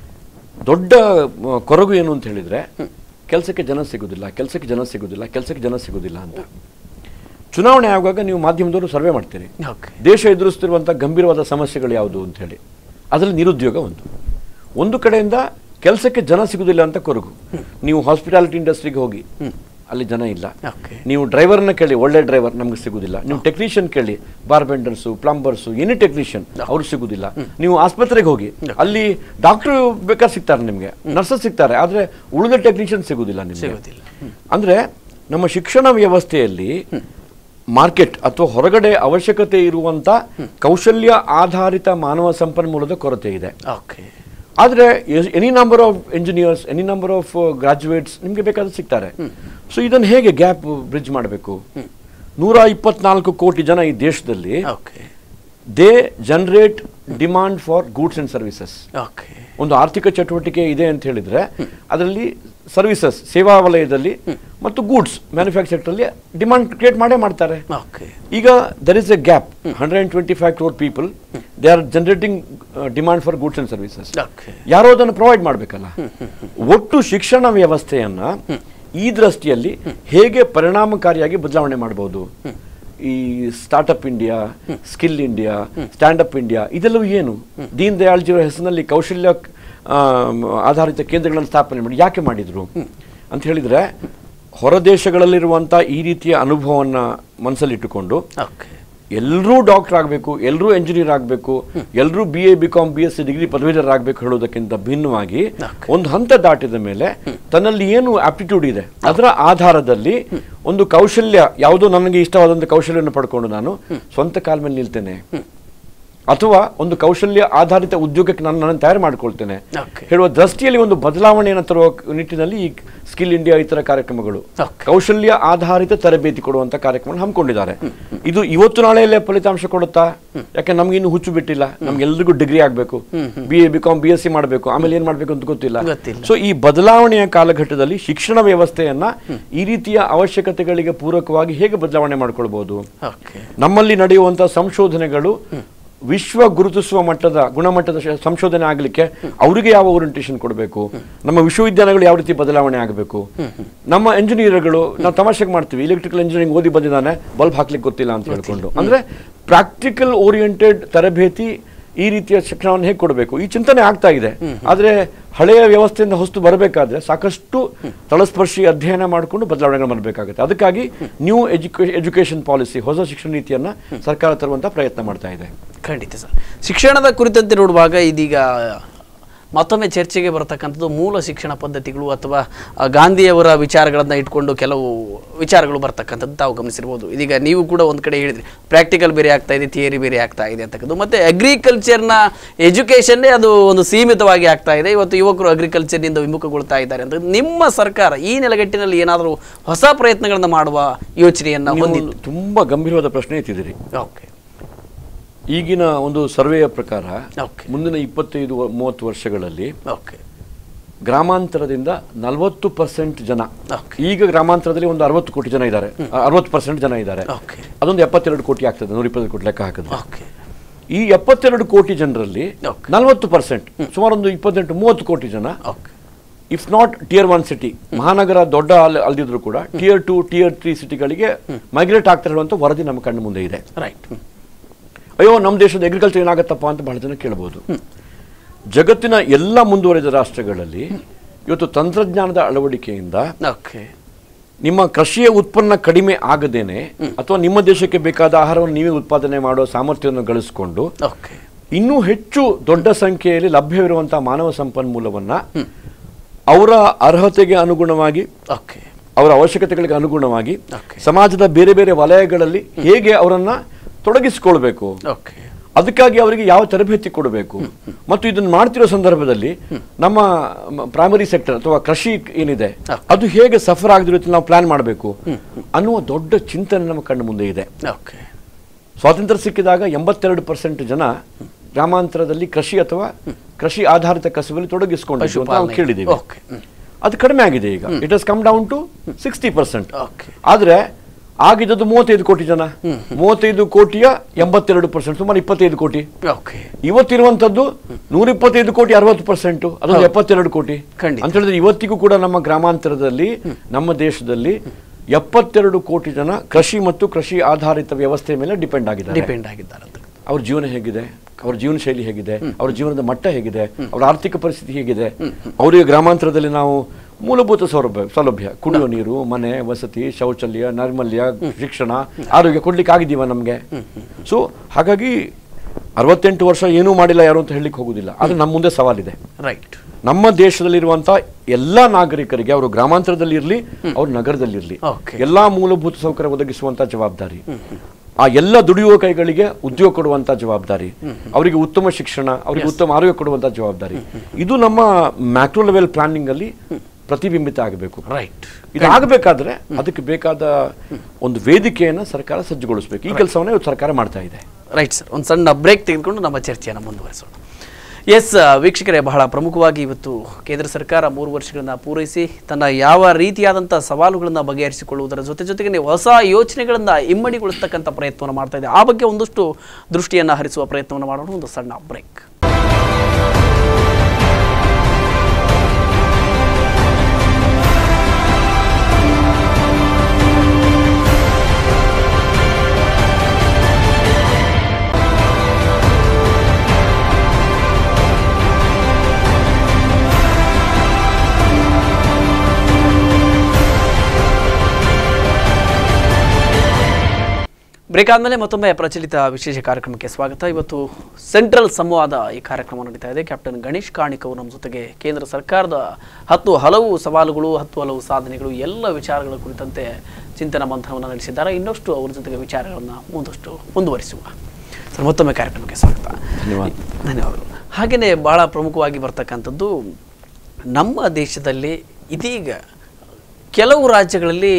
ದೊಡ್ಡ ಮ, ಕೊರಗು ಏನು ಅಂತ ಹೇಳಿದ್ರೆ ಕೆಲಸಕ್ಕೆ ಜನ ಸಿಗುದಿಲ್ಲ ಕೆಲಸಕ್ಕೆ ಜನ ಸಿಗುದಿಲ್ಲ ಕೆಲಸಕ್ಕೆ ಜನ ಸಿಗುದಿಲ್ಲ ಅಂತ ಚುನಾವಣೆ ಆಗುವಾಗ ನೀವು ಮಾಧ್ಯಮದವರು ಸರ್ವೆ ಮಾಡ್ತೀರಿ ಓಕೆ ದೇಶ ಎದುರಿಸ್ತಿರುವಂಥ ಗಂಭೀರವಾದ ಸಮಸ್ಯೆಗಳು ಯಾವುದು ಅಂತ ಹೇಳಿ ಅದರಲ್ಲಿ ನಿರುದ್ಯೋಗ ಒಂದು ಒಂದು ಕಡೆಯಿಂದ ಕೆಲಸಕ್ಕೆ ಜನ ಸಿಗುದಿಲ್ಲ ಅಂತ ಕೊರಗು ನೀವು ಹಾಸ್ಪಿಟಾಲಿಟಿ ಇಂಡಸ್ಟ್ರಿಗೆ ಹೋಗಿ ಅಲ್ಲಿ ಜನ ಇಲ್ಲ ಓಕೆ ನೀವು ಡ್ರೈವರ್ನ ಕೇಳಿ ಒಳ್ಳೆ ಡ್ರೈವರ್ ನಮ್ಗೆ ಸಿಗುದಿಲ್ಲ ನೀವು ಟೆಕ್ನಿಷಿಯನ್ ಕೇಳಿ ಬಾರ್ಬೆಂಡರ್ಸು ಪ್ಲಂಬರ್ಸು ಎನಿ ಟೆಕ್ನಿಷಿಯನ್ ಅವ್ರು ಸಿಗುದಿಲ್ಲ ನೀವು ಆಸ್ಪತ್ರೆಗೆ ಹೋಗಿ ಅಲ್ಲಿ ಡಾಕ್ಟರ್ ಬೇಕಾದ್ರೆ ಸಿಗ್ತಾರೆ ನಿಮಗೆ ನರ್ಸಸ್ ಸಿಗ್ತಾರೆ ಆದ್ರೆ ಉಳಿದ ಟೆಕ್ನಿಷಿಯನ್ ಸಿಗುದಿಲ್ಲ ನಿಮಗೆ ಸಿಗೋದಿಲ್ಲ ಅಂದ್ರೆ ನಮ್ಮ ಶಿಕ್ಷಣ ವ್ಯವಸ್ಥೆಯಲ್ಲಿ ಮಾರ್ಕೆಟ್ ಅಥವಾ ಹೊರಗಡೆ ಅವಶ್ಯಕತೆ ಇರುವಂತ ಕೌಶಲ್ಯ ಆಧಾರಿತ ಮಾನವ ಸಂಪನ್ಮೂಲದ ಕೊರತೆ ಇದೆ ಓಕೆ ಆದರೆ any number of engineers any number of graduates ನಿಮಗೆ ಬೇಕಾದ್ರೆ ಸಿಗ್ತಾರೆ ಸೊ ಇದನ್ನು ಹೇಗೆ ಗ್ಯಾಪ್ ಬ್ರಿಡ್ಜ್ ಮಾಡಬೇಕು ನೂರ ಇಪ್ಪತ್ನಾಲ್ಕು ಕೋಟಿ ಜನ ಈ ದೇಶದಲ್ಲಿ okay they generate demand for goods and services okay ಒಂದು ಆರ್ಥಿಕ ಚಟುವಟಿಕೆ ಇದೆ ಅಂತ ಹೇಳಿದ್ರೆ ಅದರಲ್ಲಿ ಸರ್ವಿಸಸ್ ಸೇವಾ ವಲಯದಲ್ಲಿ ಮತ್ತು ಗೂಡ್ಸ್ ಮ್ಯಾನುಫ್ಯಾಕ್ಚರ್ ಸೆಕ್ಟರಲ್ಲಿ ಡಿಮಾಂಡ್ ಕ್ರಿಯೇಟ್ ಮಾಡೇ ಮಾಡ್ತಾರೆ ಓಕೆ ಈಗ there is a gap hundred and twenty five crore people they are generating demand for goods and services okay ಯಾರೋ ಅದನ್ನು ಪ್ರೊವೈಡ್ ಮಾಡಬೇಕಲ್ಲ ಒಟ್ಟು ಶಿಕ್ಷಣ ವ್ಯವಸ್ಥೆಯನ್ನ ಈ ದೃಷ್ಟಿಯಲ್ಲಿ ಹೇಗೆ ಪರಿಣಾಮಕಾರಿಯಾಗಿ ಬದಲಾವಣೆ ಮಾಡಬಹುದು ಈ startup India skill India standup India ಇದೆಲ್ಲವೂ ಏನು ದೀನ್ ದಯಾಳ್ಜಿಯವರ ಹೆಸರಿನಲ್ಲಿ ಕೌಶಲ್ಯ ಆ, ಆಧಾರಿತ ಕೇಂದ್ರಗಳನ್ನು ಸ್ಥಾಪನೆ ಮಾಡಿ ಯಾಕೆ ಮಾಡಿದ್ರು ಅಂತ ಹೇಳಿದ್ರೆ ಹೊರ ದೇಶಗಳಲ್ಲಿರುವಂಥ ಈ ರೀತಿಯ ಅನುಭವವನ್ನ ಮನಸ್ಸಲ್ಲಿಟ್ಟುಕೊಂಡು ಓಕೆ ಎಲ್ಲರೂ ಡಾಕ್ಟರ್ ಆಗಬೇಕು ಎಲ್ಲರೂ ಎಂಜಿನಿಯರ್ ಆಗಬೇಕು ಎಲ್ಲರೂ B A B com B S C degree ಪದವೀಧರ ಆಗಬೇಕು ಹೇಳೋದಕ್ಕಿಂತ ಭಿನ್ನವಾಗಿ Okay. ಒಂದು ಹಂತ ದಾಟಿದ ಮೇಲೆ ತನ್ನಲ್ಲಿ ಏನು ಆಪ್ಟಿಟ್ಯೂಡ್ ಇದೆ ಅದರ ಆಧಾರದಲ್ಲಿ ಒಂದು ಕೌಶಲ್ಯ ಯಾವುದೋ ನನಗೆ ಇಷ್ಟವಾದಂಥ ಕೌಶಲ್ಯವನ್ನು ಪಡ್ಕೊಂಡು ನಾನು ಸ್ವಂತ ಕಾಲ ಮೇಲೆ ನಿಲ್ತೇನೆ ಅಥವಾ ಒಂದು ಕೌಶಲ್ಯ ಆಧಾರಿತ ಉದ್ಯೋಗಕ್ಕೆ ನಾನು ನನ್ನ ತಯಾರು ಮಾಡ್ಕೊಳ್ತೇನೆ Okay. ಹೇಳುವ ದೃಷ್ಟಿಯಲ್ಲಿ ಒಂದು ಬದಲಾವಣೆಯನ್ನು ತರುವ ನಿಟ್ಟಿನಲ್ಲಿ ಈ ಸ್ಕಿಲ್ ಇಂಡಿಯಾ ಇತರ ಕಾರ್ಯಕ್ರಮಗಳು Okay. ಕೌಶಲ್ಯ ಆಧಾರಿತ ತರಬೇತಿ ಕೊಡುವಂತ ಕಾರ್ಯಕ್ರಮ ಹಮ್ಮಿಕೊಂಡಿದ್ದಾರೆ ಇದು ಇವತ್ತು ನಾಳೆಯಲ್ಲೇ ಫಲಿತಾಂಶ ಕೊಡುತ್ತಾ ಯಾಕೆ ನಮ್ಗೆ ಇನ್ನು ಹುಚ್ಚು ಬಿಟ್ಟಿಲ್ಲ ನಮ್ಗೆಲ್ರಿಗೂ ಡಿಗ್ರಿ ಆಗಬೇಕು B A B com B S C ಮಾಡಬೇಕು ಆಮೇಲೆ ಏನ್ ಮಾಡ್ಬೇಕು ಅಂತ ಗೊತ್ತಿಲ್ಲ ಗೊತ್ತಿಲ್ಲ. ಸೊ ಈ ಬದಲಾವಣೆಯ ಕಾಲಘಟ್ಟದಲ್ಲಿ ಶಿಕ್ಷಣ ವ್ಯವಸ್ಥೆಯನ್ನ ಈ ರೀತಿಯ ಅವಶ್ಯಕತೆಗಳಿಗೆ ಪೂರಕವಾಗಿ ಹೇಗೆ ಬದಲಾವಣೆ ಮಾಡ್ಕೊಳ್ಬಹುದು ಓಕೆ ನಮ್ಮಲ್ಲಿ ನಡೆಯುವಂತಹ ಸಂಶೋಧನೆಗಳು ವಿಶ್ವ ಗುರುತಿಸುವ ಮಟ್ಟದ ಗುಣಮಟ್ಟದ ಶ- ಸಂಶೋಧನೆ ಆಗಲಿಕ್ಕೆ ಅವರಿಗೆ ಯಾವ ಓರಿಯಂಟೇಷನ್ ಕೊಡಬೇಕು ನಮ್ಮ ವಿಶ್ವವಿದ್ಯಾಲಯಗಳು ಯಾವ ರೀತಿ ಬದಲಾವಣೆ ಆಗಬೇಕು ನಮ್ಮ ಎಂಜಿನಿಯರ್ಗಳು ನಾವು ತಮಾಷೆಗೆ ಮಾಡ್ತೀವಿ ಇಲೆಕ್ಟ್ರಿಕಲ್ ಇಂಜಿನಿಯರಿಂಗ್ ಓದಿ ಬಂದಿದ್ದಾನೆ ಬಲ್ಬ್ ಹಾಕ್ಲಿಕ್ಕೆ ಗೊತ್ತಿಲ್ಲ ಅಂತ ಹೇಳ್ಕೊಂಡು ಅಂದ್ರೆ ಪ್ರಾಕ್ಟಿಕಲ್ ಓರಿಯೆಂಟೆಡ್ ತರಬೇತಿ ಈ ರೀತಿಯ ಶಿಕ್ಷಣವನ್ನು ಹೇಗೆ ಕೊಡಬೇಕು ಈ ಚಿಂತನೆ ಆಗ್ತಾ ಇದೆ ಆದ್ರೆ ಹಳೆಯ ವ್ಯವಸ್ಥೆಯಿಂದ ಹೊಸ್ತು ಬರಬೇಕಾದ್ರೆ ಸಾಕಷ್ಟು ತಳಸ್ಪರ್ಶಿ ಅಧ್ಯಯನ ಮಾಡಿಕೊಂಡು ಬದಲಾವಣೆಗಳು ಮಾಡಬೇಕಾಗುತ್ತೆ ಅದಕ್ಕಾಗಿ ನ್ಯೂ ಎಜುಕೇ ಎಜುಕೇಶನ್ ಪಾಲಿಸಿ ಹೊಸ ಶಿಕ್ಷಣ ನೀತಿಯನ್ನ ಸರ್ಕಾರ ತರುವಂತ ಪ್ರಯತ್ನ ಮಾಡ್ತಾ ಇದೆ ಖಂಡಿತ ಸರ್ ಶಿಕ್ಷಣದ ಕುರಿತಂತೆ ನೋಡುವಾಗ ಇದೀಗ ಮತ್ತೊಮ್ಮೆ ಚರ್ಚೆಗೆ ಬರತಕ್ಕಂಥದ್ದು ಮೂಲ ಶಿಕ್ಷಣ ಪದ್ಧತಿಗಳು ಅಥವಾ ಆ, ಗಾಂಧಿಯವರ ವಿಚಾರಗಳನ್ನು ಇಟ್ಕೊಂಡು ಕೆಲವು ವಿಚಾರಗಳು ಬರ್ತಕ್ಕಂಥದ್ದು ತಾವು ಗಮನಿಸಿರ್ಬೋದು ಇದೀಗ ನೀವು ಕೂಡ ಒಂದು ಕಡೆ ಹೇಳಿದ್ರಿ ಪ್ರಾಕ್ಟಿಕಲ್ ಬೇರೆ ಆಗ್ತಾ ಇದೆ ಥಿಯರಿ ಬೇರೆ ಆಗ್ತಾ ಇದೆ ಅಂತಕ್ಕಂಥದ್ದು ಮತ್ತು ಅಗ್ರಿಕಲ್ಚರ್ನ ಎಜುಕೇಷನ್ನೇ ಅದು ಒಂದು ಸೀಮಿತವಾಗಿ ಆಗ್ತಾ ಇದೆ ಇವತ್ತು ಯುವಕರು ಅಗ್ರಿಕಲ್ಚರ್ನಿಂದ ವಿಮುಖಗೊಳ್ತಾ ಇದ್ದಾರೆ ಅಂತ ನಿಮ್ಮ ಸರ್ಕಾರ ಈ ನೆಲೆಗಟ್ಟಿನಲ್ಲಿ ಏನಾದರೂ ಹೊಸ ಪ್ರಯತ್ನಗಳನ್ನು ಮಾಡುವ ಯೋಚನೆಯನ್ನು ನೀವು ಹೊಂದಿದ್ದು ತುಂಬಾ ಗಂಭೀರವಾದ ಪ್ರಶ್ನೆ ಎತ್ತಿದಿರಿ ಓಕೆ ಈಗಿನ ಒಂದು ಸರ್ವೆಯ ಪ್ರಕಾರ ಓಕೆ ಮುಂದಿನ ಇಪ್ಪತ್ತೈದು ವ- ಮೂವತ್ತು ವರ್ಷಗಳಲ್ಲಿ ಓಕೆ ಗ್ರಾಮಾಂತರದಿಂದ ನಲವತ್ತು ಪರ್ಸೆಂಟ್ ಜನ ಓಕೆ ಈಗ ಗ್ರಾಮಾಂತರದಲ್ಲಿ ಒಂದು ಅರವತ್ತು ಕೋಟಿ ಜನ ಇದ್ದಾರೆ ಅರವತ್ತು ಪರ್ಸೆಂಟ್ ಜನ ಇದ್ದಾರೆ ಓಕೆ ಅದೊಂದು ಎಪ್ಪತ್ತೆರಡು ಕೋಟಿ ಆಗ್ತದೆ ನೂರ ಇಪ್ಪತ್ತು ಕೋಟಿ ಲೆಕ್ಕ ಹಾಕಿದ್ರೆ ಓಕೆ ಈ ಎಪ್ಪತ್ತೆರಡು ಕೋಟಿ ಜನರಲ್ಲಿ Okay. ನಲವತ್ತು ಪರ್ಸೆಂಟ್ ಸುಮಾರು ಒಂದು ಇಪ್ಪತ್ತೆಂಟು ಮೂವತ್ತು ಕೋಟಿ ಜನ okay if not tier one city ಮಹಾನಗರ ದೊಡ್ಡ ಅಲ್- ಅಲ್ದಿದ್ರು ಕೂಡ ಟಿಯರ್ ಟು ಟಿಯರ್ ತ್ರೀ ಸಿಟಿಗಳಿಗೆ ಮೈಗ್ರೇಟ್ ಆಗ್ತಾ ಇರುವಂತ ವರದಿ ನಮ್ಮ ಕಣ್ಣು ಮುಂದೆ ಇದೆ ರೈಟ್ ಅಯ್ಯೋ ನಮ್ಮ ದೇಶದ ಅಗ್ರಿಕಲ್ಚರ್ ಏನಾಗತ್ತಪ್ಪ ಅಂತ ಬಹಳ ಜನ ಕೇಳಬಹುದು ಜಗತ್ತಿನ ಎಲ್ಲ ಮುಂದುವರೆದ ರಾಷ್ಟ್ರಗಳಲ್ಲಿ ಇವತ್ತು ತಂತ್ರಜ್ಞಾನದ ಅಳವಡಿಕೆಯಿಂದ ಓಕೆ ನಿಮ್ಮ ಕೃಷಿಯ ಉತ್ಪನ್ನ ಕಡಿಮೆ ಆಗದೇನೆ ಅಥವಾ ನಿಮ್ಮ ದೇಶಕ್ಕೆ ಬೇಕಾದ ಆಹಾರವನ್ನು ನೀವೇ ಉತ್ಪಾದನೆ ಮಾಡುವ ಸಾಮರ್ಥ್ಯವನ್ನು ಗಳಿಸಿಕೊಂಡು ಓಕೆ ಇನ್ನೂ ಹೆಚ್ಚು ದೊಡ್ಡ ಸಂಖ್ಯೆಯಲ್ಲಿ ಲಭ್ಯವಿರುವಂತಹ ಮಾನವ ಸಂಪನ್ಮೂಲವನ್ನ ಅವರ ಅರ್ಹತೆಗೆ ಅನುಗುಣವಾಗಿ ಓಕೆ ಅವರ ಅವಶ್ಯಕತೆಗಳಿಗೆ ಅನುಗುಣವಾಗಿ Okay. ಸಮಾಜದ ಬೇರೆ ಬೇರೆ ವಲಯಗಳಲ್ಲಿ ಹೇಗೆ ಅವರನ್ನ ತೊಡಗಿಸಿಕೊಳ್ಬೇಕು ಓಕೆ ಅದಕ್ಕಾಗಿ ಅವರಿಗೆ ಯಾವ ತರಬೇತಿ ಕೊಡಬೇಕು ಮತ್ತು ಇದನ್ನು ಮಾಡ್ತಿರೋ ಸಂದರ್ಭದಲ್ಲಿ ನಮ್ಮ ಪ್ರೈಮರಿ ಸೆಕ್ಟರ್ ಅಥವಾ ಕೃಷಿ ಏನಿದೆ ಅದು ಹೇಗೆ ಸಫರ್ ಆಗದಿರೋ ರೀತಿ ನಾವು ಪ್ಲಾನ್ ಮಾಡಬೇಕು ಅನ್ನುವ ದೊಡ್ಡ ಚಿಂತನೆ ನಮ್ಮ ಕಣ್ಣು ಮುಂದೆ ಇದೆ ಓಕೆ ಸ್ವಾತಂತ್ರ್ಯ ಸಿಕ್ಕಿದಾಗ ಎಂಬತ್ತೆರಡು ಪರ್ಸೆಂಟ್ ಜನ ಗ್ರಾಮಾಂತರದಲ್ಲಿ ಕೃಷಿ ಅಥವಾ ಕೃಷಿ ಆಧಾರಿತ ಕಸುಬಲ್ಲಿ ತೊಡಗಿಸಿಕೊಂಡಿದ್ದು ಅಂತ ನಾವು ಪಶುಪಾಲನೆ. ಕೇಳಿದ್ದೀವಿ ಓಕೆ ಹ್ಮ್. ಅದು ಕಡಿಮೆ ಆಗಿದೆ ಈಗ it has come down to sixty percent okay ಆದ್ರೆ ಆಗಿದ್ದದ್ದು ಮೂವತ್ತೈದು ಕೋಟಿ ಜನ ಮೂವತ್ತೈದು ಕೋಟಿಯ ಎಂಬತ್ತೆರಡು ಪರ್ಸೆಂಟ್ ಸುಮಾರು ಇಪ್ಪತ್ತೈದು ಕೋಟಿ ಓಕೆ ಇವತ್ತಿರುವಂತದ್ದು ನೂರ ಇಪ್ಪತ್ತೈದು ಕೋಟಿ ಅರವತ್ತು ಪರ್ಸೆಂಟ್ ಅದೊಂದು ಎಪ್ಪತ್ತೆರಡು ಕೋಟಿ ಖಂಡಿತ. ಅಂತ ಹೇಳಿದ್ರೆ ಇವತ್ತಿಗೂ ಕೂಡ ನಮ್ಮ ಗ್ರಾಮಾಂತರದಲ್ಲಿ ನಮ್ಮ ದೇಶದಲ್ಲಿ ಎಪ್ಪತ್ತೆರಡು ಕೋಟಿ ಜನ ಕೃಷಿ ಮತ್ತು ಕೃಷಿ ಆಧಾರಿತ ವ್ಯವಸ್ಥೆ ಮೇಲೆ ಡಿಪೆಂಡ್ ಆಗಿದ್ದಾರೆ ಡಿಪೆಂಡ್ ಆಗಿದ್ದಾರೆ ಅಂತ ಅವ್ರ ಜೀವನ ಹೇಗಿದೆ ಅವ್ರ ಜೀವನ ಶೈಲಿ ಹೇಗಿದೆ ಅವ್ರ ಜೀವನದ ಮಟ್ಟ ಹೇಗಿದೆ ಅವ್ರ ಆರ್ಥಿಕ ಪರಿಸ್ಥಿತಿ ಹೇಗಿದೆ ಅವರಿಗೆ ಗ್ರಾಮಾಂತರದಲ್ಲಿ ನಾವು ಮೂಲಭೂತ ಸೌಲಭ್ಯ ಸೌಲಭ್ಯ ಕುಡಿಯುವ ನೀರು ಮನೆ ವಸತಿ ಶೌಚಾಲಯ ನೈರ್ಮಲ್ಯ ಶಿಕ್ಷಣ ಆರೋಗ್ಯ ಕೊಡ್ಲಿಕ್ಕೆ ಆಗಿದೀವ ನಮಗೆ ಸೊ ಹಾಗಾಗಿ ಅರವತ್ತೆಂಟು ವರ್ಷ ಏನೂ ಮಾಡಿಲ್ಲ ಯಾರು ಅಂತ ಹೇಳಲಿಕ್ಕೆ ಹೋಗುದಿಲ್ಲ ಆದ್ರೆ ನಮ್ಮ ಮುಂದೆ ಸವಾಲಿದೆ ರೈಟ್ ನಮ್ಮ ದೇಶದಲ್ಲಿರುವಂತ ಎಲ್ಲಾ ನಾಗರಿಕರಿಗೆ ಅವರು ಗ್ರಾಮಾಂತರದಲ್ಲಿ ಇರಲಿ ಅವ್ರು ನಗರದಲ್ಲಿರಲಿ Okay. ಎಲ್ಲಾ ಮೂಲಭೂತ ಸೌಕರ್ಯ ಒದಗಿಸುವಂತ ಜವಾಬ್ದಾರಿ ಆ ಎಲ್ಲ ದುಡಿಯುವ ಕೈಗಳಿಗೆ ಉದ್ಯೋಗ ಕೊಡುವಂತ ಜವಾಬ್ದಾರಿ ಅವರಿಗೆ ಉತ್ತಮ ಶಿಕ್ಷಣ ಅವರಿಗೆ ಉತ್ತಮ ಆರೋಗ್ಯ ಕೊಡುವಂತ ಜವಾಬ್ದಾರಿ ಇದು ನಮ್ಮ ಮ್ಯಾಕ್ರೋ ಲೆವೆಲ್ ಪ್ಲಾನಿಂಗ್ ಅಲ್ಲಿ ಪ್ರತಿಬಿಂಬಿತ ಆಗಬೇಕು ರೈಟ್ ಇದಾಗಬೇಕಾದ್ರೆ ಅದಕ್ಕೆ ಬೇಕಾದ ಒಂದು ವೇದಿಕೆಯನ್ನು ಸರ್ಕಾರ ಸಜ್ಜುಗೊಳಿಸಬೇಕು ಈ ಕೆಲಸವನ್ನ ಇವತ್ತು ಸರ್ಕಾರ ಮಾಡ್ತಾ ಇದೆ ರೈಟ್ ಸರ್ ಒಂದು ಸಣ್ಣ ಬ್ರೇಕ್ ತೆಗೆದುಕೊಂಡು ನಮ್ಮ ಚರ್ಚೆಯನ್ನು ಮುಂದುವರಿಸೋಣ ಎಸ್ ವೀಕ್ಷಕರೇ ಬಹಳ ಪ್ರಮುಖವಾಗಿ ಇವತ್ತು ಕೇಂದ್ರ ಸರ್ಕಾರ ಮೂರು ವರ್ಷಗಳನ್ನು ಪೂರೈಸಿ ತನ್ನ ಯಾವ ರೀತಿಯಾದಂಥ ಸವಾಲುಗಳನ್ನು ಬಗೆಹರಿಸಿಕೊಳ್ಳುವುದರ ಜೊತೆ ಜೊತೆಗೆ ನೀವು ಹೊಸ ಯೋಚನೆಗಳನ್ನು ಇಮ್ಮಡಿಗೊಳಿಸ್ತಕ್ಕಂಥ ಪ್ರಯತ್ನವನ್ನು ಮಾಡ್ತಾ ಇದೆ ಆ ಬಗ್ಗೆ ಒಂದಷ್ಟು ದೃಷ್ಟಿಯನ್ನು ಹರಿಸುವ ಪ್ರಯತ್ನವನ್ನು ಮಾಡೋಣ ಒಂದು ಸಣ್ಣ ಬ್ರೇಕ್ ಬ್ರೇಕ್ ಆದಮೇಲೆ ಮತ್ತೊಮ್ಮೆ ಪ್ರಚಲಿತ ವಿಶೇಷ ಕಾರ್ಯಕ್ರಮಕ್ಕೆ ಸ್ವಾಗತ ಇವತ್ತು ಸೆಂಟ್ರಲ್ ಸಂವಾದ ಈ ಕಾರ್ಯಕ್ರಮ ನಡೀತಾ ಇದೆ ಕ್ಯಾಪ್ಟನ್ ಗಣೇಶ್ ಕಾಣಿಕ್ ಅವರು ನಮ್ಮ ಜೊತೆಗೆ ಕೇಂದ್ರ ಸರ್ಕಾರದ ಹತ್ತು ಹಲವು ಸವಾಲುಗಳು ಹತ್ತು ಹಲವು ಸಾಧನೆಗಳು ಎಲ್ಲ ವಿಚಾರಗಳ ಕುರಿತಂತೆ ಚಿಂತನ ಮಂಥನವನ್ನು ನಡೆಸಿದ್ದಾರೆ ಇನ್ನಷ್ಟು ಅವರ ಜೊತೆಗೆ ವಿಚಾರಗಳನ್ನು ಮುಂದಷ್ಟು ಮುಂದುವರಿಸುವ ಸರ್ ಮತ್ತೊಮ್ಮೆ ಕಾರ್ಯಕ್ರಮಕ್ಕೆ ಸ್ವಾಗತ ಧನ್ಯವಾದ. ಧನ್ಯವಾದಗಳು ಹಾಗೆಯೇ ಬಹಳ ಪ್ರಮುಖವಾಗಿ ಬರ್ತಕ್ಕಂಥದ್ದು ನಮ್ಮ ದೇಶದಲ್ಲಿ ಇದೀಗ ಕೆಲವು ರಾಜ್ಯಗಳಲ್ಲಿ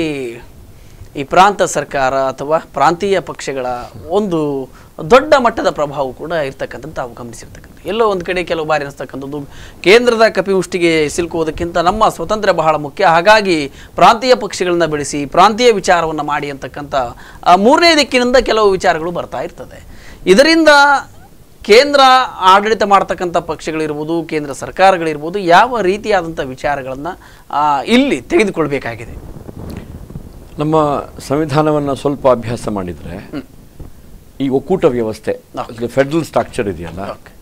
ಈ ಪ್ರಾಂತ ಸರ್ಕಾರ ಅಥವಾ ಪ್ರಾಂತೀಯ ಪಕ್ಷಗಳ ಒಂದು ದೊಡ್ಡ ಮಟ್ಟದ ಪ್ರಭಾವ ಕೂಡ ಇರ್ತಕ್ಕಂಥದ್ದು ತಾವು ಗಮನಿಸಿರ್ತಕ್ಕಂಥ ಎಲ್ಲೋ ಒಂದು ಕಡೆ ಕೆಲವು ಬಾರಿ ಅನಿಸ್ತಕ್ಕಂಥದ್ದು ಕೇಂದ್ರದ ಕಪಿಮುಷ್ಟಿಗೆ ಸಿಲುಕುವುದಕ್ಕಿಂತ ನಮ್ಮ ಸ್ವತಂತ್ರ ಬಹಳ ಮುಖ್ಯ ಹಾಗಾಗಿ ಪ್ರಾಂತೀಯ ಪಕ್ಷಗಳನ್ನ ಬೆಳೆಸಿ ಪ್ರಾಂತೀಯ ವಿಚಾರವನ್ನು ಮಾಡಿ ಅಂತಕ್ಕಂಥ ಆ ಮೂರನೇ ದಿಕ್ಕಿನಿಂದ ಕೆಲವು ವಿಚಾರಗಳು ಬರ್ತಾ ಇರ್ತದೆ ಇದರಿಂದ ಕೇಂದ್ರ ಆಡಳಿತ ಮಾಡ್ತಕ್ಕಂಥ ಪಕ್ಷಗಳಿರ್ಬೋದು ಕೇಂದ್ರ ಸರ್ಕಾರಗಳಿರ್ಬೋದು ಯಾವ ರೀತಿಯಾದಂಥ ವಿಚಾರಗಳನ್ನು ಇಲ್ಲಿ ತೆಗೆದುಕೊಳ್ಬೇಕಾಗಿದೆ ನಮ್ಮ ಸಂವಿಧಾನವನ್ನ ಸ್ವಲ್ಪ ಅಭ್ಯಾಸ ಮಾಡಿದ್ರೆ ಈ ಒಕ್ಕೂಟ ವ್ಯವಸ್ಥೆ ಫೆಡರಲ್ ಸ್ಟ್ರಕ್ಚರ್ ಇದೆಯಲ್ಲ ಓಕೆ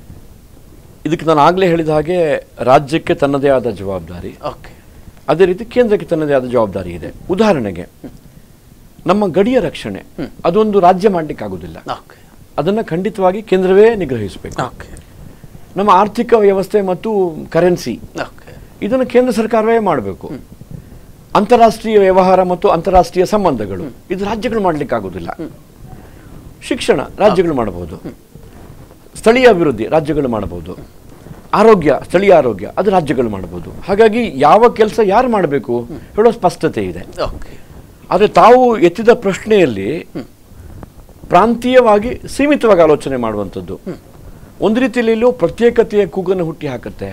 ಇದಕ್ಕೆ ನಾನು ಆಗ್ಲೇ ಹೇಳಿದ ಹಾಗೆ ರಾಜ್ಯಕ್ಕೆ ತನ್ನದೇ ಆದ ಜವಾಬ್ದಾರಿ ಓಕೆ ಅದೇ ರೀತಿ ಕೇಂದ್ರಕ್ಕೆ ತನ್ನದೇ ಆದ ಜವಾಬ್ದಾರಿ ಇದೆ ಉದಾಹರಣೆಗೆ ನಮ್ಮ ಗಡಿಯ ರಕ್ಷಣೆ ಅದೊಂದು ರಾಜ್ಯ ಮಾಡ್ಲಿಕ್ಕೆ ಆಗುದಿಲ್ಲ ಓಕೆ ಅದನ್ನ ಖಂಡಿತವಾಗಿ ಕೇಂದ್ರವೇ ನಿಗ್ರಹಿಸಬೇಕು ಓಕೆ ನಮ್ಮ ಆರ್ಥಿಕ ವ್ಯವಸ್ಥೆ ಮತ್ತು ಕರೆನ್ಸಿ ಓಕೆ ಇದನ್ನು ಕೇಂದ್ರ ಸರ್ಕಾರವೇ ಮಾಡಬೇಕು ಅಂತಾರಾಷ್ಟ್ರೀಯ ವ್ಯವಹಾರ ಮತ್ತು ಅಂತಾರಾಷ್ಟ್ರೀಯ ಸಂಬಂಧಗಳು ಇದು ರಾಜ್ಯಗಳು ಮಾಡ್ಲಿಕ್ಕೆ ಆಗುದಿಲ್ಲ ಶಿಕ್ಷಣ ರಾಜ್ಯಗಳು ಮಾಡಬಹುದು ಸ್ಥಳೀಯ ಅಭಿವೃದ್ಧಿ ರಾಜ್ಯಗಳು ಮಾಡಬಹುದು ಆರೋಗ್ಯ ಸ್ಥಳೀಯ ಆರೋಗ್ಯ ಅದು ರಾಜ್ಯಗಳು ಮಾಡಬಹುದು ಹಾಗಾಗಿ ಯಾವ ಕೆಲಸ ಯಾರು ಮಾಡಬೇಕು ಹೇಳೋ ಸ್ಪಷ್ಟತೆ ಇದೆ ಓಕೆ ಆದರೆ ತಾವು ಎತ್ತಿದ ಪ್ರಶ್ನೆಯಲ್ಲಿ ಪ್ರಾಂತೀಯವಾಗಿ ಸೀಮಿತವಾಗಿ ಆಲೋಚನೆ ಮಾಡುವಂಥದ್ದು ಒಂದು ರೀತಿಯಲ್ಲಿ ಇಲ್ಲೂ ಪ್ರತ್ಯೇಕತೆಯ ಕೂಗನ್ನು ಹುಟ್ಟಿ ಹಾಕುತ್ತೆ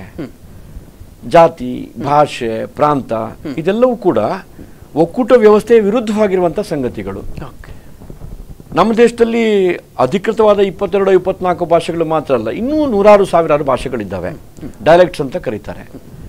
ಜಾತಿ ಭಾಷೆ ಪ್ರಾಂತ ಇದೆಲ್ಲವೂ ಕೂಡ ಒಕ್ಕೂಟ ವ್ಯವಸ್ಥೆಯ ವಿರುದ್ಧವಾಗಿರುವಂಥ ಸಂಗತಿಗಳು ಓಕೆ ನಮ್ಮ ದೇಶದಲ್ಲಿ ಅಧಿಕೃತವಾದ ಇಪ್ಪತ್ತೆರಡು ಇಪ್ಪತ್ನಾಲ್ಕು ಭಾಷೆಗಳು ಮಾತ್ರ ಅಲ್ಲ ಇನ್ನೂ ನೂರಾರು ಸಾವಿರಾರು ಭಾಷೆಗಳಿದ್ದಾವೆ ಡೈಲೆಕ್ಟ್ಸ್ ಅಂತ ಕರೀತಾರೆ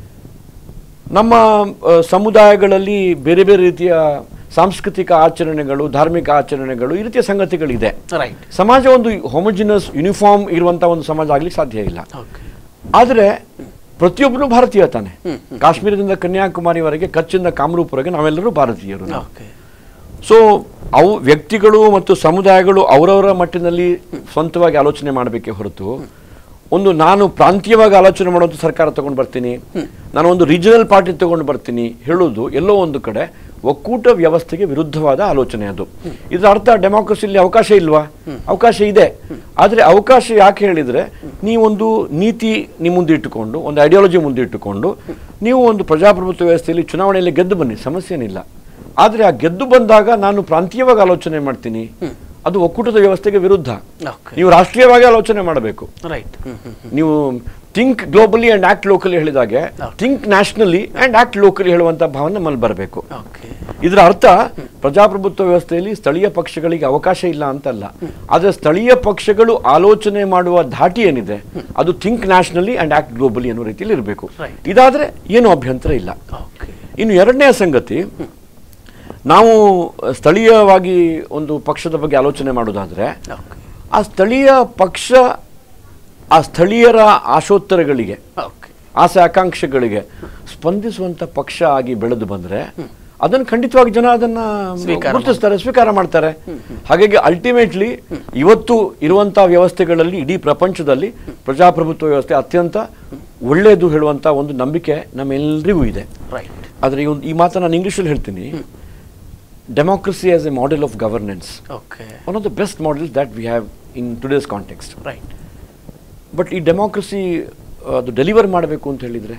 ನಮ್ಮ ಆ, ಸಮುದಾಯಗಳಲ್ಲಿ ಬೇರೆ ಬೇರೆ ರೀತಿಯ ಸಾಂಸ್ಕೃತಿಕ ಆಚರಣೆಗಳು ಧಾರ್ಮಿಕ ಆಚರಣೆಗಳು ಈ ರೀತಿಯ ಸಂಗತಿಗಳಿದೆ ರೈಟ್ ಸಮಾಜ ಒಂದು ಹೋಮೋಜಿನಸ್ ಯೂನಿಫಾರ್ಮ್ ಇರುವಂತ ಒಂದು ಸಮಾಜ ಆಗ್ಲಿಕ್ಕೆ ಸಾಧ್ಯ ಇಲ್ಲ ಓಕೆ ಆದರೆ ಪ್ರತಿಯೊಬ್ಬರು ಭಾರತೀಯ ತಾನೆ ಕಾಶ್ಮೀರದಿಂದ ಕನ್ಯಾಕುಮಾರಿವರೆಗೆ ಕಚ್ಚಿಂದ ಕಾಮರೂಪ್ವರೆಗೆ ನಾವೆಲ್ಲರೂ ಭಾರತೀಯರು ನಾವು. ಓಕೆ ಸೊ ಅವು ವ್ಯಕ್ತಿಗಳು ಮತ್ತು ಸಮುದಾಯಗಳು ಅವರವರ ಮಟ್ಟಿನಲ್ಲಿ ಸ್ವಂತವಾಗಿ ಆಲೋಚನೆ ಮಾಡಬೇಕೇ ಹೊರತು ಒಂದು ನಾನು ಪ್ರಾಂತೀಯವಾಗಿ ಆಲೋಚನೆ ಮಾಡುವಂಥ ಸರ್ಕಾರ ತಗೊಂಡು ಬರ್ತೀನಿ ನಾನು ಒಂದು ರೀಜನಲ್ ಪಾರ್ಟಿ ತಗೊಂಡು ಬರ್ತೀನಿ ಹೇಳುವುದು ಎಲ್ಲೋ ಒಂದು ಕಡೆ ಒಕ್ಕೂಟ ವ್ಯವಸ್ಥೆಗೆ ವಿರುದ್ಧವಾದ ಆಲೋಚನೆ ಅದು ಇದರ ಅರ್ಥ ಡೆಮಾಕ್ರಸಿಯಲ್ಲಿ ಅವಕಾಶ ಇಲ್ವಾ ಅವಕಾಶ ಇದೆ ಆದರೆ ಅವಕಾಶ ಯಾಕೆ ಹೇಳಿದ್ರೆ ನೀವೊಂದು ನೀತಿ ನಿಮ್ಮ ಮುಂದೆ ಇಟ್ಟುಕೊಂಡು ಒಂದು ಐಡಿಯಾಲಜಿ ಮುಂದೆ ಇಟ್ಟುಕೊಂಡು ನೀವು ಒಂದು ಪ್ರಜಾಪ್ರಭುತ್ವ ವ್ಯವಸ್ಥೆಯಲ್ಲಿ ಚುನಾವಣೆಯಲ್ಲಿ ಗೆದ್ದು ಬನ್ನಿ ಸಮಸ್ಯೆ ಏನಿಲ್ಲ ಆದರೆ ಆ ಗೆದ್ದು ಬಂದಾಗ ನಾನು ಪ್ರಾಂತೀಯವಾಗಿ ಆಲೋಚನೆ ಮಾಡ್ತೀನಿ ಅದು ಒಕ್ಕೂಟದ ವ್ಯವಸ್ಥೆಗೆ ವಿರುದ್ಧ ಓಕೆ ನೀವು ರಾಷ್ಟ್ರೀಯವಾಗಿ ಆಲೋಚನೆ ಮಾಡಬೇಕು ರೈಟ್ ಹ್ಮ್ ಹ್ಮ್ ನೀವು think globally and act locally ಹೇಳಿದಾಗೆ think nationally and act locally ಹೇಳುವಂತ ಭಾವನೆ ನಮ್ಮಲ್ಲಿ ಬರಬೇಕು ಓಕೆ ಇದರ ಅರ್ಥ ಪ್ರಜಾಪ್ರಭುತ್ವ ವ್ಯವಸ್ಥೆಯಲ್ಲಿ ಸ್ಥಳೀಯ ಪಕ್ಷಗಳಿಗೆ ಅವಕಾಶ ಇಲ್ಲ ಅಂತಲ್ಲ ಆದರೆ ಸ್ಥಳೀಯ ಪಕ್ಷಗಳು ಆಲೋಚನೆ ಮಾಡುವ ಧಾಟಿ ಏನಿದೆ ಅದು think nationally and act globally ಅನ್ನೋ ರೀತಿಯಲ್ಲಿ ಇರಬೇಕು Right. ಇದಾದ್ರೆ ಏನು ಅಭ್ಯಂತರ ಇಲ್ಲ ಓಕೆ ಇನ್ನು ಎರಡನೇ ಸಂಗತಿ ನಾವು ಸ್ಥಳೀಯವಾಗಿ ಒಂದು ಪಕ್ಷದ ಬಗ್ಗೆ ಆಲೋಚನೆ ಮಾಡೋದಾದ್ರೆ ಓಕೆ ಆ ಸ್ಥಳೀಯ ಪಕ್ಷ ಆ ಸ್ಥಳೀಯರ ಆಶೋತ್ತರಗಳಿಗೆ ಓಕೆ ಆಸೆ ಆಕಾಂಕ್ಷೆಗಳಿಗೆ ಸ್ಪಂದಿಸುವಂತ ಪಕ್ಷ ಆಗಿ ಬೆಳೆದು ಬಂದ್ರೆ ಅದನ್ನು ಖಂಡಿತವಾಗಿ ಜನ ಅದನ್ನ ಸ್ವೀಕಾರ ಗುರುತಿಸ್ತಾರೆ ಸ್ವೀಕಾರ ಮಾಡ್ತಾರೆ ಹಾಗಾಗಿ ಅಲ್ಟಿಮೇಟ್ಲಿ ಇವತ್ತು ಇರುವಂತಹ ವ್ಯವಸ್ಥೆಗಳಲ್ಲಿ ಇಡೀ ಪ್ರಪಂಚದಲ್ಲಿ ಪ್ರಜಾಪ್ರಭುತ್ವ ವ್ಯವಸ್ಥೆ ಅತ್ಯಂತ ಒಳ್ಳೆಯದು ಹೇಳುವಂತ ಒಂದು ನಂಬಿಕೆ ನಮ್ಮೆಲ್ಲರಿಗೂ ಇದೆ ರೈಟ್ ಆದರೆ ಈ ಒಂದು ಈ ಮಾತನ್ನು ನಾನು ಇಂಗ್ಲೀಷಲ್ಲಿ ಹೇಳ್ತೀನಿ democracy as a model of governance okay one of the best models that we have in today's context right but ಈ ಡೆಮೋಕ್ರಸಿ ಅದು ಡೆಲಿವರ್ ಮಾಡಬೇಕು ಅಂತ ಹೇಳಿದ್ರೆ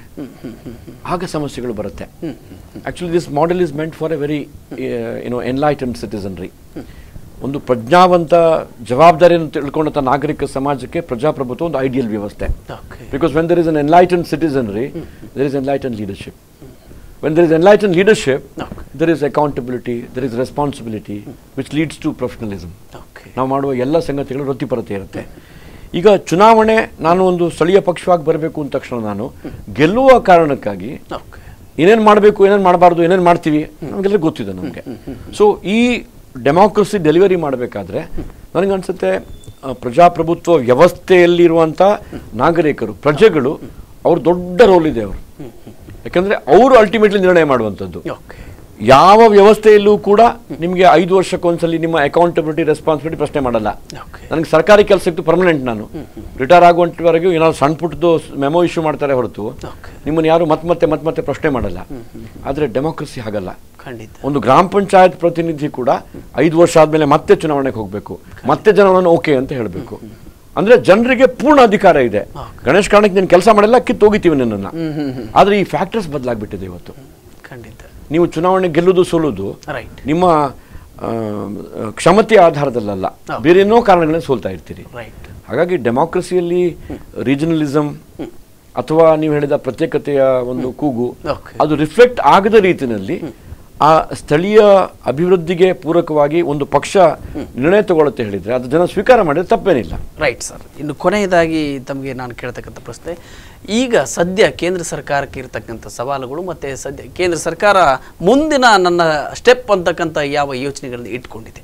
ಆಗ ಸಮಸ್ಯೆಗಳು ಬರುತ್ತೆ actually this model is meant for a very you know enlighten citizenry ಒಂದು ಪ್ರಜ್ಞಾವಂತ ಜವಾಬ್ದಾರಿಯನ್ನು ತಿಳ್ಕೊಂಡಂಥ ನಾಗರಿಕ ಸಮಾಜಕ್ಕೆ ಪ್ರಜಾಪ್ರಭುತ್ವ ಒಂದು ಐಡಿಯಲ್ ವ್ಯವಸ್ಥೆ okay because when there is an enlighten citizenry there is enlighten leadership when there is enlighten leadership Okay. There is accountability there is responsibility which leads to professionalism okay ನಾವು ಮಾಡುವ ಎಲ್ಲ ಸಂಗತಿಗಳು ವೃತ್ತಿಪರತೆ ಇರುತ್ತೆ ಈಗ ಚುನಾವಣೆ ನಾನು ಒಂದು ಸ್ಥಳೀಯ ಪಕ್ಷವಾಗಿ ಬರಬೇಕು ಅಂದ ತಕ್ಷಣ ನಾನು ಗೆಲ್ಲುವ ಕಾರಣಕ್ಕಾಗಿ ಓಕೆ ಏನೇನು ಮಾಡಬೇಕು ಏನೇನು ಮಾಡಬಾರ್ದು ಏನೇನು ಮಾಡ್ತೀವಿ ನಮಗೆಲ್ಲ ಗೊತ್ತಿದೆ ನಮಗೆ ಸೊ ಈ ಡೆಮೋಕ್ರಸಿ ಡೆಲಿವರಿ ಮಾಡಬೇಕಾದ್ರೆ ನನಗನ್ಸುತ್ತೆ ಆ, ಪ್ರಜಾಪ್ರಭುತ್ವ ವ್ಯವಸ್ಥೆಯಲ್ಲಿರುವಂಥ ನಾಗರಿಕರು ಪ್ರಜೆಗಳು ಅವ್ರ ದೊಡ್ಡ ರೋಲ್ ಇದೆ ಅವರು ಯಾಕಂದ್ರೆ ಅವರು ಅಲ್ಟಿಮೇಟ್ಲಿ ನಿರ್ಣಯ ಮಾಡುವಂಥದ್ದು ಓಕೆ ಯಾವ ವ್ಯವಸ್ಥೆಯಲ್ಲೂ ಕೂಡ ನಿಮಗೆ ಐದು ವರ್ಷಕ್ಕೊಂದ್ಸಲಿ ನಿಮ್ಮ ಅಕೌಂಟಬಿಲಿಟಿ ರೆಸ್ಪಾನ್ಸಿಬಿಲಿಟಿ ಪ್ರಶ್ನೆ ಮಾಡಲ್ಲ ಓಕೆ ನನಗೆ ಸರ್ಕಾರಿ ಕೆಲಸಕ್ಕೆ ಪರ್ಮನೆಂಟ್ ನಾನು ರಿಟೈರ್ ಆಗುವಂತವರೆಗೂ ಏನಾದ್ರು ಸಣ್ಣ ಪುಟ್ಟದು ಮೆಮೊ ಇಶ್ಯೂ ಮಾಡ್ತಾರೆ ಹೊರತು ಓಕೆ ನಿಮ್ಮನ್ನು ಯಾರು ಮತ್ತೆ ಮತ್ತೆ ಮತ್ತೆ ಮತ್ತೆ ಪ್ರಶ್ನೆ ಮಾಡಲ್ಲ ಆದರೆ ಡೆಮೋಕ್ರಸಿ ಹಾಗಲ್ಲ ಖಂಡಿತ ಒಂದು ಗ್ರಾಮ ಪಂಚಾಯತ್ ಪ್ರತಿನಿಧಿ ಕೂಡ ಐದು ವರ್ಷ ಆದ್ಮೇಲೆ ಮತ್ತೆ ಚುನಾವಣೆಗೆ ಹೋಗಬೇಕು ಮತ್ತೆ ಜನರನ್ನು ಓಕೆ ಅಂತ ಹೇಳಬೇಕು ಅಂದ್ರೆ ಜನರಿಗೆ ಪೂರ್ಣ ಅಧಿಕಾರ ಇದೆ ಗಣೇಶ್ ಕಾರಣಕ್ಕೆ ನೀನು ಕೆಲಸ ಮಾಡಲ್ಲ ಕಿತ್ತು ಹೋಗಿತೀವಿ ನಿನ್ನನ್ನು ಆದ್ರೆ ಈ ಫ್ಯಾಕ್ಟರ್ಸ್ ಬದಲಾಗ್ಬಿಟ್ಟಿದೆ ಇವತ್ತು ಖಂಡಿತ ನೀವು ಚುನಾವಣೆ ಗೆಲ್ಲುವುದು ಸೋಲುವುದು ರೈಟ್ ನಿಮ್ಮ ಆ, ಕ್ಷಮತೆಯ ಆಧಾರದಲ್ಲಲ್ಲ ಬೇರೆ ಏನೋ ಕಾರಣಗಳಿಂದ ಸೋಲ್ತಾ ಇರ್ತೀರಿ ರೈಟ್ ಹಾಗಾಗಿ ಡೆಮಾಕ್ರಸಿಯಲ್ಲಿ ರೀಜನಲಿಸಮ್ ಅಥವಾ ನೀವು ಹೇಳಿದ ಪ್ರತ್ಯೇಕತೆಯ ಒಂದು ಕೂಗು ಓಕೆ ಅದು ರಿಫ್ಲೆಕ್ಟ್ ಆಗದ ರೀತಿಯಲ್ಲಿ ಆ ಸ್ಥಳೀಯ ಅಭಿವೃದ್ಧಿಗೆ ಪೂರಕವಾಗಿ ಒಂದು ಪಕ್ಷ ನಿರ್ಣಯ ತಗೊಳುತ್ತೆ ಹೇಳಿದ್ರೆ ಅದು ಜನ ಸ್ವೀಕಾರ ಮಾಡಿದ್ರೆ ತಪ್ಪೇನಿಲ್ಲ ರೈಟ್ ಸರ್ ಇನ್ನು ಕೊನೆಯದಾಗಿ ತಮಗೆ ನಾನು ಕೇಳ್ತಕ್ಕಂಥ ಪ್ರಶ್ನೆ ಈಗ ಸದ್ಯ ಕೇಂದ್ರ ಸರ್ಕಾರಕ್ಕೆ ಇರತಕ್ಕಂಥ ಸವಾಲುಗಳು ಮತ್ತು ಸದ್ಯ ಕೇಂದ್ರ ಸರ್ಕಾರ ಮುಂದಿನ ನನ್ನ ಸ್ಟೆಪ್ ಅಂತಕ್ಕಂಥ ಯಾವ ಯೋಚನೆಗಳನ್ನು ಇಟ್ಕೊಂಡಿದೆ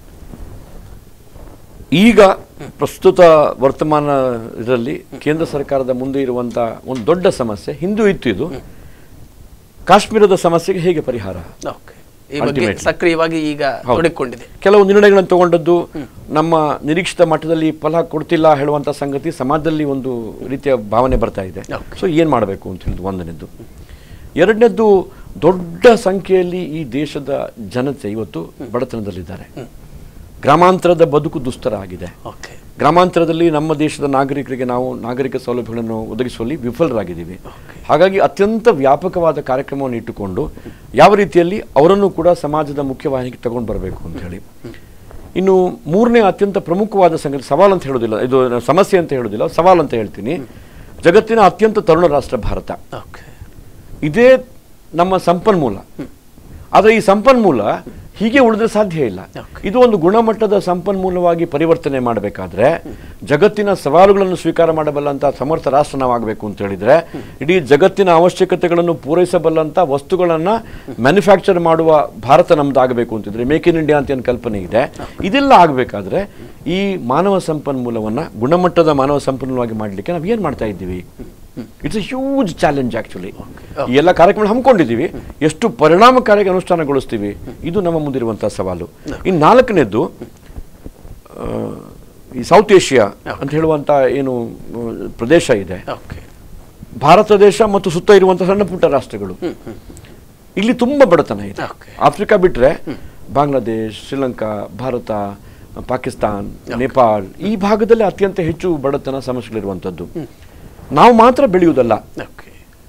ಈಗ ಪ್ರಸ್ತುತ ವರ್ತಮಾನ ಇದರಲ್ಲಿ ಕೇಂದ್ರ ಸರ್ಕಾರದ ಮುಂದೆ ಇರುವಂತ ಒಂದು ದೊಡ್ಡ ಸಮಸ್ಯೆ ಹಿಂದೂ ಇತ್ತು ಇದು ಕಾಶ್ಮೀರದ ಸಮಸ್ಯೆಗೆ ಹೇಗೆ ಪರಿಹಾರ ಓಕೆ ಈ ಬಗ್ಗೆ Ultimately. ಸಕ್ರಿಯವಾಗಿ ಈಗ ಹೌದು. ತೊಡಗಿಕೊಂಡಿದೆ ಕೆಲವು ನಿರ್ಣಯಗಳನ್ನು ತಗೊಂಡದ್ದು ನಮ್ಮ ನಿರೀಕ್ಷಿತ ಮಟ್ಟದಲ್ಲಿ ಫಲ ಕೊಡ್ತಿಲ್ಲ ಹೇಳುವಂತ ಸಂಗತಿ ಸಮಾಜದಲ್ಲಿ ಒಂದು ರೀತಿಯ ಭಾವನೆ ಬರ್ತಾ ಇದೆ Okay. ಸೊ ಏನ್ ಮಾಡಬೇಕು ಅಂತ ಹೇಳಿದ್ದು ಒಂದನೇದ್ದು ಎರಡನೇದ್ದು ದೊಡ್ಡ ಸಂಖ್ಯೆಯಲ್ಲಿ ಈ ದೇಶದ ಜನತೆ ಇವತ್ತು ಬಡತನದಲ್ಲಿದ್ದಾರೆ ಗ್ರಾಮಾಂತರದ ಬದುಕು ದುಸ್ತರ ಆಗಿದೆ ಓಕೆ ಗ್ರಾಮಾಂತರದಲ್ಲಿ ನಮ್ಮ ದೇಶದ ನಾಗರಿಕರಿಗೆ ನಾವು ನಾಗರಿಕ ಸೌಲಭ್ಯಗಳನ್ನು ಒದಗಿಸುವಲ್ಲಿ ವಿಫಲರಾಗಿದ್ದೀವಿ ಹಾಗಾಗಿ ಅತ್ಯಂತ ವ್ಯಾಪಕವಾದ ಕಾರ್ಯಕ್ರಮವನ್ನು ಇಟ್ಟುಕೊಂಡು ಯಾವ ರೀತಿಯಲ್ಲಿ ಅವರನ್ನು ಕೂಡ ಸಮಾಜದ ಮುಖ್ಯವಾಹಿನಿಗೆ ತಗೊಂಡು ಬರಬೇಕು ಅಂತ ಹೇಳಿ ಇನ್ನು ಮೂರನೇ ಅತ್ಯಂತ ಪ್ರಮುಖವಾದ ಸಂಗತಿ ಸವಾಲು ಅಂತ ಹೇಳೋದಿಲ್ಲ ಇದು ಸಮಸ್ಯೆ ಅಂತ ಹೇಳೋದಿಲ್ಲ ಸವಾಲು ಅಂತ ಹೇಳ್ತೀನಿ ಜಗತ್ತಿನ ಅತ್ಯಂತ ತರುಣ ರಾಷ್ಟ್ರ ಭಾರತ ಓಕೆ ಇದೇ ನಮ್ಮ ಸಂಪನ್ಮೂಲ ಆದರೆ ಈ ಸಂಪನ್ಮೂಲ ಹೀಗೆ ಉಳಿದ್ರೆ ಸಾಧ್ಯ ಇಲ್ಲ Okay. ಇದು ಒಂದು ಗುಣಮಟ್ಟದ ಸಂಪನ್ಮೂಲವಾಗಿ ಪರಿವರ್ತನೆ ಮಾಡಬೇಕಾದ್ರೆ ಜಗತ್ತಿನ ಸವಾಲುಗಳನ್ನು ಸ್ವೀಕಾರ ಮಾಡಬಲ್ಲಂತ ಸಮರ್ಥ ರಾಷ್ಟ್ರ ನಾವಾಗಬೇಕು ಅಂತ ಹೇಳಿದ್ರೆ ಇಡೀ ಜಗತ್ತಿನ ಅವಶ್ಯಕತೆಗಳನ್ನು ಪೂರೈಸಬಲ್ಲಂತ ವಸ್ತುಗಳನ್ನ ಮ್ಯಾನುಫ್ಯಾಕ್ಚರ್ ಮಾಡುವ ಭಾರತ ನಮ್ದಾಗಬೇಕು ಅಂತಿದ್ರೆ ಮೇಕ್ ಇನ್ ಇಂಡಿಯಾ ಅಂತ ಏನು ಕಲ್ಪನೆ ಇದೆ ಇದೆಲ್ಲ ಆಗಬೇಕಾದ್ರೆ ಈ ಮಾನವ ಸಂಪನ್ಮೂಲವನ್ನ ಗುಣಮಟ್ಟದ ಮಾನವ ಸಂಪನ್ಮೂಲವಾಗಿ ಮಾಡಲಿಕ್ಕೆ ನಾವು ಏನ್ ಮಾಡ್ತಾ ಇದ್ದೀವಿ it's a huge challenge actually ಈ ಎಲ್ಲ ಕಾರ್ಯಕ್ರಮ ಹಮ್ಮಿಕೊಂಡಿದ್ದೀವಿ ಎಷ್ಟು ಪರಿಣಾಮಕಾರಿಯಾಗಿ ಅನುಷ್ಠಾನಗೊಳಿಸ್ತೀವಿ ಇದು ನಮ್ಮ ಮುಂದಿರುವಂತಹ ಸವಾಲು ಇನ್ನು ನಾಲ್ಕನೇದ್ದು ಆ, ಈ ಸೌತ್ ಏಷ್ಯಾ ಅಂತ ಹೇಳುವಂತ ಏನು ಆ, ಪ್ರದೇಶ ಇದೆ ಓಕೆ ಭಾರತ ದೇಶ ಮತ್ತು ಸುತ್ತ ಇರುವಂತಹ ಸಣ್ಣ ಪುಟ್ಟ ರಾಷ್ಟ್ರಗಳು ಇಲ್ಲಿ ತುಂಬಾ ಬಡತನ ಇದೆ Okay. ಆಫ್ರಿಕಾ ಬಿಟ್ರೆ ಬಾಂಗ್ಲಾದೇಶ್ ಶ್ರೀಲಂಕಾ ಭಾರತ ಪಾಕಿಸ್ತಾನ್ ನೇಪಾಳ್ ಈ ಭಾಗದಲ್ಲಿ ಅತ್ಯಂತ ಹೆಚ್ಚು ಬಡತನ ಸಮಸ್ಯೆಗಳಿರುವಂಥದ್ದು ನಾವು ಮಾತ್ರ ಬೆಳೆಯುವುದಲ್ಲ ಓಕೆ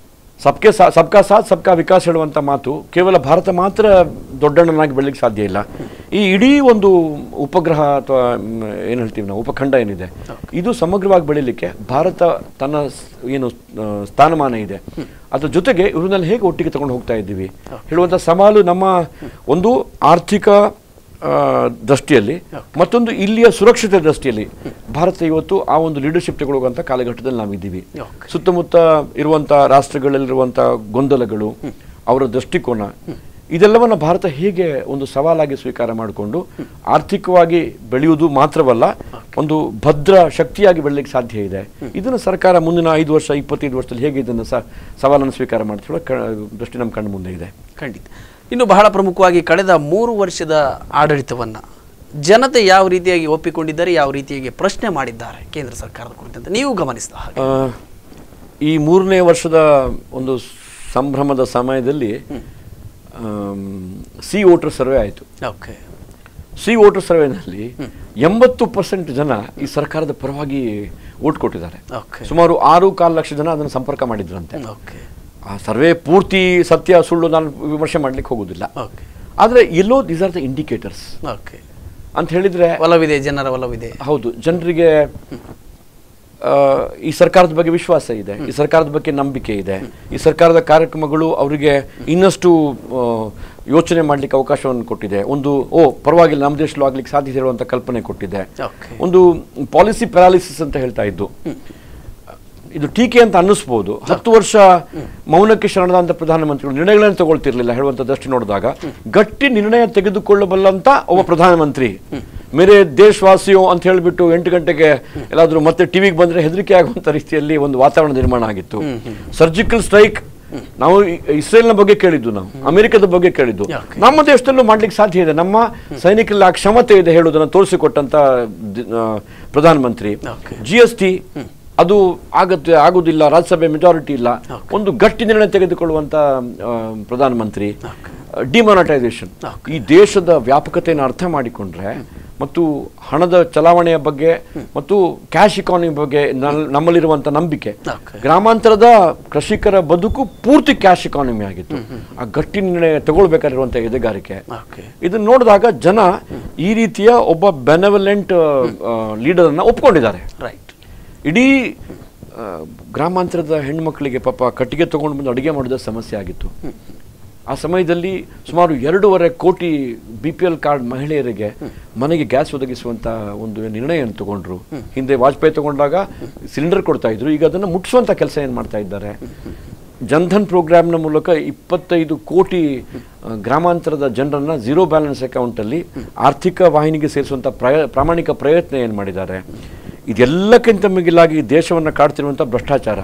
ಸಬ್ಕೆ ಸಾ ಸಬ್ಕಾ ಸಾಥ್ ಸಬ್ಕಾ ವಿಕಾಸ್ ಹೇಳುವಂಥ ಮಾತು ಕೇವಲ ಭಾರತ ಮಾತ್ರ ದೊಡ್ಡಣ್ಣನಾಗಿ ಬೆಳಲಿಕ್ಕೆ ಸಾಧ್ಯ ಇಲ್ಲ ಈ ಇಡೀ ಒಂದು ಉಪಗ್ರಹ ಅಥವಾ ಏನು ಹೇಳ್ತೀವಿ ನಾವು ಉಪಖಂಡ ಏನಿದೆ ಇದು ಸಮಗ್ರವಾಗಿ ಬೆಳೀಲಿಕ್ಕೆ ಭಾರತ ತನ್ನ ಸ್- ಏನು ಆ, ಸ್ಥಾನಮಾನ ಇದೆ ಅದ್ರ ಜೊತೆಗೆ ಇವ್ರನ್ನೆಲ್ಲ ಹೇಗೆ ಒಟ್ಟಿಗೆ ತಗೊಂಡು ಹೋಗ್ತಾ ಇದ್ದೀವಿ ಹೇಳುವಂಥ ಸವಾಲು ನಮ್ಮ ಒಂದು ಆರ್ಥಿಕ ಆ, ದೃಷ್ಟಿಯಲ್ಲಿ ಮತ್ತೊಂದು ಇಲ್ಲಿಯ ಸುರಕ್ಷತೆ ದೃಷ್ಟಿಯಲ್ಲಿ ಭಾರತ ಇವತ್ತು ಆ ಒಂದು ಲೀಡರ್ಶಿಪ್ ತಗೊಳ್ಳುವಂಥ ಕಾಲಘಟ್ಟದಲ್ಲಿ ನಾವಿದ್ದೀವಿ Okay. ಸುತ್ತಮುತ್ತ ಇರುವಂಥ ರಾಷ್ಟ್ರಗಳಲ್ಲಿರುವಂಥ ಗೊಂದಲಗಳು ಅವರ ದೃಷ್ಟಿಕೋನ ಇದೆಲ್ಲವನ್ನ ಭಾರತ ಹೇಗೆ ಒಂದು ಸವಾಲಾಗಿ ಸ್ವೀಕಾರ ಮಾಡಿಕೊಂಡು ಆರ್ಥಿಕವಾಗಿ ಬೆಳೆಯುವುದು ಮಾತ್ರವಲ್ಲ ಒಂದು ಭದ್ರ ಶಕ್ತಿಯಾಗಿ ಬೆಳಲಿಕ್ಕೆ ಸಾಧ್ಯ ಇದೆ ಇದನ್ನು ಸರ್ಕಾರ ಮುಂದಿನ ಐದು ವರ್ಷ ಇಪ್ಪತ್ತೈದು ವರ್ಷದಲ್ಲಿ ಹೇಗೆ ಇದನ್ನು ಸ ಸವಾಲನ್ನು ಸ್ವೀಕಾರ ಮಾಡ್ತೀವೋ ಕ ದೃಷ್ಟಿ ನಮ್ಮ ಕಣ್ಣು ಮುಂದೆ ಇದೆ ಖಂಡಿತ ಇನ್ನು ಬಹಳ ಪ್ರಮುಖವಾಗಿ ಕಳೆದ ಮೂರು ವರ್ಷದ ಆಡಳಿತವನ್ನ ಜನತೆ ಯಾವ ರೀತಿಯಾಗಿ ಒಪ್ಪಿಕೊಂಡಿದ್ದಾರೆ ಯಾವ ರೀತಿಯಾಗಿ ಪ್ರಶ್ನೆ ಮಾಡಿದ್ದಾರೆ ಕೇಂದ್ರ ಸರ್ಕಾರದ ಕುರಿತಂತೆ ನೀವು ಗಮನಿಸಿದ ಹಾಗೆ ಆ, ಈ ಮೂರನೇ ವರ್ಷದ ಒಂದು ಸಂಭ್ರಮದ ಸಮಯದಲ್ಲಿ ಸಿ ವೋಟರ್ ಸರ್ವೆ ಆಯಿತು ಓಕೆ ಸಿ ವೋಟರ್ ಸರ್ವೆನಲ್ಲಿ ಎಂಬತ್ತು ಪರ್ಸೆಂಟ್ ಜನ ಈ ಸರ್ಕಾರದ ಪರವಾಗಿ ವೋಟ್ ಕೊಟ್ಟಿದ್ದಾರೆ ಓಕೆ ಸುಮಾರು ಆರು ಕಾಲು ಲಕ್ಷ ಜನ ಅದನ್ನು ಸಂಪರ್ಕ ಮಾಡಿದ್ರಂತೆ ಓಕೆ ಆ ಸರ್ವೆ ಪೂರ್ತಿ ಸತ್ಯ ಸುಳ್ಳು ನಾನು ವಿಮರ್ಶೆ ಮಾಡ್ಲಿಕ್ಕೆ ಹೋಗೋದಿಲ್ಲ ಓಕೆ ಆದರೆ ಎಲ್ಲೋ these are the indicators okay ಅಂತ ಹೇಳಿದ್ರೆ ಒಲವಿದೆ ಜನರ ಒಲವಿದೆ ಹೌದು ಜನರಿಗೆ ಆ, ಈ ಸರ್ಕಾರದ ಬಗ್ಗೆ ವಿಶ್ವಾಸ ಇದೆ ಈ ಸರ್ಕಾರದ ಬಗ್ಗೆ ನಂಬಿಕೆ ಇದೆ ಈ ಸರ್ಕಾರದ ಕಾರ್ಯಕ್ರಮಗಳು ಅವರಿಗೆ ಇನ್ನಷ್ಟು ಆ, ಯೋಚನೆ ಮಾಡಲಿಕ್ಕೆ ಅವಕಾಶವನ್ನು ಕೊಟ್ಟಿದೆ ಒಂದು ಓ ಪರವಾಗಿಲ್ಲ ನಮ್ಮ ದೇಶದಲ್ಲೂ ಆಗ್ಲಿಕ್ಕೆ ಸಾಧ್ಯತೆ ಇರುವಂಥ ಕಲ್ಪನೆ ಕೊಟ್ಟಿದೆ ಓಕೆ ಒಂದು ಪಾಲಿಸಿ ಪ್ಯಾರಾಲಿಸಿಸ್ ಅಂತ ಹೇಳ್ತಾ ಇದ್ದು ಇದು ಟೀಕೆ ಅಂತ ಅನ್ನಿಸ್ಬೋದು ಹತ್ತು ವರ್ಷ ಮೌನಕ್ಕೆ ಶರಣದಂತ ಪ್ರಧಾನಮಂತ್ರಿಗಳು ನಿರ್ಣಯಗಳನ್ನು ತಗೊಳ್ತಿರ್ಲಿಲ್ಲ ಹೇಳುವಂತ ದೃಷ್ಟಿ ನೋಡಿದಾಗ ಗಟ್ಟಿ ನಿರ್ಣಯ ತೆಗೆದುಕೊಳ್ಳಬಲ್ಲಂತ ಒಬ್ಬ ಪ್ರಧಾನಮಂತ್ರಿ ಮೇರೆ ದೇಶವಾಸಿಯೋ ಅಂತ ಹೇಳಿಬಿಟ್ಟು ಎಂಟು ಗಂಟೆಗೆ ಎಲ್ಲಾದ್ರೂ ಮತ್ತೆ ಟಿವಿಗೆ ಬಂದ್ರೆ ಹೆದರಿಕೆ ಆಗುವಂತ ರೀತಿಯಲ್ಲಿ ಒಂದು ವಾತಾವರಣ ನಿರ್ಮಾಣ ಆಗಿತ್ತು ಸರ್ಜಿಕಲ್ ಸ್ಟ್ರೈಕ್ ನಾವು ಇ- ಇಸ್ರೇಲ್ನ ಬಗ್ಗೆ ಕೇಳಿದ್ದು ನಾವು ಅಮೆರಿಕದ ಬಗ್ಗೆ ಕೇಳಿದ್ದು Okay. ನಮ್ಮ ದೇಶದಲ್ಲೂ ಮಾಡ್ಲಿಕ್ಕೆ ಸಾಧ್ಯ ಇದೆ ನಮ್ಮ ಸೈನಿಕರಲ್ಲಿ ಆ ಕ್ಷಮತೆ ಇದೆ ಹೇಳುವುದನ್ನು ತೋರಿಸಿಕೊಟ್ಟಂತ ದಿ- ಆ, ಪ್ರಧಾನಮಂತ್ರಿ Okay. ಜಿ ಎಸ್ ಟಿ ಅದು ಆಗತ್ತೆ ಆಗುದಿಲ್ಲ ರಾಜ್ಯಸಭೆ ಮೆಜಾರಿಟಿ ಇಲ್ಲ ಒಂದು ಗಟ್ಟಿ ನಿರ್ಣಯ ತೆಗೆದುಕೊಳ್ಳುವಂತ ಆ, ಪ್ರಧಾನಮಂತ್ರಿ ಡಿಮಾನಿಟೈಸೇಷನ್ ಈ ದೇಶದ ವ್ಯಾಪಕತೆಯನ್ನು ಅರ್ಥ ಮಾಡಿಕೊಂಡ್ರೆ ಮತ್ತು ಹಣದ ಚಲಾವಣೆಯ ಬಗ್ಗೆ ಮತ್ತು ಕ್ಯಾಶ್ ಇಕಾನಮಿ ಬಗ್ಗೆ ನಲ್- ನಮ್ಮಲ್ಲಿರುವಂತ ನಂಬಿಕೆ Okay. ಗ್ರಾಮಾಂತರದ ಕೃಷಿಕರ ಬದುಕು ಪೂರ್ತಿ ಕ್ಯಾಶ್ ಇಕಾನಮಿ ಆಗಿತ್ತು ಆ ಗಟ್ಟಿ ನಿರ್ಣಯ ತಗೊಳ್ಬೇಕಾಗಿರುವಂತ ಎದೆಗಾರಿಕೆ ಓಕೆ ಇದನ್ನ ನೋಡಿದಾಗ ಜನ ಈ ರೀತಿಯ ಒಬ್ಬ ಬೆನೆವಲೆಂಟ್ ಲೀಡರ್ ಅನ್ನ ಒಪ್ಕೊಂಡಿದ್ದಾರೆ ರೈಟ್ ಇಡೀ ಆ, ಗ್ರಾಮಾಂತರದ ಹೆಣ್ಮಕ್ಳಿಗೆ ಪಾಪ ಕಟ್ಟಿಗೆ ತಗೊಂಡು ಬಂದು ಅಡುಗೆ ಮಾಡಿದ ಸಮಸ್ಯೆ ಆಗಿತ್ತು ಆ ಸಮಯದಲ್ಲಿ ಸುಮಾರು ಎರಡೂವರೆ ಕೋಟಿ ಬಿ ಪಿ ಎಲ್ ಕಾರ್ಡ್ ಮಹಿಳೆಯರಿಗೆ ಮನೆಗೆ ಗ್ಯಾಸ್ ಒದಗಿಸುವಂತ ಒಂದು ನಿರ್ಣಯವನ್ನು ತಗೊಂಡ್ರು ಹಿಂದೆ ವಾಜಪೇಯಿ ತಗೊಂಡಾಗ ಸಿಲಿಂಡರ್ ಕೊಡ್ತಾ ಇದ್ರು ಈಗ ಅದನ್ನು ಮುಟ್ಟಿಸುವಂತ ಕೆಲಸ ಏನು ಮಾಡ್ತಾ ಇದ್ದಾರೆ ಜನ್ಧನ್ ಪ್ರೋಗ್ರಾಮ್ನ ಮೂಲಕ ಇಪ್ಪತ್ತೈದು ಕೋಟಿ ಆ, ಗ್ರಾಮಾಂತರದ ಜನರನ್ನ ಝೀರೋ ಬ್ಯಾಲೆನ್ಸ್ ಅಕೌಂಟಲ್ಲಿ ಆರ್ಥಿಕ ವಾಹಿನಿಗೆ ಸೇರಿಸುವಂಥ ಪ್ರಯ ಪ್ರಾಮಾಣಿಕ ಪ್ರಯತ್ನ ಏನು ಮಾಡಿದ್ದಾರೆ ಇದೆಲ್ಲಕ್ಕಿಂತ ಮಿಗಿಲಾಗಿ ದೇಶವನ್ನು ಕಾಡ್ತಿರುವಂಥ ಭ್ರಷ್ಟಾಚಾರ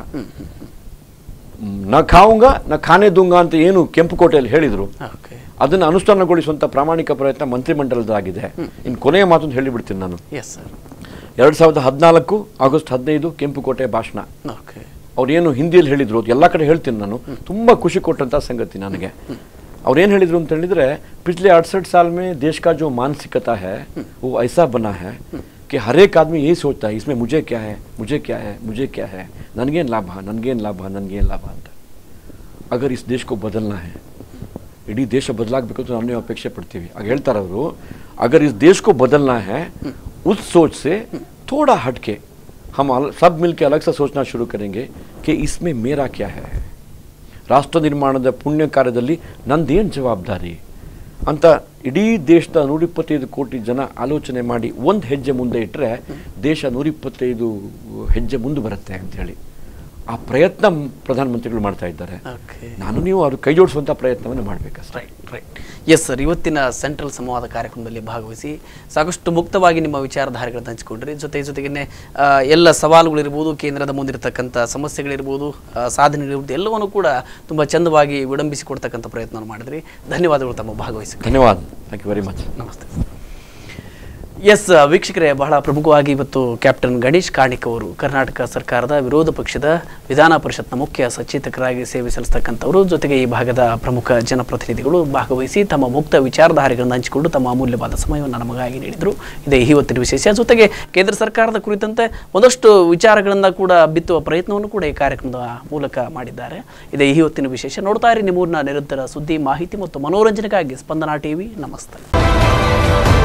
ಮ್, ನ ಖಾವುಂಗ ನ ಖಾನೆ ದುಂಗ ಅಂತ ಏನು ಕೆಂಪುಕೋಟೆಯಲ್ಲಿ ಹೇಳಿದರು ಓಕೆ ಅದನ್ನು ಅನುಷ್ಠಾನಗೊಳಿಸುವಂಥ ಪ್ರಾಮಾಣಿಕ ಪ್ರಯತ್ನ ಮಂತ್ರಿಮಂಡಲದಾಗಿದೆ ಇನ್ನು ಕೊನೆಯ ಮಾತೊಂದು ಹೇಳಿಬಿಡ್ತೀನಿ ನಾನು ಎಸ್ ಸರ್ ಎರಡು ಸಾವಿರದ ಹದಿನಾಲ್ಕು ಆಗಸ್ಟ್ ಹದಿನೈದು ಕೆಂಪುಕೋಟೆ ಭಾಷಣ ಓಕೆ ಅವ್ರು ಏನು ಹಿಂದಿಯಲ್ಲಿ ಹೇಳಿದ್ರು ಅದು ಎಲ್ಲ ಕಡೆ ಹೇಳ್ತೀನಿ ನಾನು ತುಂಬಾ ಖುಷಿ ಕೊಟ್ಟಂತ ಸಂಗತಿ ನನಗೆ ಅವ್ರು ಏನು ಹೇಳಿದ್ರು ಅಂತ ಹೇಳಿದ್ರೆ पिछले अड़सठ साल में देश का जो मानसिकता है वो ऐसा बना है कि हर एक आदमी यही सोचता है इसमें मुझे क्या है मुझे क्या है मुझे क्या है ನನಗೇನು ಲಾಭ ನನಗೇನು ಲಾಭ ನನಗೇನು ಲಾಭ ಅಂತ ಅಗರ್ ಇಸ್ ದೇಶ ಕೋ ಬದಲ್ನಾ ಹೈ ಇಡೀ ದೇಶ ಬದಲಾಗಬೇಕು ಅಂತ ನಾವು ಅಪೇಕ್ಷೆ ಪಡ್ತೀವಿ ಆಗ ಹೇಳ್ತಾರೆ ಅವರು ಅಗರ್ ಇಸ್ ದೇಶ ಕೋ ಬದಲ್ನಾ है उस सोच से थोड़ा हटके हम अल- सब मिलके अलग से सोचना शुरू करेंगे कि इसमें मेरा क्या है ರಾಷ್ಟ್ರ ನಿರ್ಮಾಣದ ಪುಣ್ಯ ಕಾರ್ಯದಲ್ಲಿ ನಂದೇನು ಜವಾಬ್ದಾರಿ ಅಂತ ಇಡೀ ದೇಶದ ನೂರಿಪ್ಪತ್ತೈದು ಕೋಟಿ ಜನ ಆಲೋಚನೆ ಮಾಡಿ ಒಂದು ಹೆಜ್ಜೆ ಮುಂದೆ ಇಟ್ಟರೆ ದೇಶ ನೂರಿಪ್ಪತ್ತೈದು ಹೆಜ್ಜೆ ಮುಂದೆ ಬರುತ್ತೆ ಅಂತ ಹೇಳಿ ಆ ಪ್ರಯತ್ನ ಪ್ರಧಾನಮಂತ್ರಿಗಳು ಮಾಡ್ತಾ ಇದ್ದಾರೆ ಓಕೆ ನಾನು ನೀವು ಅವ್ರು ಕೈ ಜೋಡಿಸುವಂಥ ಪ್ರಯತ್ನವನ್ನು ಮಾಡಬೇಕಷ್ಟೇ ರೈಟ್ ರೈಟ್ ಎಸ್ ಸರ್ ಇವತ್ತಿನ ಸೆಂಟ್ರಲ್ ಸಂವಾದ ಕಾರ್ಯಕ್ರಮದಲ್ಲಿ ಭಾಗವಹಿಸಿ ಸಾಕಷ್ಟು ಮುಕ್ತವಾಗಿ ನಿಮ್ಮ ವಿಚಾರಧಾರೆಗಳನ್ನು ಹಂಚಿಕೊಂಡ್ರಿ ಜೊತೆ ಜೊತೆಗೇನೆ ಆ, ಎಲ್ಲ ಸವಾಲುಗಳಿರ್ಬೋದು ಕೇಂದ್ರದ ಮುಂದಿರತಕ್ಕಂಥ ಸಮಸ್ಯೆಗಳಿರ್ಬೋದು ಆ, ಸಾಧನೆಗಳಿರ್ಬೋದು ಎಲ್ಲವನ್ನು ಕೂಡ ತುಂಬ ಚಂದವಾಗಿ ವಿಡಂಬಿಸಿಕೊಡ್ತಕ್ಕಂಥ ಪ್ರಯತ್ನವನ್ನು ಮಾಡಿದ್ರಿ ಧನ್ಯವಾದಗಳು ತಮ್ಮ ಭಾಗವಹಿಸಿ ಧನ್ಯವಾದ ಥ್ಯಾಂಕ್ ಯು ವೆರಿ ಮಚ್ ನಮಸ್ತೆ ಎಸ್ ವೀಕ್ಷಕರೇ ಬಹಳ ಪ್ರಮುಖವಾಗಿ ಇವತ್ತು ಕ್ಯಾಪ್ಟನ್ ಗಣೇಶ್ ಕಾರ್ಣಿಕ್ ಅವರು ಕರ್ನಾಟಕ ಸರ್ಕಾರದ ವಿರೋಧ ಪಕ್ಷದ ವಿಧಾನ ಪರಿಷತ್ನ ಮುಖ್ಯ ಸಚೇತಕರಾಗಿ ಸೇವೆ ಸಲ್ಲಿಸ್ತಕ್ಕಂಥವರು ಜೊತೆಗೆ ಈ ಭಾಗದ ಪ್ರಮುಖ ಜನಪ್ರತಿನಿಧಿಗಳು ಭಾಗವಹಿಸಿ ತಮ್ಮ ಮುಕ್ತ ವಿಚಾರಧಾರೆಗಳನ್ನು ಹಂಚಿಕೊಂಡು ತಮ್ಮ ಅಮೂಲ್ಯವಾದ ಸಮಯವನ್ನು ನಮಗಾಗಿ ನೀಡಿದರು ಇದೇ ಇವತ್ತಿನ ವಿಶೇಷ ಜೊತೆಗೆ ಕೇಂದ್ರ ಸರ್ಕಾರದ ಕುರಿತಂತೆ ಒಂದಷ್ಟು ವಿಚಾರಗಳನ್ನು ಕೂಡ ಬಿತ್ತುವ ಪ್ರಯತ್ನವನ್ನು ಕೂಡ ಈ ಕಾರ್ಯಕ್ರಮದ ಮೂಲಕ ಮಾಡಿದ್ದಾರೆ ಇದೇ ಇವತ್ತಿನ ವಿಶೇಷ ನೋಡ್ತಾ ಇರಿ ನಿಮ್ಮೂರಿನ ನಿರಂತರ ಸುದ್ದಿ ಮಾಹಿತಿ ಮತ್ತು ಮನೋರಂಜನೆಗಾಗಿ ಸ್ಪಂದನಾ ಟಿವಿ ನಮಸ್ತೆ